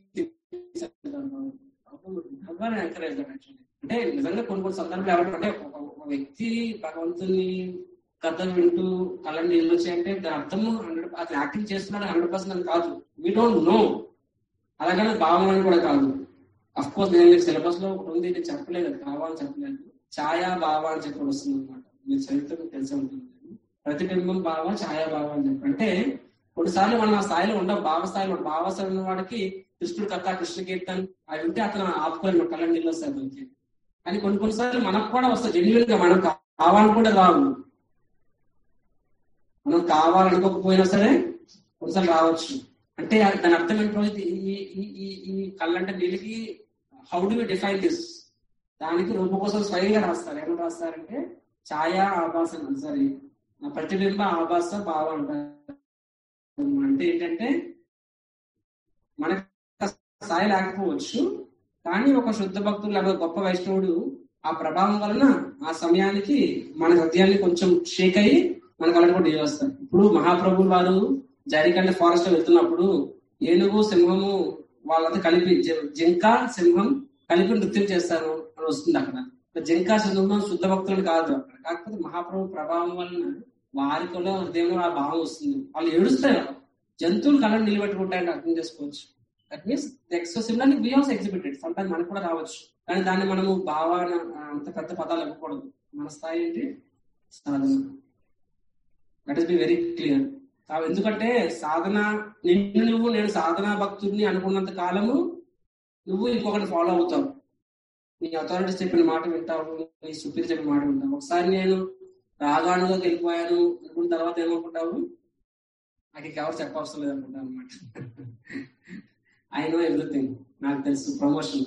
Never encourage that actually. అంటే నిజంగా కొన్ని కొన్ని సందర్భాలు ఏమంటే ఒక ఒక వ్యక్తి భగవంతుని కథ వింటూ కళ్ళ నీళ్ళు వచ్చాయంటే దాని అర్థము హండ్రెడ్ అతను యాక్టింగ్ చేస్తున్నాడు హండ్రెడ్ పర్సెంట్ అని కాదు వీ డోంట్ నో అలాగనే భావం అని కూడా కాదు అఫ్ కోర్స్ నేను మీరు సిలబస్ లో ఒకటి ఉంది నేను చెప్పలేదు అది కావాలని చెప్పలేదు ఛాయా భావ అని చెప్పి వస్తుంది అనమాట మీరు చరిత్ర తెలిసి ఉంటుంది ప్రతిబింబం భావ ఛాయా భావ అని చెప్పి అంటే కొన్నిసార్లు మనం ఆ స్థాయిలో ఉండవు భావ స్థాయిలో భావ స్థాయిలో ఉన్న వాడికి కృష్ణుడు కథ కృష్ణ కీర్తన్ అవి ఉంటే అతను ఆపుకోలేము కళ్ళ నీళ్ళు వస్తాయి అతనికి కానీ కొన్ని కొన్నిసార్లు మనకు కూడా వస్తాయి జెన్యున్ గా మనం కావాలని కూడా రావు మనం కావాలనుకోకపోయినా సరే కొన్నిసార్లు రావచ్చు అంటే దాని అర్థం ఏంటో ఈ ఈ ఈ కళ్ళంటే నీళ్ళకి how do we define this దానికి రూపకోసం స్వయంగా రాస్తారు ఏమని రాస్తారంటే ఛాయా ఆభాసం సారీ ప్రతిబింబ ఆభాస భావ అంటారు అంటే ఏంటంటే మనకు స్థాయి లేకపోవచ్చు కానీ ఒక శుద్ధ భక్తుడు లేకపోతే గొప్ప వైష్ణవుడు ఆ ప్రభావం వలన ఆ సమయానికి మన హృదయాన్ని కొంచెం షేక్ అయ్యి మనకు అలాంటి కూడా చేస్తారు ఇప్పుడు మహాప్రభులు వారు జారికండ ఫారెస్ట్ లో వెళ్తున్నప్పుడు ఏనుగు సింహము వాళ్ళంతా కలిపి జింక సింహం కలిపి నృత్యం చేస్తారు అని వస్తుంది అక్కడ జింక సింహం శుద్ధ భక్తులు కాదు అక్కడ కాకపోతే మహాప్రభు ప్రభావం వలన వారి కూడా హృదయంలో ఆ భావం వస్తుంది వాళ్ళు ఏడుస్తారు జంతువులు కళ్ళని నిలబెట్టుకుంటాయని అర్థం చేసుకోవచ్చు that means extra similar we also exhibited sometime మనకు కూడా రావచ్చు కానీ దాన్ని మనము భావాన అంత పెద్ద పదాలు ఇవ్వకూడదు మన స్థాయి ఏంటి సాధన that is be very clear ఎందుకంటే సాధన నిన్ను నువ్వు నేను సాధనా భక్తుడిని అనుకున్నంత కాలము నువ్వు ఇంకొకటి ఫాలో అవుతావు నీ అథారిటీస్ చెప్పిన మాట వింటావు నీ సుపీరియర్ చెప్పిన మాట వింటావు ఒకసారి నేను రాగానుగా వెళ్ళిపోయాను అనుకున్న తర్వాత ఏమనుకుంటావు నాకు ఇంకెవరు చెప్పవసరం లేదు అనుకుంటాను అనమాట ఐ నో ఎవ్రీథింగ్ నాకు తెలుసు ప్రమోషన్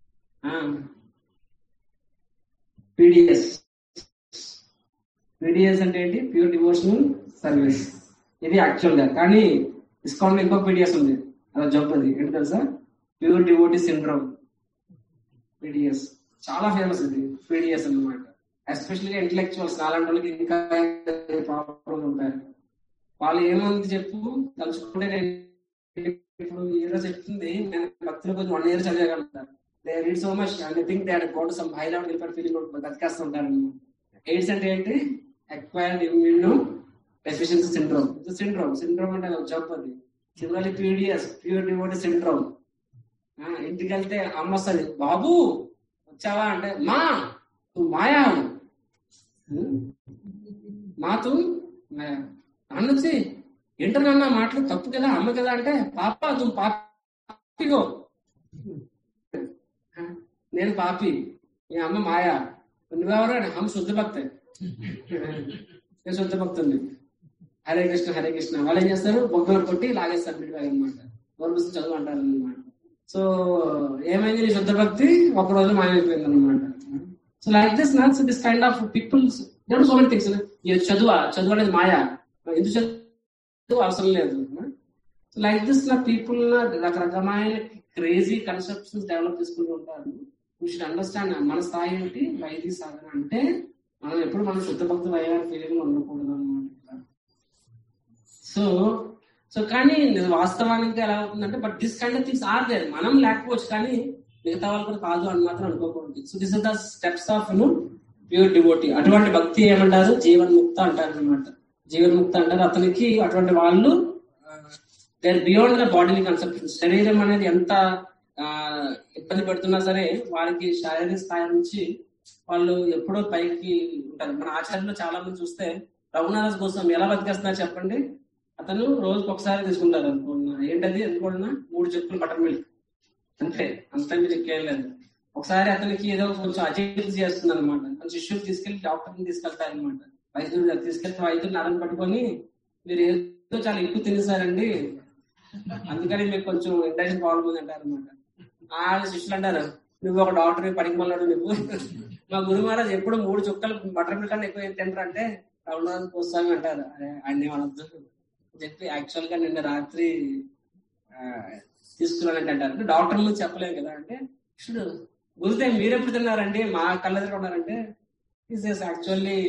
పీడిఎస్ పీడిఎస్ అంటే ఏంటి ప్యూర్ డివోషనల్ సర్వీస్ ఇది యాక్చువల్ గా కానీ డిస్కౌంట్ ఇంకో పీడిఎస్ ఉంది అలా జబ్బు అది ఏంటి తెలుసా ప్యూర్ డివోటీ సిండ్రోమ్ పీడిఎస్ చాలా ఫేమస్ ఇది పీడిఎస్ అన్నమాట ఎస్పెషల్లీ ఇంటలెక్చువల్స్ అలాంటి వాళ్ళకి ఇంకా ప్రాబ్లం ఉంటారు వాళ్ళు ఏమంది చెప్పు తలుచుకుంటే నేను ఇప్పుడు ఏదో చెప్తుంది నేను భక్తులు కొంచెం వన్ ఇయర్ చదివేయగలుగుతారు they read so much and think they got some high level repair feeling బతికేస్తుంటారు ఎయిడ్స్ అంటే ఏంటి అక్వైర్డ్ ఇమ్యూనో డెఫిషియన్సీ సిండ్రోమ్ ఇది సిండ్రోమ్ సిండ్రోమ్ అంటే ఒక జబ్బు అది similarly PDS pure devotee syndrome ఇంటికి వెళ్తే అమ్మ వస్తుంది బాబు వచ్చావా అంటే మా నువ్వు మాయా మాతు నాన్నొచ్చి ఏంటన్నా మాటలు తప్పు కదా అమ్మ కదా అంటే పాప నువ్వు పాపిగో నేను పాపి మీ అమ్మ మాయా నువ్వెవరు అంటే అమ్మ శుద్ధ భక్త నేను శుద్ధ భక్తుంది హరే కృష్ణ హరే కృష్ణ వాళ్ళు ఏం చేస్తారు బొగ్గలు కొట్టి లాగేస్తారు బిడ్డ అనమాట గవర్నమెంట్ చదువు అంటారు అనమాట సో ఏమైంది నీ శుద్ధ భక్తి ఒక రోజు మాయమైపోయింది అనమాట so like this nuts this kind of peoples so many things చదువు చదువు అనేది మాయా ఎందుకు చదువు అవసరం లేదు సో లైక్ దిస్ నా పీపుల్ రకరకమైన క్రేజీ కన్సెప్షన్స్ డెవలప్ చేసుకుంటూ ఉంటారు వీ షుడ్ అండర్స్టాండ్ మన స్థాయి ఏంటి వైద్య సాధన అంటే మనం ఎప్పుడు మనం శుద్ధ భక్తులు అయ్యారు ఫీలింగ్ ఉండకూడదు అనమాట సో సో కానీ వాస్తవానికి ఎలా అవుతుందంటే but this kind of things are there మనం లేకపోవచ్చు కానీ మిగతా వాళ్ళు కూడా కాదు అని మాత్రం అనుకోకూడదు so this is the steps of ను ప్యూర్ డివోటీ అటువంటి భక్తి ఏమంటారు జీవన్ముక్త అంటారు అనమాట జీవన్ముక్త అంటారు అతనికి అటువంటి వాళ్ళు దేర్ బియాండ్ ద బాడీని కన్సెప్ట్ శరీరం అనేది ఎంత ఇబ్బంది పెడుతున్నా సరే వారికి శారీరక స్థాయి నుంచి వాళ్ళు ఎప్పుడో పైకి ఉంటారు మన ఆచార్యంలో చాలా మంది చూస్తే రఘునాథ్ కోసం ఎలా బతికేస్తున్నారు చెప్పండి అతను రోజుకి ఒకసారి తీసుకుంటారు అనుకున్నా ఏంటది అనుకున్నా మూడు చెప్పులు బటర్ మిల్క్ అంతే అంత మీరు ఎక్కేం లేదు ఒకసారి అతనికి ఏదో కొంచెం అజీర్తి చేస్తుంది అనమాట కొంచెం ఇష్యూలు తీసుకెళ్లి డాక్టర్ని తీసుకెళ్తారు అనమాట వైద్యుడు దగ్గర తీసుకెళ్తే వైద్యుడు నరం పట్టుకొని మీరు ఏదో చాలా ఎక్కువ తినేసారండి అందుకని మీకు కొంచెం ఇండక్షన్ ప్రాబ్లం ఉంది అంటారు అనమాట ఆ శిష్యులు అంటారు నువ్వు ఒక డాక్టర్ పనికి మళ్ళాడు నువ్వు మా గురు మహారాజ్ ఎప్పుడు మూడు చుక్కలు బటర్ మిల్క్ కన్నా ఎక్కువ తింటారు అంటే రఘునాథ్ గోస్వామి అంటారు అరే అన్ని అనొద్దు చెప్పి యాక్చువల్ గా నిన్న రాత్రి తీసుకున్నానంటే అంటారు డాక్టర్ ముందు చెప్పలేము కదా అంటే చూడు గురుదేవ్ మీరు ఎప్పుడు తిన్నారండి మా కళ్ళ దగ్గర ఉన్నారంటే is is actually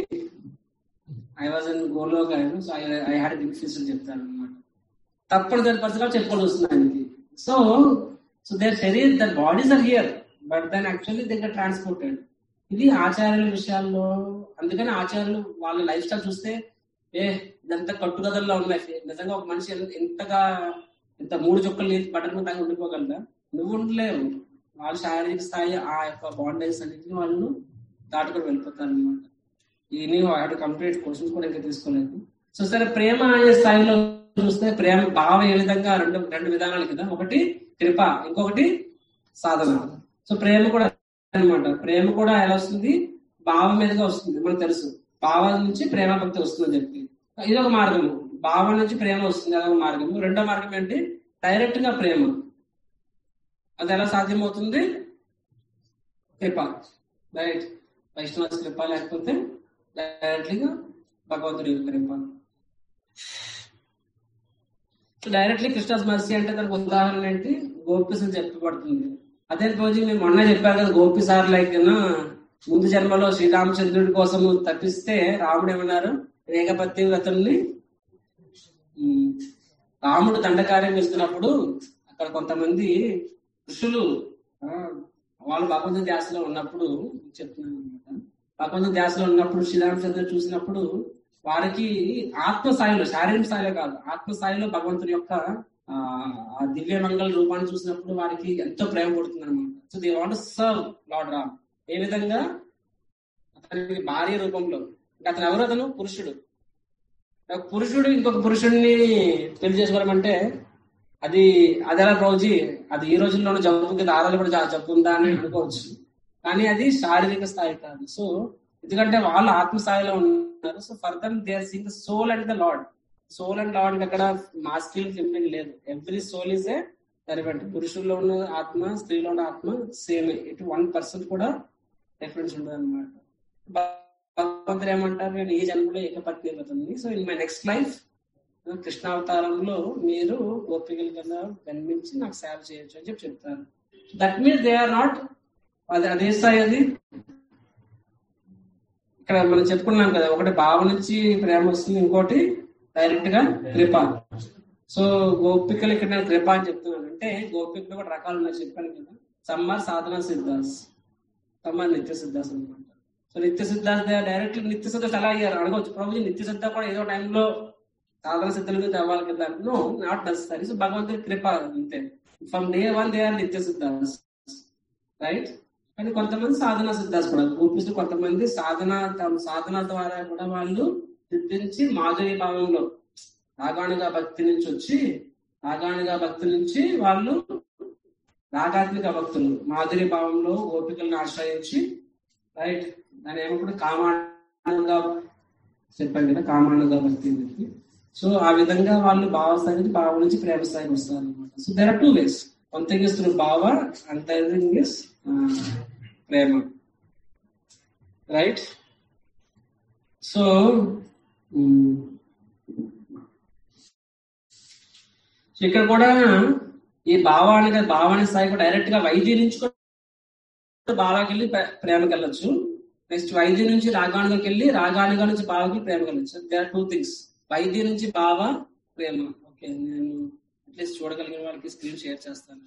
I was in గోలో సో ఐ ఐ హ్యాడ్ డిఫిస్ చెప్తాను అనమాట తప్పనిసరి పరిస్థితుల్లో చెప్పుకోవాల్సి వస్తుంది ఆయనకి సో సో దేర్ శరీర్ their bodies are here but then actually దగ్గర ట్రాన్స్పోర్టెడ్ ఇది ఆచార్యుల విషయాల్లో అందుకని ఆచార్యులు వాళ్ళ లైఫ్ స్టైల్ చూస్తే ఏ ఇదంతా కట్టుకథల్లో ఉన్నాయి నిజంగా ఒక మనిషి ఎంతగా ఇంత మూడు చుక్కలు నీళ్ళు బటర్ తాగి ఉండిపోగలరా నువ్వు ఉండలేవు వాళ్ళ శారీరక స్థాయి ఆ యొక్క బాండేజ్ అన్నింటిని వాళ్ళు దాటుకొని వెళ్ళిపోతారు అనమాట ఈ నేను అటు కంప్లీట్ క్వశ్చన్స్ కూడా ఇంకా తీసుకోలేదు సో సరే ప్రేమ అనే స్థాయిలో చూస్తే ప్రేమ భావం ఏ విధంగా రెండు రెండు విధానాలు కదా ఒకటి కృప ఇంకొకటి సాధన సో ప్రేమ కూడా అనమాట ప్రేమ కూడా ఎలా వస్తుంది భావం మీదుగా వస్తుంది మనకు తెలుసు భావం నుంచి ప్రేమ భక్తి వస్తుందని చెప్పి ఇది ఒక మార్గము భావం నుంచి ప్రేమ వస్తుంది అదొక మార్గము రెండో మార్గం ఏంటి డైరెక్ట్ గా ప్రేమ అది ఎలా సాధ్యమవుతుంది కృప రైట్ వైష్ణవ కృప లేకపోతే డైరెక్ట్లీగా భగవంతుడి కృప డైరెక్ట్లీ కృష్ణస్ మర్సీ అంటే దానికి ఉదాహరణ ఏంటి గోపిస్ అని చెప్పబడుతుంది అదే రోజు మేము మొన్న చెప్పారు కదా గోపి సార్ లైక్ ముందు జన్మలో శ్రీరామచంద్రుడి కోసం తప్పిస్తే రాముడు ఏమన్నారు ఏకపత్తి వ్రతుల్ని రాముడు దండకార్యం చేస్తున్నప్పుడు అక్కడ కొంతమంది ఋషులు వాళ్ళు భగవంతుని ధ్యాసలో ఉన్నప్పుడు చెప్తున్నాను అనమాట భగవంతుని ధ్యాసలో ఉన్నప్పుడు శ్రీరామచంద్రుడు చూసినప్పుడు వారికి ఆత్మ స్థాయిలో శారీరక స్థాయిలో కాదు ఆత్మ స్థాయిలో భగవంతుని యొక్క ఆ దివ్య మంగళ రూపాన్ని చూసినప్పుడు వారికి ఎంతో ప్రేమ పడుతుంది అనమాట so they want serve lord Ram ఏ విధంగా అతనికి భార్య రూపంలో అతను ఎవరు అతను పురుషుడు పురుషుడు ఇంకొక పురుషుడిని పెళ్లి చేసుకోవడమంటే అది అదెలా రోజు అది ఈ రోజుల్లోనే జబ్బు కదా ఆడలు కూడా జబ్బు ఉందా అని అనుకోవచ్చు కానీ అది శారీరక స్థాయి కాదు సో ఎందుకంటే వాళ్ళు ఆత్మ స్థాయిలో ఉన్నారు so further they are seeing the soul and the lord soul and lord అక్కడ మాస్కిల్ ఫిమినిన్ లేదు ఎవ్రీ సోల్ ఇస్ ఏ సరిపెట్టి పురుషుల్లో ఉన్న ఆత్మ స్త్రీలో ఉన్న ఆత్మ సేమ్ ఇటు వన్ పర్సెంట్ కూడా డిఫరెన్స్ ఉండదు అనమాట భగవంతుడు ఏమంటారు నేను ఈ జన్మలో ఏకపత్ని అవుతుంది so in my next life కృష్ణావతారంలో మీరు గోపికల కింద జన్మించి నాకు సేవ చేయొచ్చు అని చెప్పి చెప్తారు that means they are not అది అదే స్థాయి అది ఇక్కడ మనం చెప్పుకున్నాం కదా ఒకటి భావ నుంచి ప్రేమ వస్తుంది ఇంకోటి డైరెక్ట్ గా కృప సో గోపికలు ఇక్కడ నేను కృప అని చెప్తున్నాను అంటే గోపికలు కూడా రకాలు ఉన్నాయి చెప్పాను కదా సమ్మర్ సాధన సిద్ధాస్ సమ్మర్ నిత్య సిద్ధాస్ అనమాట సో నిత్య సిద్ధాస్ డైరెక్ట్ నిత్య సిద్ధాస్ ఎలా అయ్యారు అడగవచ్చు ప్రభుజీ నిత్య సిద్ధ కూడా ఏదో టైంలో సాధన సిద్ధుల మీద అవ్వాలి కదా నో నాట్ నెసరీ సో భగవంతుడి కృప అంతే from day one they are నిత్య సిద్ధాస్ రైట్ కానీ కొంతమంది సాధన సిద్ధాస్ కూడా గోపిస్తూ కొంతమంది సాధన తమ సాధన ద్వారా కూడా వాళ్ళు సిద్ధించి మాధురి భావంలో రాగాణిగా భక్తి నుంచి వచ్చి రాగాణిగా భక్తి నుంచి వాళ్ళు రాగాత్మిక భక్తులు మాధురి భావంలో గోపికలను ఆశ్రయించి రైట్ దాని ఏమప్పుడు కామానంగా చెప్పాను కదా కామానంగా భక్తి అని చెప్పి సో ఆ విధంగా వాళ్ళు భావస్థాయి నుంచి భావం నుంచి ప్రేమ స్థాయికి వస్తారు అనమాట so there are two ways one thing is through భావ అండ్ థింగ్ ఇస్ ప్రేమ రైట్ సో సో ఇక్కడ కూడా ఈ భావానికి భావాని స్థాయి కూడా డైరెక్ట్ గా వైద్య నుంచి కూడా భావాకి వెళ్ళి ప్రే- ప్రేమకి వెళ్ళొచ్చు నెక్స్ట్ వైద్య నుంచి రాగానుగకి వెళ్ళి రాగానుగా నుంచి భావకి ప్రేమకి వెళ్ళొచ్చు దే ఆర్ టూ థింగ్స్ వైద్య నుంచి భావ ప్రేమ ఓకే నేను అట్లీస్ట్ చూడగలిగిన వాళ్ళకి స్క్రీన్ షేర్ చేస్తాను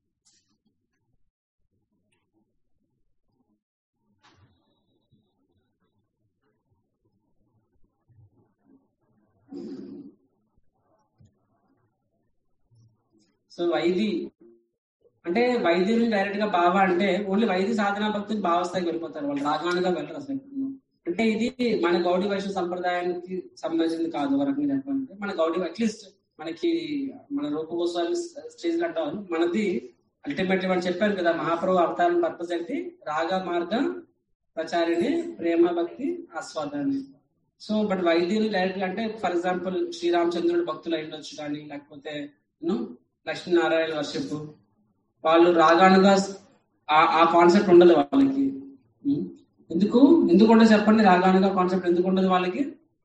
సో వైది అంటే వైద్యులు డైరెక్ట్ గా బావ అంటే ఓన్లీ వైద్య సాధన భక్తులు భావస్థాయికి వెళ్ళిపోతారు వాళ్ళు రాగానుగా వెళ్ళరు అసలు ఎక్కడున్నా. అంటే ఇది మన గౌడీ వైశ్య సంప్రదాయానికి సంబంధించింది కాదు ఒక రకంగా చెప్పాలంటే మన గౌడీ అట్లీస్ట్ మనకి మన రూప గోస్వామి స్టేజ్ అంటారు మనది అల్టిమేట్ మనం చెప్పాను కదా మహాప్రభు అవతారం పర్పస్ ఏంటి రాగ మార్గ ప్రచారిణి ప్రేమ భక్తి ఆస్వాదాన్ని సో బట్ వైద్యులు డైరెక్ట్ అంటే ఫర్ ఎగ్జాంపుల్ శ్రీరామచంద్రుడు భక్తులు అయి ఉండొచ్చు కానీ లేకపోతే యూనో లక్ష్మీనారాయణ వర్షిప్ వాళ్ళు రాగానుగా ఆ- ఆ కాన్సెప్ట్ ఉండదు వాళ్ళకి ఉం? ఎందుకు ఎందుకు ఉండదు చెప్పండి రాగానుగా కాన్సెప్ట్ ఎందుకు ఉండదు వాళ్ళకి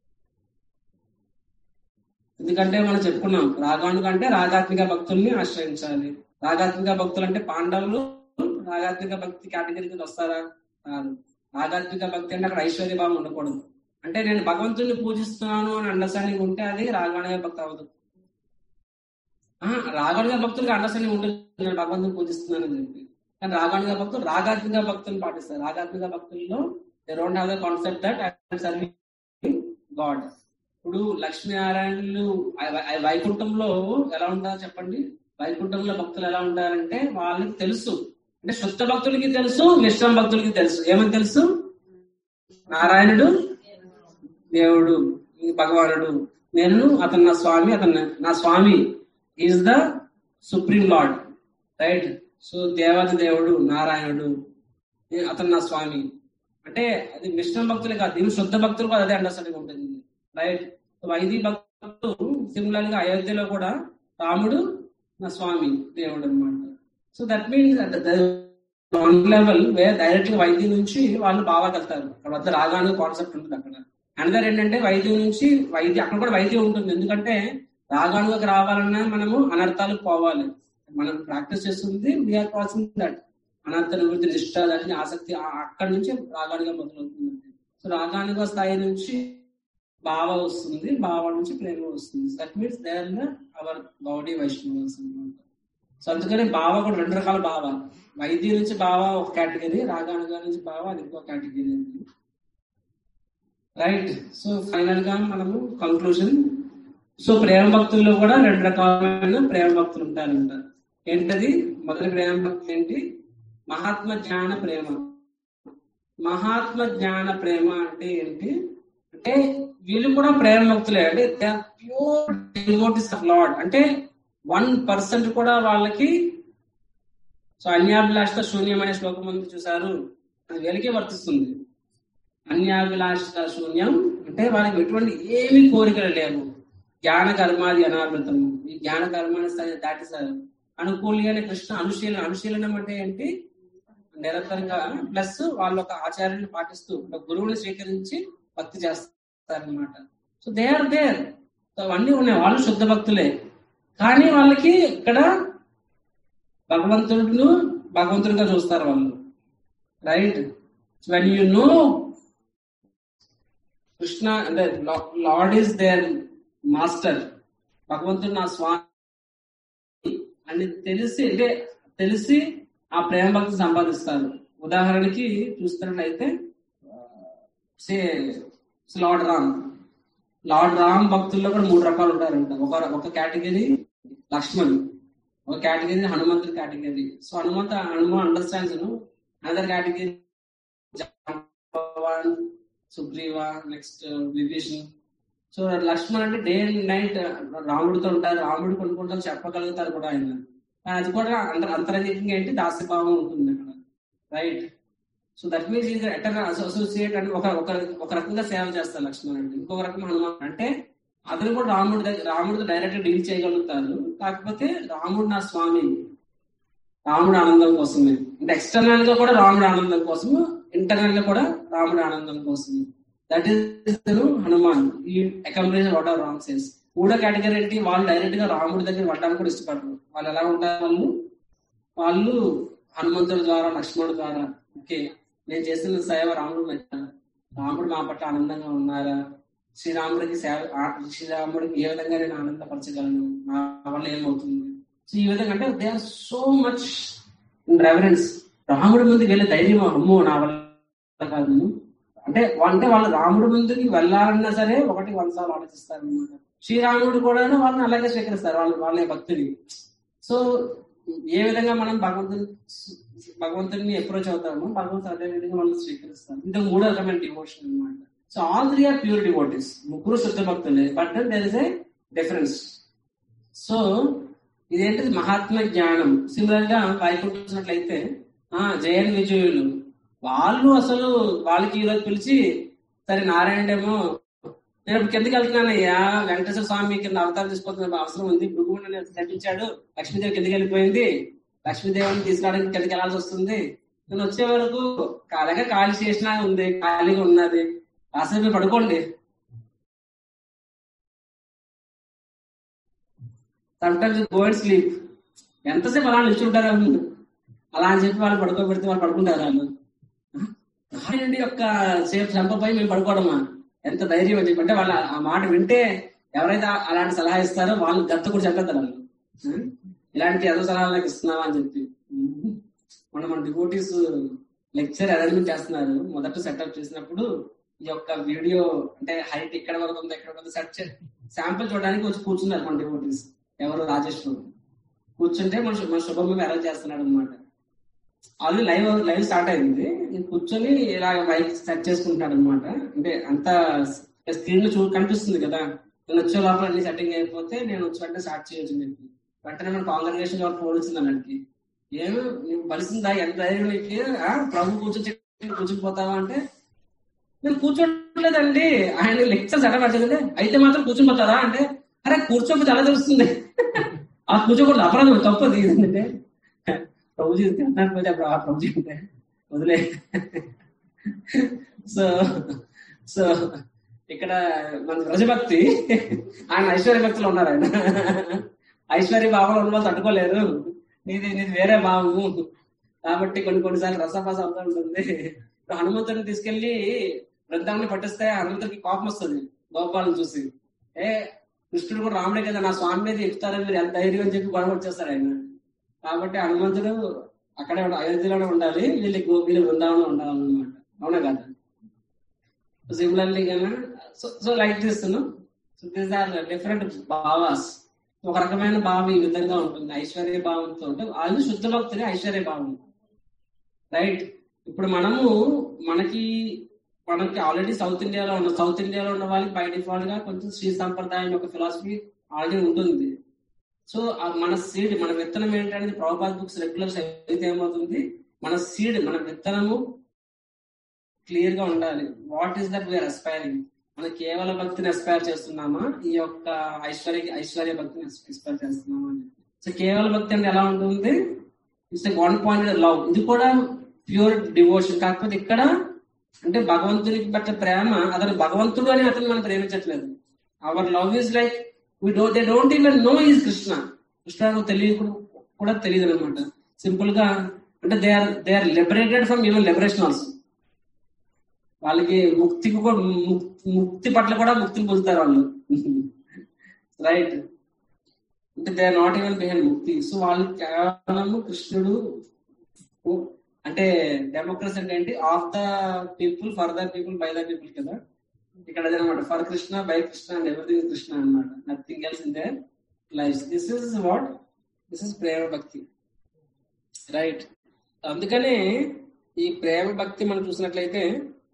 ఎందుకంటే మనం చెప్పుకున్నాం రాగానుగా అంటే రాగాత్మిక భక్తుల్ని ఆశ్రయించాలి రాగాత్మిక భక్తులు అంటే పాండవులు రాగాత్మిక భక్తి కేటగిరీ కింద వస్తారా రాదు రాగాత్మిక భక్తి అంటే అక్కడ ఐశ్వర్య భావం ఉండకూడదు అంటే నేను భగవంతుడిని పూజిస్తున్నాను అని అండర్స్టాండింగ్ ఉంటే అది రాగానుగా భక్తి అవ్వదు ఆ, రాగానుగా భక్తులకి అండర్స్టాండింగ్ ఉంటుంది నేను భగవంతుని పూజిస్తున్నానని చెప్పి కానీ రాగానుగా భక్తులు రాగాత్మిక భక్తులు పాటిస్తారు రాగాత్మిక భక్తుల్లో they don't have the concept that I serving God ఇప్పుడు లక్ష్మీనారాయణులు ఆ- ఆ వైకుంఠంలో ఎలా ఉంటారో చెప్పండి వైకుంఠంలో భక్తులు ఎలా ఉంటారంటే వాళ్ళకి తెలుసు అంటే శుద్ధ భక్తులకి తెలుసు విశ్వం భక్తులకి తెలుసు ఏమని తెలుసు నారాయణుడు దేవుడు ఈ భగవానుడు నేను అతను నా స్వామి అతను నా స్వామి is the supreme lord right so దేవాది దేవుడు నారాయణుడు ఏ- అతను నా స్వామి అంటే అది విష్ణు భక్తులే కాదు దీని శుద్ధ భక్తులు కూడా అదే అండర్స్టాండింగ్ ఉంటుంది రైట్ వైది భక్తులు సిమిలర్ గా అయోధ్యలో కూడా రాముడు నా స్వామి దేవుడు అనమాట so that means one level way direct గా వైద్యం నుంచి వాళ్ళు బావాకెళ్తారు అక్కడ వద్ద రాగాను కాన్సెప్ట్ ఉంటుంది అక్కడ అనదర్ ఏంటంటే వైద్యం నుంచి వైద్యం అక్కడ కూడా వైద్యం ఉంటుంది ఎందుకంటే రాగానుగకి రావాలన్నా మనము అనర్థాలు పోవాలి మనం ప్రాక్టీస్ చేస్తుంది వీఆర్ క్రాసింగ్ దట్ అనర్థ నివృత్తి నిష్ట దాని ఆసక్తి ఆ- అక్కడి నుంచి రాగానుగా మొదలవుతుంది సో రాగానుగా స్థాయి నుంచి భావ వస్తుంది భావ నుంచి ప్రేమ వస్తుంది that means they are our Gaudiya Vaishnavas అనమాట సో అందుకని భావ కూడా రెండు రకాల భావ వైద్యం నుంచి భావ ఒక కేటగిరీ రాగానుగా నుంచి భావ అది ఇంకో కేటగిరీ రైట్ సో ఫైనల్ గా మనము కంక్లూజన్ సో ప్రేమ భక్తుల్లో కూడా రెండు రకాలైన ప్రేమ భక్తులు ఉంటారంట ఏంటది మొదటి ప్రేమ భక్తి ఏంటి మహాత్మ జ్ఞాన ప్రేమ మహాత్మ జ్ఞాన ప్రేమ అంటే ఏంటి అంటే వీళ్ళు కూడా ప్రేమ భక్తులే అంటే ప్యూర్ డివోటీస్ ఆఫ్ లార్డ్ అంటే వన్ పర్సెంట్ కూడా వాళ్ళకి సో అన్యాభిలాష శూన్యం అనే శ్లోకం ముందు చూసారు అది వీళ్ళకే వర్తిస్తుంది అన్యాభిలాష శూన్యం అంటే వాళ్ళకి ఎటువంటి ఏమి కోరికలు లేవు జ్ఞాన కర్మాది అనావృతం ఈ జ్ఞాన కర్మాన్ని స- దాటేశారు అనుకూలి అనే కృష్ణ అనుశీలన అనుశీలనం అంటే ఏంటి నిరంతరంగా ప్లస్ వాళ్ళు ఒక ఆచార్యుని పాటిస్తూ ఒక గురువుని స్వీకరించి భక్తి చేస్తారనమాట so they are there so అవన్నీ ఉన్నాయి వాళ్ళు శుద్ధ భక్తులే కానీ వాళ్ళకి ఇక్కడ భగవంతుడును భగవంతుడిగా చూస్తారు వాళ్ళు right when you know Krishna అంటే లార్డ్ ఈస్ దేర్ మాస్టర్ భగవంతుడు నా స్వామి అని తెలిసి అంటే తెలిసి ఆ ప్రేమ భక్తి సంపాదిస్తారు ఉదాహరణకి చూస్తున్నట్లయితే say lord Ram lord Ram భక్తుల్లో కూడా మూడు రకాలు ఉంటారంట ఒక ఒక కేటగిరీ లక్ష్మణ్ ఒక కేటగిరీ హనుమంతుడి category so Hanumanta Hanuman understands other category భగవాన్ సుగ్రీవ నెక్స్ట్ విభీషణ్ సో లక్ష్మణ్ అంటే డే అండ్ నైట్ రాముడితో ఉంటారు రాముడు కొన్ని కొన్ని చెప్పగలుగుతారు కూడా ఆయన అది కూడా అంత అంతరంగికంగా ఏంటి దాస్యభావం ఉంటుంది అక్కడ రైట్ సో దట్ మీన్స్ ఇది ఎటర్ అసోసియేట్ అంటే ఒక ఒక ఒక రకంగా సేవ చేస్తారు లక్ష్మణ్ అంటే ఇంకొక రకం హనుమాన్ అంటే అతను కూడా రాముడి దగ్గర రాముడితో డైరెక్ట్ గా డీల్ చేయగలుగుతారు కాకపోతే రాముడు నా స్వామి రాముడు ఆనందం కోసమే అంటే ఎక్స్టర్నల్ గా కూడా రాముడు ఆనందం కోసము ఇంటర్నల్ గా కూడా రాముడు ఆనందం కోసమే దట్ ఈస్ హనుమాన్ ఈ accomplish what are wrong says మూడో కేటగిరీ ఏంటి వాళ్ళు డైరెక్ట్ గా రాముడి దగ్గర పడ్డానికి కూడా ఇష్టపడరు వాళ్ళు ఎలా ఉంటారు వాళ్ళు వాళ్ళు హనుమంతుడి ద్వారా లక్ష్మణుడి ద్వారా ఓకే నేను చేసిన సేవ రాముడు మెచ్చాను రాముడు మా పట్ల ఆనందంగా ఉన్నారా శ్రీరాముడికి సేవ ఆ- శ్రీరాముడికి ఏ విధంగా నేను ఆనందపరచగలను నా వల్ల ఏమవుతుంది సో ఈ విధంగా అంటే they are so much reverence రాముడి ముందుకు వెళ్ళే ధైర్యం అమ్మో నా వల్ల కాదు అంటే అంటే వాళ్ళు రాముడి ముందుకి వెళ్ళాలన్నా సరే ఒకటి వంద సార్లు ఆలోచిస్తారు అనమాట శ్రీరాముడు కూడా వాళ్ళని అలాగే స్వీకరిస్తారు వాళ్ళు వాళ్ళ భక్తుని సో ఏ విధంగా మనం భగవంతుని భగవంతుని అప్రోచ్ అవుతామో భగవంతుడు అదే విధంగా మనం స్వీకరిస్తాం ఇది మూడో రకమైన డివోషన్ అన్నమాట so all three are pure devotees ముగ్గురు శుద్ధ భక్తులే but there is a difference so ఇదేంటిది మహాత్మ జ్ఞానం సిమిలర్ గా వైకుంఠం చూసినట్లయితే ఆ జయన్ విజయులు వాళ్ళు అసలు వాళ్ళకి ఈరోజు పిలిచి సరే నారాయణుడేమో నేను ఇప్పుడు కిందకి వెళ్తున్నానయ్యా వెంకటేశ్వర స్వామి కింద అవతారం తీసుకొస్తున్న అవసరం ఉంది భృగువుని నటించాడు లక్ష్మీదేవి కిందకి వెళ్ళిపోయింది లక్ష్మీదేవిని తీసుకురావడానికి కిందకి వెళ్ళాల్సి వస్తుంది నేను వచ్చే వరకు అలాగే ఖాళీ చేసినా ఉంది ఖాళీగా ఉన్నది అసలు మీరు పడుకోండి సమ్టైమ్స్ గో అండ్ స్లీప్ ఎంతసేపు అలా నిల్చుంటారు వాళ్ళు? అలా అని చెప్పి వాళ్ళు పడుకోబెడితే వాళ్ళు పడుకుంటారు వాళ్ళు నారాయణుడి యొక్క సేపు చంపపై మేము పడుకోవడమా ఎంత ధైర్యం అని చెప్పి అంటే వాళ్ళ ఆ మాట వింటే ఎవరైతే అలాంటి సలహా ఇస్తారో వాళ్ళు గత్త కూడా చెప్పేస్తారు వాళ్ళు ఆ? ఇలాంటి ఏదో సలహాలు నాకు ఇస్తున్నావా అని చెప్పి మన మన డివోటీస్ లెక్చర్ అరేంజ్మెంట్ చేస్తున్నారు మొదట సెటప్ చేసినప్పుడు ఈ యొక్క వీడియో అంటే హైట్ ఇక్కడ వరకు ఉంది ఎక్కడ వరకు సెట్ శాంపుల్ చూడడానికి వచ్చి కూర్చున్నారు మన డివోటీస్ ఎవరు రాజేష్ బాబు. కూర్చుంటే మన శు- మన శుభం అరేంజ్ చేస్తున్నాడు అనమాట ఆల్రెడీ లైవ్ లైవ్ స్టార్ట్ అయింది నేను కూర్చొని ఇలా మైక్ సెట్ చేసుకుంటున్నాడు అనమాట అంటే అంత స్క్రీన్ లో చూ కనిపిస్తుంది కదా నేను వచ్చే లోపల అన్ని సెట్టింగ్ అయిపోతే నేను వచ్చి వెంటనే స్టార్ట్ చేయొచ్చు అని చెప్పి వెంటనే మన కాంగ్రిగేషన్ వాళ్ళకి ఫోన్ వచ్చింది అన్నకి ఏమి నీకు బలిసిందా ఎంత ధైర్యం నీకు ఆ, ప్రభు కూర్చొని కూర్చుని పోతావా అంటే నేను కూర్చోట్లేదండి ఆయన లెక్చర్ సెటప్ పెట్టలేదు అయితే మాత్రం కూర్చుని పోతారా అంటే అరే కూర్చోకపోతే ఎలా తెలుస్తుంది ఆ కూర్చోకూడదు అపరాధం తప్పదు ఏంటంటే ప్రభుజీ తింటానికి పోతే అప్పుడు ఆ ప్రభుజీ ఉంటే వదిలే సో సో ఇక్కడ మన రజభక్తి ఆయన ఐశ్వర్య భక్తులు ఉన్నారు ఆయన ఐశ్వర్య భావంలో ఉన్న వాళ్ళు తట్టుకోలేరు నీది నీది వేరే భావము కాబట్టి కొన్ని కొన్నిసార్లు రసపాస అవుతూ ఉంటుంది ఇప్పుడు హనుమంతుడిని తీసుకెళ్లి బృందాన్ని పట్టిస్తే హనుమంతుడికి కోపం వస్తుంది గోపాలను చూసి ఏ కృష్ణుడు కూడా రాముడే కదా నా స్వామి మీద ఎక్కుతారని మీరు ఎంత ధైర్యం అని చెప్పి గొడవ వచ్చేస్తారు ఆయన కాబట్టి హనుమంతుడు అక్కడే ఉండాలి అయోధ్యలోనే ఉండాలి వీళ్ళకి వీళ్ళు బృందావనం ఉండాలన్నమాట అవునా కదా similarly so so like this so these are different భావాస్ ఒక రకమైన భావం ఈ విధంగా ఉంటుంది ఐశ్వర్య భావంతో అంటే అది శుద్ధ భక్తులే ఐశ్వర్య భావం రైట్ ఇప్పుడు మనము మనకి మనకి ఆల్రెడీ సౌత్ ఇండియాలో ఉన్న సౌత్ ఇండియాలో ఉన్న వాళ్ళకి బై డిఫాల్ట్ గా కొంచెం శ్రీ సంప్రదాయం యొక్క ఫిలాసఫీ ఆల్రెడీ ఉంటుంది సో ఆ మన సీడ్ మన విత్తనం ఏంటనేది ప్రభుపాద్ బుక్స్ రెగ్యులర్ అయితే ఏమవుతుంది మన సీడ్ మన విత్తనము క్లియర్ గా ఉండాలి what is that we are aspiring మన కేవల భక్తిని అస్పైర్ చేస్తున్నామా ఈ యొక్క ఐశ్వర్య ఐశ్వర్య భక్తిని అస్పైర్ చేస్తున్నామా అని సో కేవల భక్తి అంటే ఎలా ఉంటుంది ఇట్స్ వన్ పాయింట్ లవ్ ఇది కూడా ప్యూర్ డివోషన్ కాకపోతే ఇక్కడ అంటే భగవంతునికి పట్ల ప్రేమ అతను భగవంతుడు అని అతను మనం ప్రేమించట్లేదు our love is like we do they don't even know is Krishna Krishna తెలియదు కూడా తెలియదు అనమాట సింపుల్ గా అంటే they are they are liberated from even liberation also వాళ్ళకి ముక్తికి కూడా ముక్- ముక్తి పట్ల కూడా ముక్తిని పొందుతారు వాళ్ళు రైట్ అంటే they are not even behind ముక్తి సో వాళ్ళు కేవలం కృష్ణుడు ఓ- అంటే డెమోక్రసీ అంటే ఏంటి of the people for the people by the people కదా ఇక్కడ అదనమాట for Krishna by Krishna and everything Krishna అన్నమాట nothing else in their life this is what this is ప్రేమ భక్తి రైట్ అందుకనే ఈ ప్రేమ భక్తి మనం చూసినట్లయితే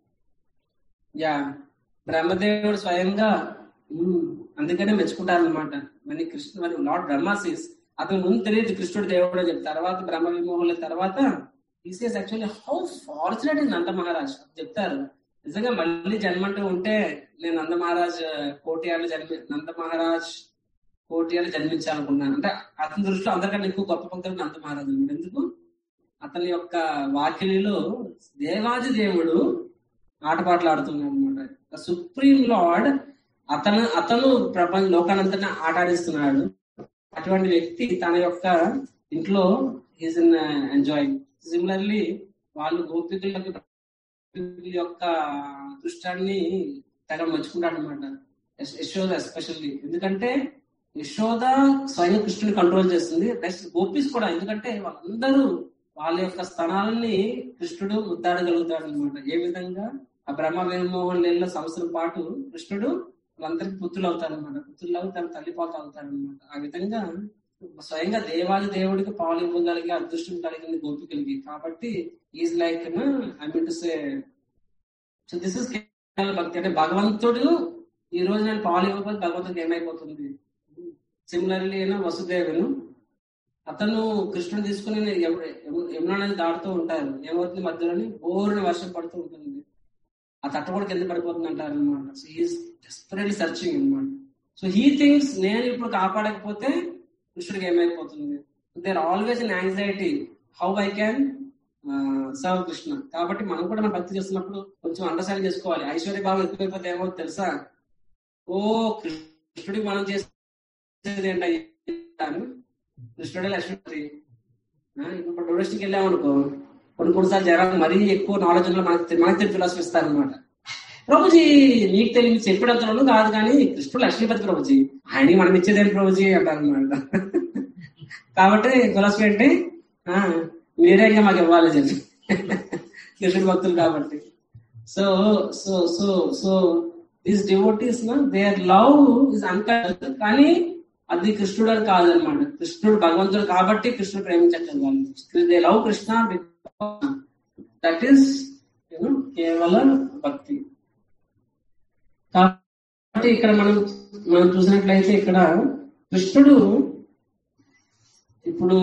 యా బ్రహ్మదేవుడు స్వయంగా ఉమ్, అందుకనే మెచ్చుకుంటారు అనమాట మరి కృష్ణ మరి లార్డ్ బ్రహ్మాసీస్ అతను ముందు తెలియదు కృష్ణుడు దేవుడు అని చెప్పి తర్వాత బ్రహ్మ విమోహుల తర్వాత ఈసీఎస్ actually how fortunate is Nanda Maharaj చెప్తారు నిజంగా మళ్ళీ జన్మంటూ ఉంటే నేను నంద మహారాజ్ కోటియాలు జన్మి నంద మహారాజ్ కోటియాలు జన్మించాలనుకున్నాను అంటే అతని దృష్టిలో అందరికంటే ఎక్కువ గొప్ప భక్తుడు నంద మహారాజ్ అన్నమాట. ఎందుకు అతని యొక్క వాకిలిలో దేవాది దేవుడు ఆటపాటలు ఆడుతున్నాడు అనమాట సుప్రీం లార్డ్ అతను అతను ప్రపంచ లోకానంతటా ఆట ఆడిస్తున్నాడు అటువంటి వ్యక్తి తన యొక్క ఇంట్లో ఈజ్ ఇన్ ఎంజాయ్ సిమిలర్లీ వాళ్ళు గోపికులకి గోపికుల యొక్క దృష్టాన్ని తెగ మర్చుకుంటాడు అనమాట యశోద ఎస్పెషల్లీ ఎందుకంటే యశోద స్వయం కృష్ణుని కంట్రోల్ చేస్తుంది నెక్స్ట్ గోపీస్ కూడా ఎందుకంటే వాళ్ళందరూ వాళ్ళ యొక్క స్థానాలని కృష్ణుడు ముద్దాడగలుగుతాడు అనమాట ఏ విధంగా ఆ బ్రహ్మ విమోహన్ నెలల సంవత్సరం పాటు కృష్ణుడు వాళ్ళందరికీ పుత్రులు అవుతారు అనమాట పుత్రులు అవి తన తల్లిపాత అవుతాడు అనమాట ఆ విధంగా స్వయంగా దేవాది దేవుడికి పాలు ఇవ్వగలిగే అదృష్టం కలిగింది గోపికలకి కాబట్టి is like I mean to say so this is భక్తి అంటే భగవంతుడు ఈ రోజు నేను పాలు ఇవ్వకపోతే భగవంతుడికి ఏమైపోతుంది సిమిలర్లీ అయినా వసుదేవును అతను కృష్ణుడు తీసుకుని యమునా నది దాడుతూ ఉంటారు ఏమవుతుంది మధ్యలోని బోరుని వర్షం పడుతూ ఉంటుంది ఆ తట్ట కూడా కింద పడిపోతుంది అంటారు అనమాట సో ఈస్ డెస్పరెట్లీ సర్చింగ్ అనమాట సో హీ థింగ్స్ నేను ఇప్పుడు కాపాడకపోతే కృష్ణుడికి ఏమైపోతుంది they're always in anxiety how I can serve Krishna కాబట్టి మనం కూడా మన భక్తి చేస్తున్నప్పుడు కొంచెం అండర్స్టాండ్ చేసుకోవాలి ఐశ్వర్య భావం ఎక్కువైపోతే ఏమో తెలుసా ఓ కృష్ణుడికి మనం చేసేది ఏంటని కృష్ణుడే లక్ష్మీపతి ఆ, ఇప్పుడు డొమెస్టిక్ వెళ్ళామనుకో కొన్ని కొన్నిసార్లు జనాలు మరీ ఎక్కువ నాలెడ్జ్ ఉన్న మనకి తె- మనకి తెలిసి ఫిలాసఫీ ఇస్తారనమాట ప్రభుజీ నీకు తెలియదు చెప్పడంతో కాదు కానీ కృష్ణుడు లక్ష్మీపతి ప్రభుజీ ఆయనకి మనం ఇచ్చేదేం ప్రభుజీ అంటారు అనమాట కాబట్టి ఫిలాసఫీ అంటే ఆ, మీరే ఇంకా మాకు ఇవ్వాలి చెప్పి కృష్ణుడు భక్తులు కాబట్టి so so so so these devotees their love is అన్కల్ కానీ అది కృష్ణుడు అని కాదనమాట కృష్ణుడు భగవంతుడు కాబట్టి కృష్ణుడు ప్రేమించట్లేదు వాళ్ళు they love Krishna that is you know కేవలం భక్తి కాబట్టి ఇక్కడ మనం మనం చూసినట్లయితే ఇక్కడ కృష్ణుడు ఇప్పుడు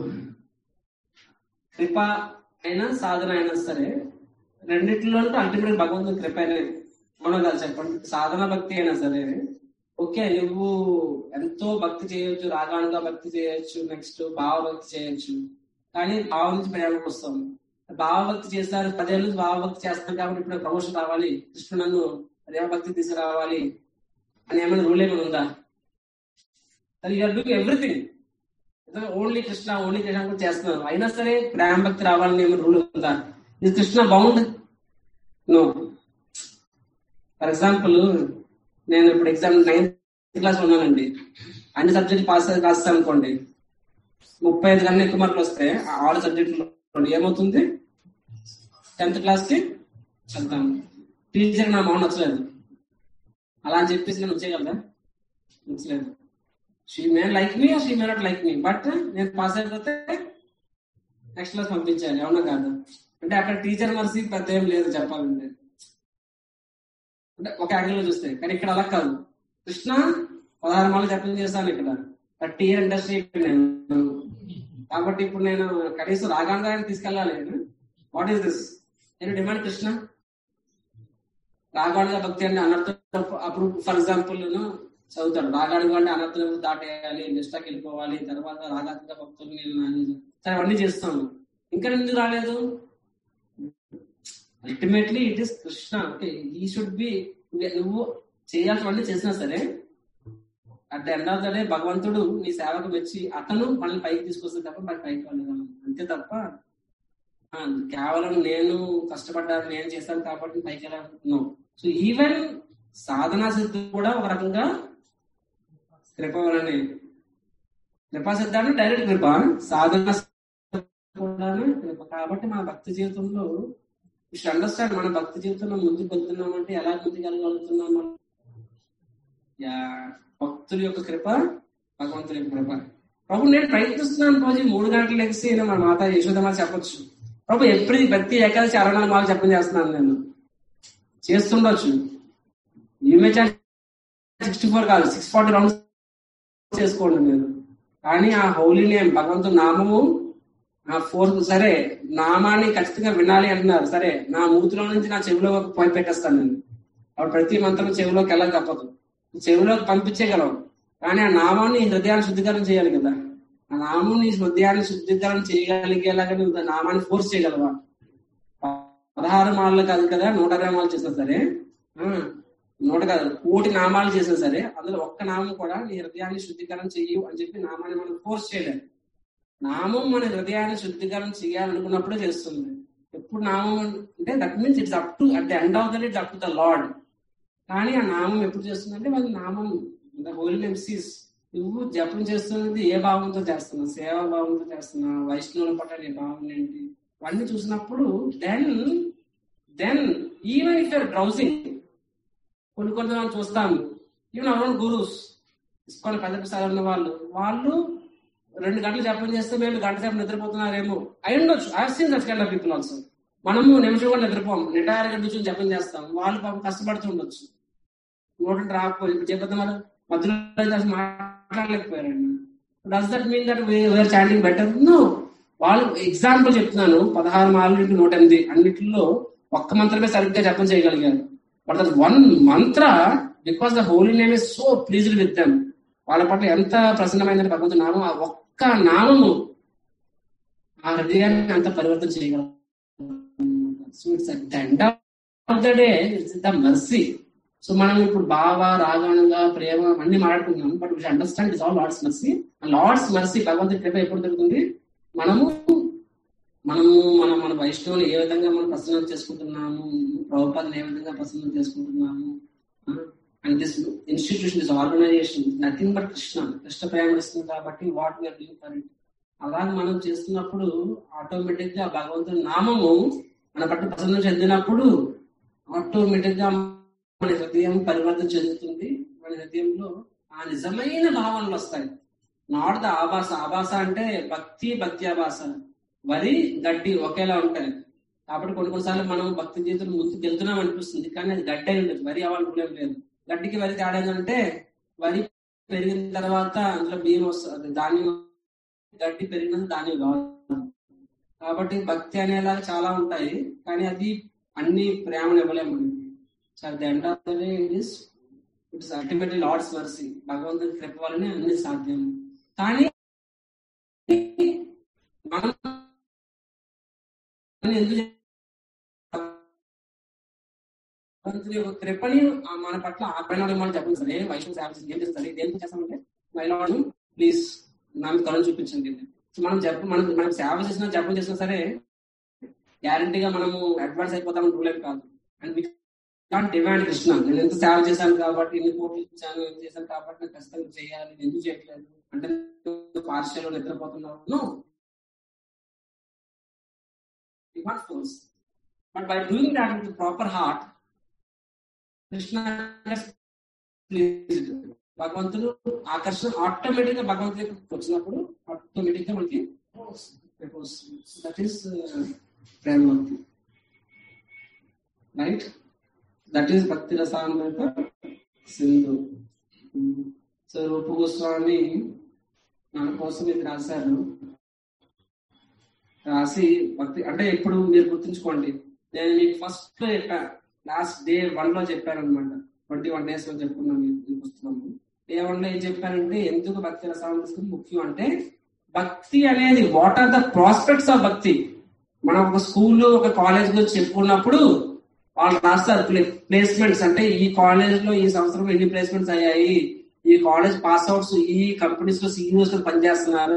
కృప అయినా సాధన అయినా సరే రెండిట్లో అల్టిమేట్ భగవంతుని కృప అయినా మనం కాదు చెప్పండి సాధన భక్తి అయినా సరే ఓకే నువ్వు ఎంతో భక్తి చేయొచ్చు రాగానుగా భక్తి చేయొచ్చు నెక్స్ట్ భావభక్తి చేయొచ్చు కానీ భావం నుంచి ప్రేమకు వస్తాం భావభక్తి చేస్తారు పదేళ్ళ నుంచి భావభక్తి చేస్తాం కాబట్టి ఇప్పుడు ప్రమోషన్ రావాలి కృష్ణుడు నన్ను ప్రేమ భక్తి తీసుకురావాలి అని ఏమైనా రూల్ ఏమైనా ఉందా you're doing everything only Krishna only Krishna కూడా చేస్తున్నారు అయినా సరే ప్రేమ భక్తి రావాలని ఏమైనా రూల్ ఉందా ఇది Krishna bound no for example నేను ఇప్పుడు ఎగ్జామ్ నైన్త్ క్లాస్ ఉన్నానండి అన్ని సబ్జెక్ట్ పాస్ రాస్తాను అనుకోండి ముప్పై ఐదు కన్నా ఎక్కువ మార్కులు వస్తే ఆ ఆరు సబ్జెక్టులు ఏమవుతుంది టెన్త్ క్లాస్ కి వెళ్తాను టీచర్ నా మౌన్ నచ్చలేదు అలా అని చెప్పేసి నేను వచ్చేయగలదా నచ్చలేదు she may like me she may not like me but నేను పాస్ అయిపోతే నెక్స్ట్ క్లాస్ పంపించాలి అవునా కాదు అంటే అక్కడ టీచర్ మర్సీ పెద్ద ఏం లేదు చెప్పాలంటే అంటే ఒక యాంగిల్ లో చూస్తే కానీ ఇక్కడ అలా కాదు కృష్ణ పదహారు మాలు జపం చేస్తాను ఇక్కడ థర్టీ ఇయర్ ఇండస్ట్రీ నేను కాబట్టి ఇప్పుడు నేను కనీసం రాగాంగా తీసుకెళ్ళాలి వాట్ ఈస్ దిస్ నేను డిమాండ్ కృష్ణ రాగాడుగా భక్తి అంటే అనర్థం అప్పుడు ఫర్ ఎగ్జాంపుల్ నేను చదువుతాడు రాగాడుగా అంటే అనర్థం దాటేయాలి నిష్ఠకి వెళ్ళిపోవాలి తర్వాత రాగాత్మక భక్తులు నేను నాని- సరే అవన్నీ చేస్తాను ఇంకా ఎందుకు రాలేదు ultimately it is Krishna okay he should be నువ్వు చేయాల్సినవన్నీ చేసినా సరే at the end of the day భగవంతుడు నీ సేవకు మెచ్చి అతను మనల్ని పైకి తీసుకొస్తే తప్ప మనకి పైకి వెళ్ళగలం అంతే తప్ప ఆ, కేవలం నేను కష్టపడ్డాను నేను చేశాను కాబట్టి పైకి వెళ్ళాను సో ఈవెన్ సాధనా సిద్ధి కూడా ఒక రకంగా కృప వలనే కృపా సిద్ధాంతం డైరెక్ట్ కృప సాధన కూడాను కృప కాబట్టి మన భక్తి జీవితంలో ఇష్ట అండర్స్టాండ్ మన భక్తి జీవితంలో ముందుకు వెళ్తున్నాం అంటే ఎలా ముందుకు వెళ్ళగలుగుతున్నాం మనం? యా భక్తుల యొక్క కృప భగవంతుని యొక్క కృప ప్రభు నేను ప్రయత్నిస్తున్నాను రోజు మూడు గంటలు లెగిసి నేను మా మాత యశోదమా చెప్పొచ్చు ప్రభు ఎప్పుడు ఈ భక్తి ఏకాదశి అరవై నాలుగు మాలు చెప్పని చేస్తున్నాను నేను చేస్తుండొచ్చు ఈమె సిక్స్టీ ఫోర్ కాదు సిక్స్ ఫార్టీ రౌండ్స్ చేసుకోండి మీరు కానీ ఆ హోలీ నేమ్ భగవంతుని నామము నా ఫోర్త్ సరే నామాన్ని ఖచ్చితంగా వినాలి అంటున్నారు సరే నా మూతిలో నుంచి నా చెవిలో పోయి పెట్టేస్తాను నేను అప్పుడు ప్రతి మంత్రం చెవిలోకి వెళ్ళక తప్పదు చెవిలోకి పంపించేయగలం కానీ ఆ నామాన్ని నీ హృదయాన్ని శుద్ధీకరణ చేయాలి కదా ఆ నామం నీ హృదయాన్ని శుద్ధీకరణ చేయగలిగేలాగా నువ్వు ఆ నామాన్ని ఫోర్స్ చేయగలవా పదహారు మాలలు కాదు కదా నూట ఇరవై మాలు చేసినా సరే ఆ, నూట కాదు కోటి నామాలు చేసినా సరే అందులో ఒక్క నామం కూడా నీ హృదయాన్ని శుద్ధీకరణ చెయ్యు అని చెప్పి నామాన్ని మనం ఫోర్స్ చేయలేము నామం మన హృదయాన్ని శుద్ధీకరణ చేయాలనుకున్నప్పుడే చేస్తుంది ఎప్పుడు నామం అంటే that means it's up to at the end of the it's up to the lord కానీ ఆ నామం ఎప్పుడు చేస్తుందంటే వాళ్ళ నామం ద హోలీ నేమ్ సీస్ నువ్వు జపం చేస్తున్నది ఏ భావంతో చేస్తున్నావు సేవా భావంతో చేస్తున్నావు వైష్ణవుల పట్ల నీ భావం ఏంటి ఇవన్నీ చూసినప్పుడు then then even if you're drowsing కొన్ని కొన్ని మనం చూస్తాము ఈవెన్ అవర్ గురుస్ ఇస్కాన్ పెద్ద ప్రసాదం ఉన్న వాళ్ళు వాళ్ళు రెండు గంటలు జపం చేస్తే మేము గంట సేపు నిద్రపోతున్నారేమో అయి ఉండొచ్చు I seen that kind of people also మనము నిమిషం కూడా నిద్రపోం నిటారుగా కూర్చొని జపం చేస్తాం వాళ్ళు పాపం కష్టపడుతూ ఉండొచ్చు నోటి రాకపోయి ఇప్పుడు చెప్పిన వాళ్ళు మధ్యలో అసలు మాట్లాడలేకపోయారండి does that mean that where chanting better no వాళ్ళు ఎగ్జాంపుల్ చెప్తున్నాను పదహారు మాలు ఇంటూ నూట ఎనిమిది అన్నిటిలో ఒక్క మంత్రమే సరిగ్గా జపం చేయగలిగారు but that one mantra because the holy name is so pleased with them వాళ్ళ పట్ల ఎంత ప్రసన్నమైందని భగవంతుడు నామం ఆ ఒక్క నామము ఆ హృదయాన్ని అంత పరివర్తన చేయగలం so it's end of the day it's the mercy so మనం ఇప్పుడు బావ రాగానంగా ప్రేమ అన్ని మాట్లాడుకుంటున్నాం but we understand is all lord's mercy lord's mercy భగవంతుడి కృప ఎప్పుడు దొరుకుతుంది మనము మనము మన మన వైష్ణవులు ఏ విధంగా మనం ప్రసన్నం చేసుకుంటున్నాము ప్రభుపాదను ఏ విధంగా ప్రసన్నం చేసుకుంటున్నాము and this institution is organization nothing but Krishna Krishna ప్రయాణిస్తుంది కాబట్టి what we are doing for it అలాగే మనం చేస్తున్నప్పుడు ఆటోమేటిక్ గా భగవంతుని నామము మన పట్ల ప్రసన్నం చెందినప్పుడు ఆటోమేటిక్ గా మన హృదయం పరివర్తన చెందుతుంది మన హృదయంలో ఆ నిజమైన భావనలు వస్తాయి నాట్ ద ఆభాస ఆభాస అంటే భక్తి భక్తి ఆభాస వరి గడ్డి ఒకేలా ఉంటాయి కాబట్టి కొన్ని కొన్నిసార్లు మనం భక్తి జీవితం ముందుకు వెళ్తున్నాం అనిపిస్తుంది కానీ అది గడ్డి అయి ఉండదు వరి అవ్వాలనుకునేం లేదు గడ్డికి వరి తేడా ఏంటంటే వరి పెరిగిన తర్వాత అందులో బియ్యం వస్తుంది ధాన్యం గడ్డి పెరిగిన ధాన్యం కావాలి కాబట్టి భక్తి అనేలాగా చాలా ఉంటాయి కానీ అది అన్ని ప్రేమను ఇవ్వలేము so the end of the day it is it's ultimately lord's mercy భగవంతుని కృప వల్లనే అన్ని సాధ్యం కానీ మనం ఎందుకు భగవంతుని యొక్క కృపని ఆ మన పట్ల ఆపైన మనం చెప్పండి సరే వైష్ణవ సేవ చేసి ఏం చేస్తారు దేనికి చేస్తామంటే మైలాడు ప్లీజ్ నా మీద కరుణ చూపించండి సో మనం చెప్ప మనం మనం సేవ చేసినా జపం చేసినా సరే గ్యారంటీగా మనము అడ్వాన్స్ అయిపోతామని రూల్ కాదు అండ్ నాట్ డిమాండ్ కృష్ణ నేను ఎంత సేవ చేశాను కాబట్టి ఎన్ని కోట్లు ఇచ్చాను ఏం చేశాను కాబట్టి నాకు ఖచ్చితంగా చేయాలి నేను ఎందుకు చేయట్లేదు అంటే పార్షియల్ నిద్రపోతున్నావు no not force but by doing that with proper heart Krishna భగవంతుడు ఆకర్షణ ఆటోమేటిక్ గా భగవంతుడి వచ్చినప్పుడు ఆటోమేటిక్ గా మనకి దట్ ఈస్ ప్రేమభక్తి right that is Bhakti Rasamrita Sindhu so Rupa Goswami మన కోసం ఇది రాశారు రాసి భక్తి అంటే ఇప్పుడు మీరు గుర్తుంచుకోండి నేను మీకు ఫస్ట్ చెప్పా లాస్ట్ డే వన్ లో చెప్పాను అనమాట ట్వంటీ వన్ డేస్ లో చెప్పుకున్నాను ఈ పుస్తకం డే వన్ లో ఏం చెప్పానంటే ఎందుకు భక్తి రసామృతం ముఖ్యం అంటే భక్తి అనేది what are the prospects of భక్తి మనం ఒక స్కూల్ ఒక కాలేజ్ గురించి చెప్పుకున్నప్పుడు వాళ్ళు రాస్తారు ప్లేస్మెంట్స్ అంటే ఈ కాలేజ్ లో ఈ సంవత్సరం ఎన్ని ప్లేస్మెంట్స్ అయ్యాయి ఈ కాలేజ్ పాస్ అవుట్స్ ఈ కంపెనీస్ లో సీనియర్స్ పనిచేస్తున్నారు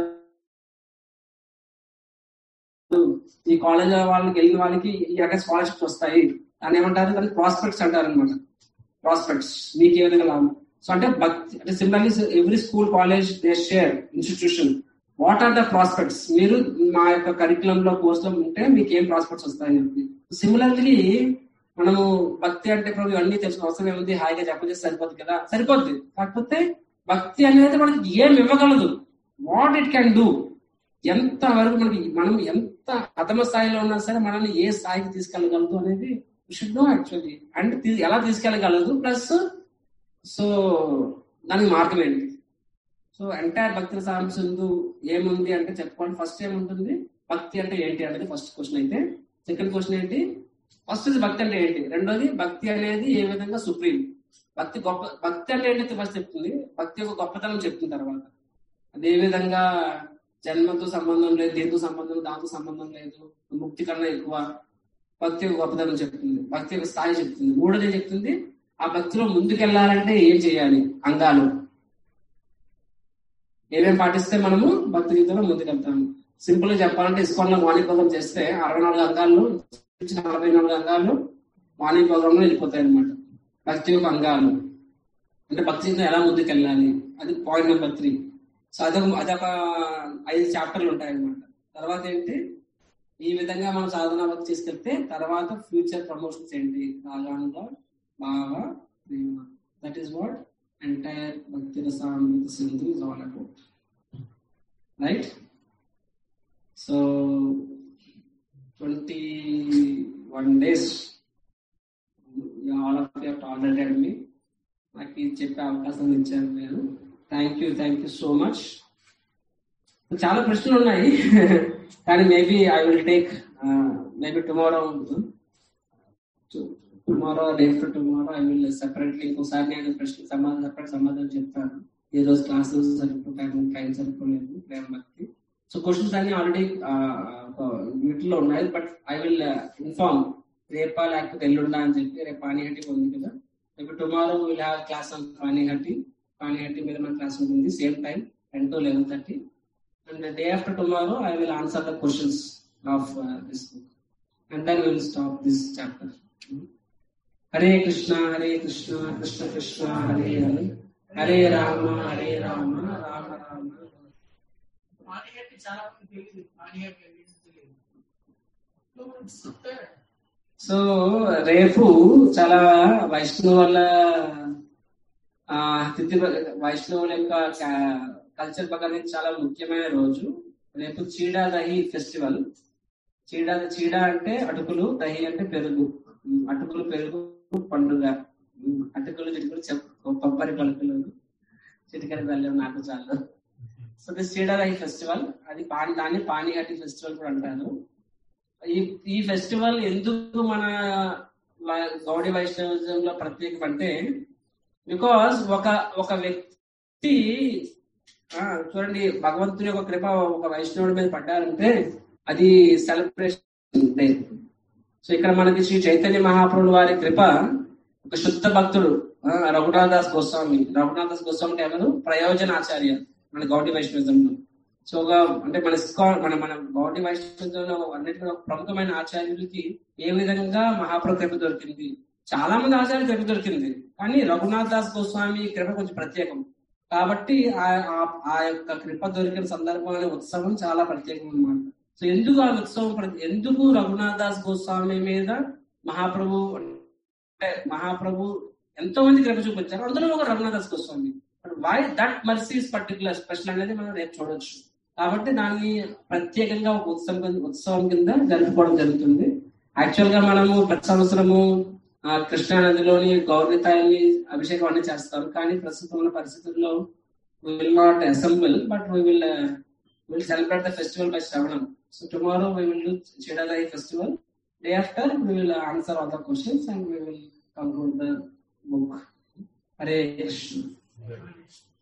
ఈ కాలేజ్ వాళ్ళకి వెళ్ళిన వాళ్ళకి ఈ రకం స్కాలర్షిప్స్ వస్తాయి అని ఏమంటారు దాన్ని ప్రాస్పెక్ట్స్ అంటారు అనమాట ప్రాస్పెక్ట్స్ మీకు ఏ విధంగా లాభం సో అంటే భక్తి అంటే similarly every school college they share institution what are the prospects మీరు మా యొక్క కరికులం లో కోర్స్ లో ఉంటే మీకు ఏం ప్రాస్పెక్ట్స్ వస్తాయని చెప్పి సిమిలర్లీ మనము భక్తి అంటే ఇప్పుడు ఇవన్నీ తెలుసుకున్న అవసరం ఏముంది హాయిగా చెప్పేసి సరిపోద్ది కదా సరిపోద్ది కాకపోతే భక్తి అనేది మనకి ఏం ఇవ్వగలదు వాట్ ఇట్ క్యాన్ డూ ఎంత వరకు మనకి మనం ఎంత అధమ స్థాయిలో ఉన్నా సరే మనల్ని ఏ స్థాయికి తీసుకెళ్ళగలదు అనేది షుడ్ నో యాక్చువల్లీ అండ్ తీ- ఎలా తీసుకెళ్ళగలదు ప్లస్ సో దానికి మార్గం ఏంటి సో ఎంటైర్ భక్తి సాంసిందు ఏముంది అంటే చెప్పుకోండి ఫస్ట్ ఏముంటుంది భక్తి అంటే ఏంటి అనేది ఫస్ట్ క్వశ్చన్ అయితే సెకండ్ క్వశ్చన్ ఏంటి ఫస్ట్ భక్తి అంటే ఏంటి రెండోది భక్తి అనేది ఏ విధంగా సుప్రీం భక్తి గొప్ప భక్తి అంటే ఏంటి ఫస్ట్ చెప్తుంది భక్తి యొక్క గొప్పతనం చెప్తుంది తర్వాత అదే విధంగా జన్మతో సంబంధం లేదు దేనితో సంబంధం దాంతో సంబంధం లేదు ముక్తి కన్నా ఎక్కువ భక్తి యొక్క గొప్పతనం చెప్తుంది భక్తి యొక్క స్థాయి చెప్తుంది మూడోది ఏం చెప్తుంది ఆ భక్తిలో ముందుకెళ్లాలంటే ఏం చేయాలి అంగాలు ఏమేం పాటిస్తే మనము భక్తి గీతలో ముందుకెళ్తాము సింపుల్ గా చెప్పాలంటే ఇస్కాన్లో మార్నింగ్ ప్రోగ్రామ్ చేస్తే అరవై నాలుగు అంగాలు నుంచి నలభై నాలుగు అంగాలు మార్నింగ్ ప్రోగ్రామ్ లో వెళ్ళిపోతాయి అనమాట భక్తి యొక్క అంగాలు అంటే భక్తి జీవితం ఎలా ముందుకెళ్ళాలి అది పాయింట్ నెంబర్ త్రీ సో అదొక అదొక ఐదు చాప్టర్లు ఉంటాయి అనమాట తర్వాత ఏంటి ఈ విధంగా మనం సాధన భక్తి తీసుకెళ్తే తర్వాత ఫ్యూచర్ ప్రమోషన్స్ ఏంటి రాగానుగా భావ ప్రేమ that is what entire Bhakti Rasamrita Sindhu is all about right so twenty one days all of you tolerated me నాకు ఇది చెప్పే అవకాశం ఇచ్చారు మీరు thank you thank you so much చాలా ప్రశ్నలు ఉన్నాయి కానీ maybe I will take maybe tomorrow tomorrow day to tomorrow I will separately ఇంకోసారి నేను ప్రశ్న సమాధానం సెపరేట్ సమాధానం చెప్తాను ఈ రోజు క్లాసెస్ సరిపోతాయి టైం సరిపోలేదు ప్రేమ భక్తి సో క్వశ్చన్స్ అన్ని ఆల్రెడీ వీటిలో ఉన్నాయి బట్ ఐ విల్ ఇన్ఫార్మ్ రేపా లేకపోతే ఎల్లుండా అని చెప్పి రేపు పానీహట్టి ఉంది కదా రేపు tomorrow will have class on Panihati Panihati మీద మన క్లాస్ ఉంటుంది same time ten to eleven thirty and day after tomorrow I will answer the questions of this book and then will stop this chapter Hare Krishna Hare Krishna Krishna Krishna Hare Hare Hare Rama Hare Rama Rama Rama Panihati చాలా మంది తెలియదు పానీగట్టి అనేది తెలియదు సో మనం చెప్తారు సో రేపు చాలా వైష్ణవుల ఆ తిథి వైష్ణవుల యొక్క కల్చర్ ప్రకారం చాలా ముఖ్యమైన రోజు రేపు చీడా దహి ఫెస్టివల్ చీడా చీడా అంటే అటుకులు దహి అంటే పెరుగు ఉమ్, అటుకులు పెరుగు పండుగ ఉమ్, అటుకులు చిటుకులు చెప్ కొబ్బరి పలుకులు చిటికరి బెల్లం నాకు చాలు so this Chida Dahi festival అది పాని దాన్ని పానీఘాటి ఫెస్టివల్ కూడా అంటారు ఈ ఈ ఫెస్టివల్ ఎందుకు మన వ- గౌడీ వైష్ణవిజంలో ప్రత్యేకం అంటే బికాస్ ఒక ఒక వ్యక్తి ఆ, చూడండి భగవంతుని యొక్క కృప ఒక వైష్ణవుడి మీద పడ్డారంటే అది సెలబ్రేషన్ డే సో ఇక్కడ మనకి శ్రీ చైతన్య మహాప్రభుడు వారి కృప ఒక శుద్ధ భక్తుడు ఆ, రఘునాథ్ దాస్ గోస్వామి రఘునాథ్ దాస్ గోస్వామి అంటే ఎవరు ప్రయోజనాచార్య మన గౌడీ వైష్ణవిజంలో సో ఒక అంటే మన ఇస్కాన్ మన మన గౌడీ వైష్ణవంలో అన్నిటిలో ఒక ప్రముఖమైన ఆచార్యులకి ఏ విధంగా మహాప్రభు కృప దొరికింది చాలా మంది ఆచార్యులు కృప దొరికింది కానీ రఘునాథ్ దాస్ గోస్వామి కృప కొంచెం ప్రత్యేకం కాబట్టి ఆ- ఆ- ఆ యొక్క కృప దొరికిన సందర్భం అనే ఉత్సవం చాలా ప్రత్యేకం అన్నమాట సో ఎందుకు ఆ ఉత్సవం ప్రతి- ఎందుకు రఘునాథ్ దాస్ గోస్వామి మీద మహాప్రభు అంటే మహాప్రభు ఎంతో మంది కృప చూపించారు అందులో ఒక Raghunath Das Goswami why that mercy's particular special అనేది మనం రేపు చూడొచ్చు కాబట్టి దాన్ని ప్రత్యేకంగా ఒక ఉత్సవం కింద- ఉత్సవం కింద జరుపుకోవడం జరుగుతుంది యాక్చువల్ గా మనము ప్రతి సంవత్సరము ఆ, కృష్ణా నదిలోని గౌరవతాయిని అభిషేకం అన్ని చేస్తారు కానీ ప్రస్తుతం ఉన్న పరిస్థితుల్లో will not assemble but we will will celebrate the festival by శ్రవణం so tomorrow we will do చిడలై festival day after we will answer all the questions and we will conclude the book Hare Krishna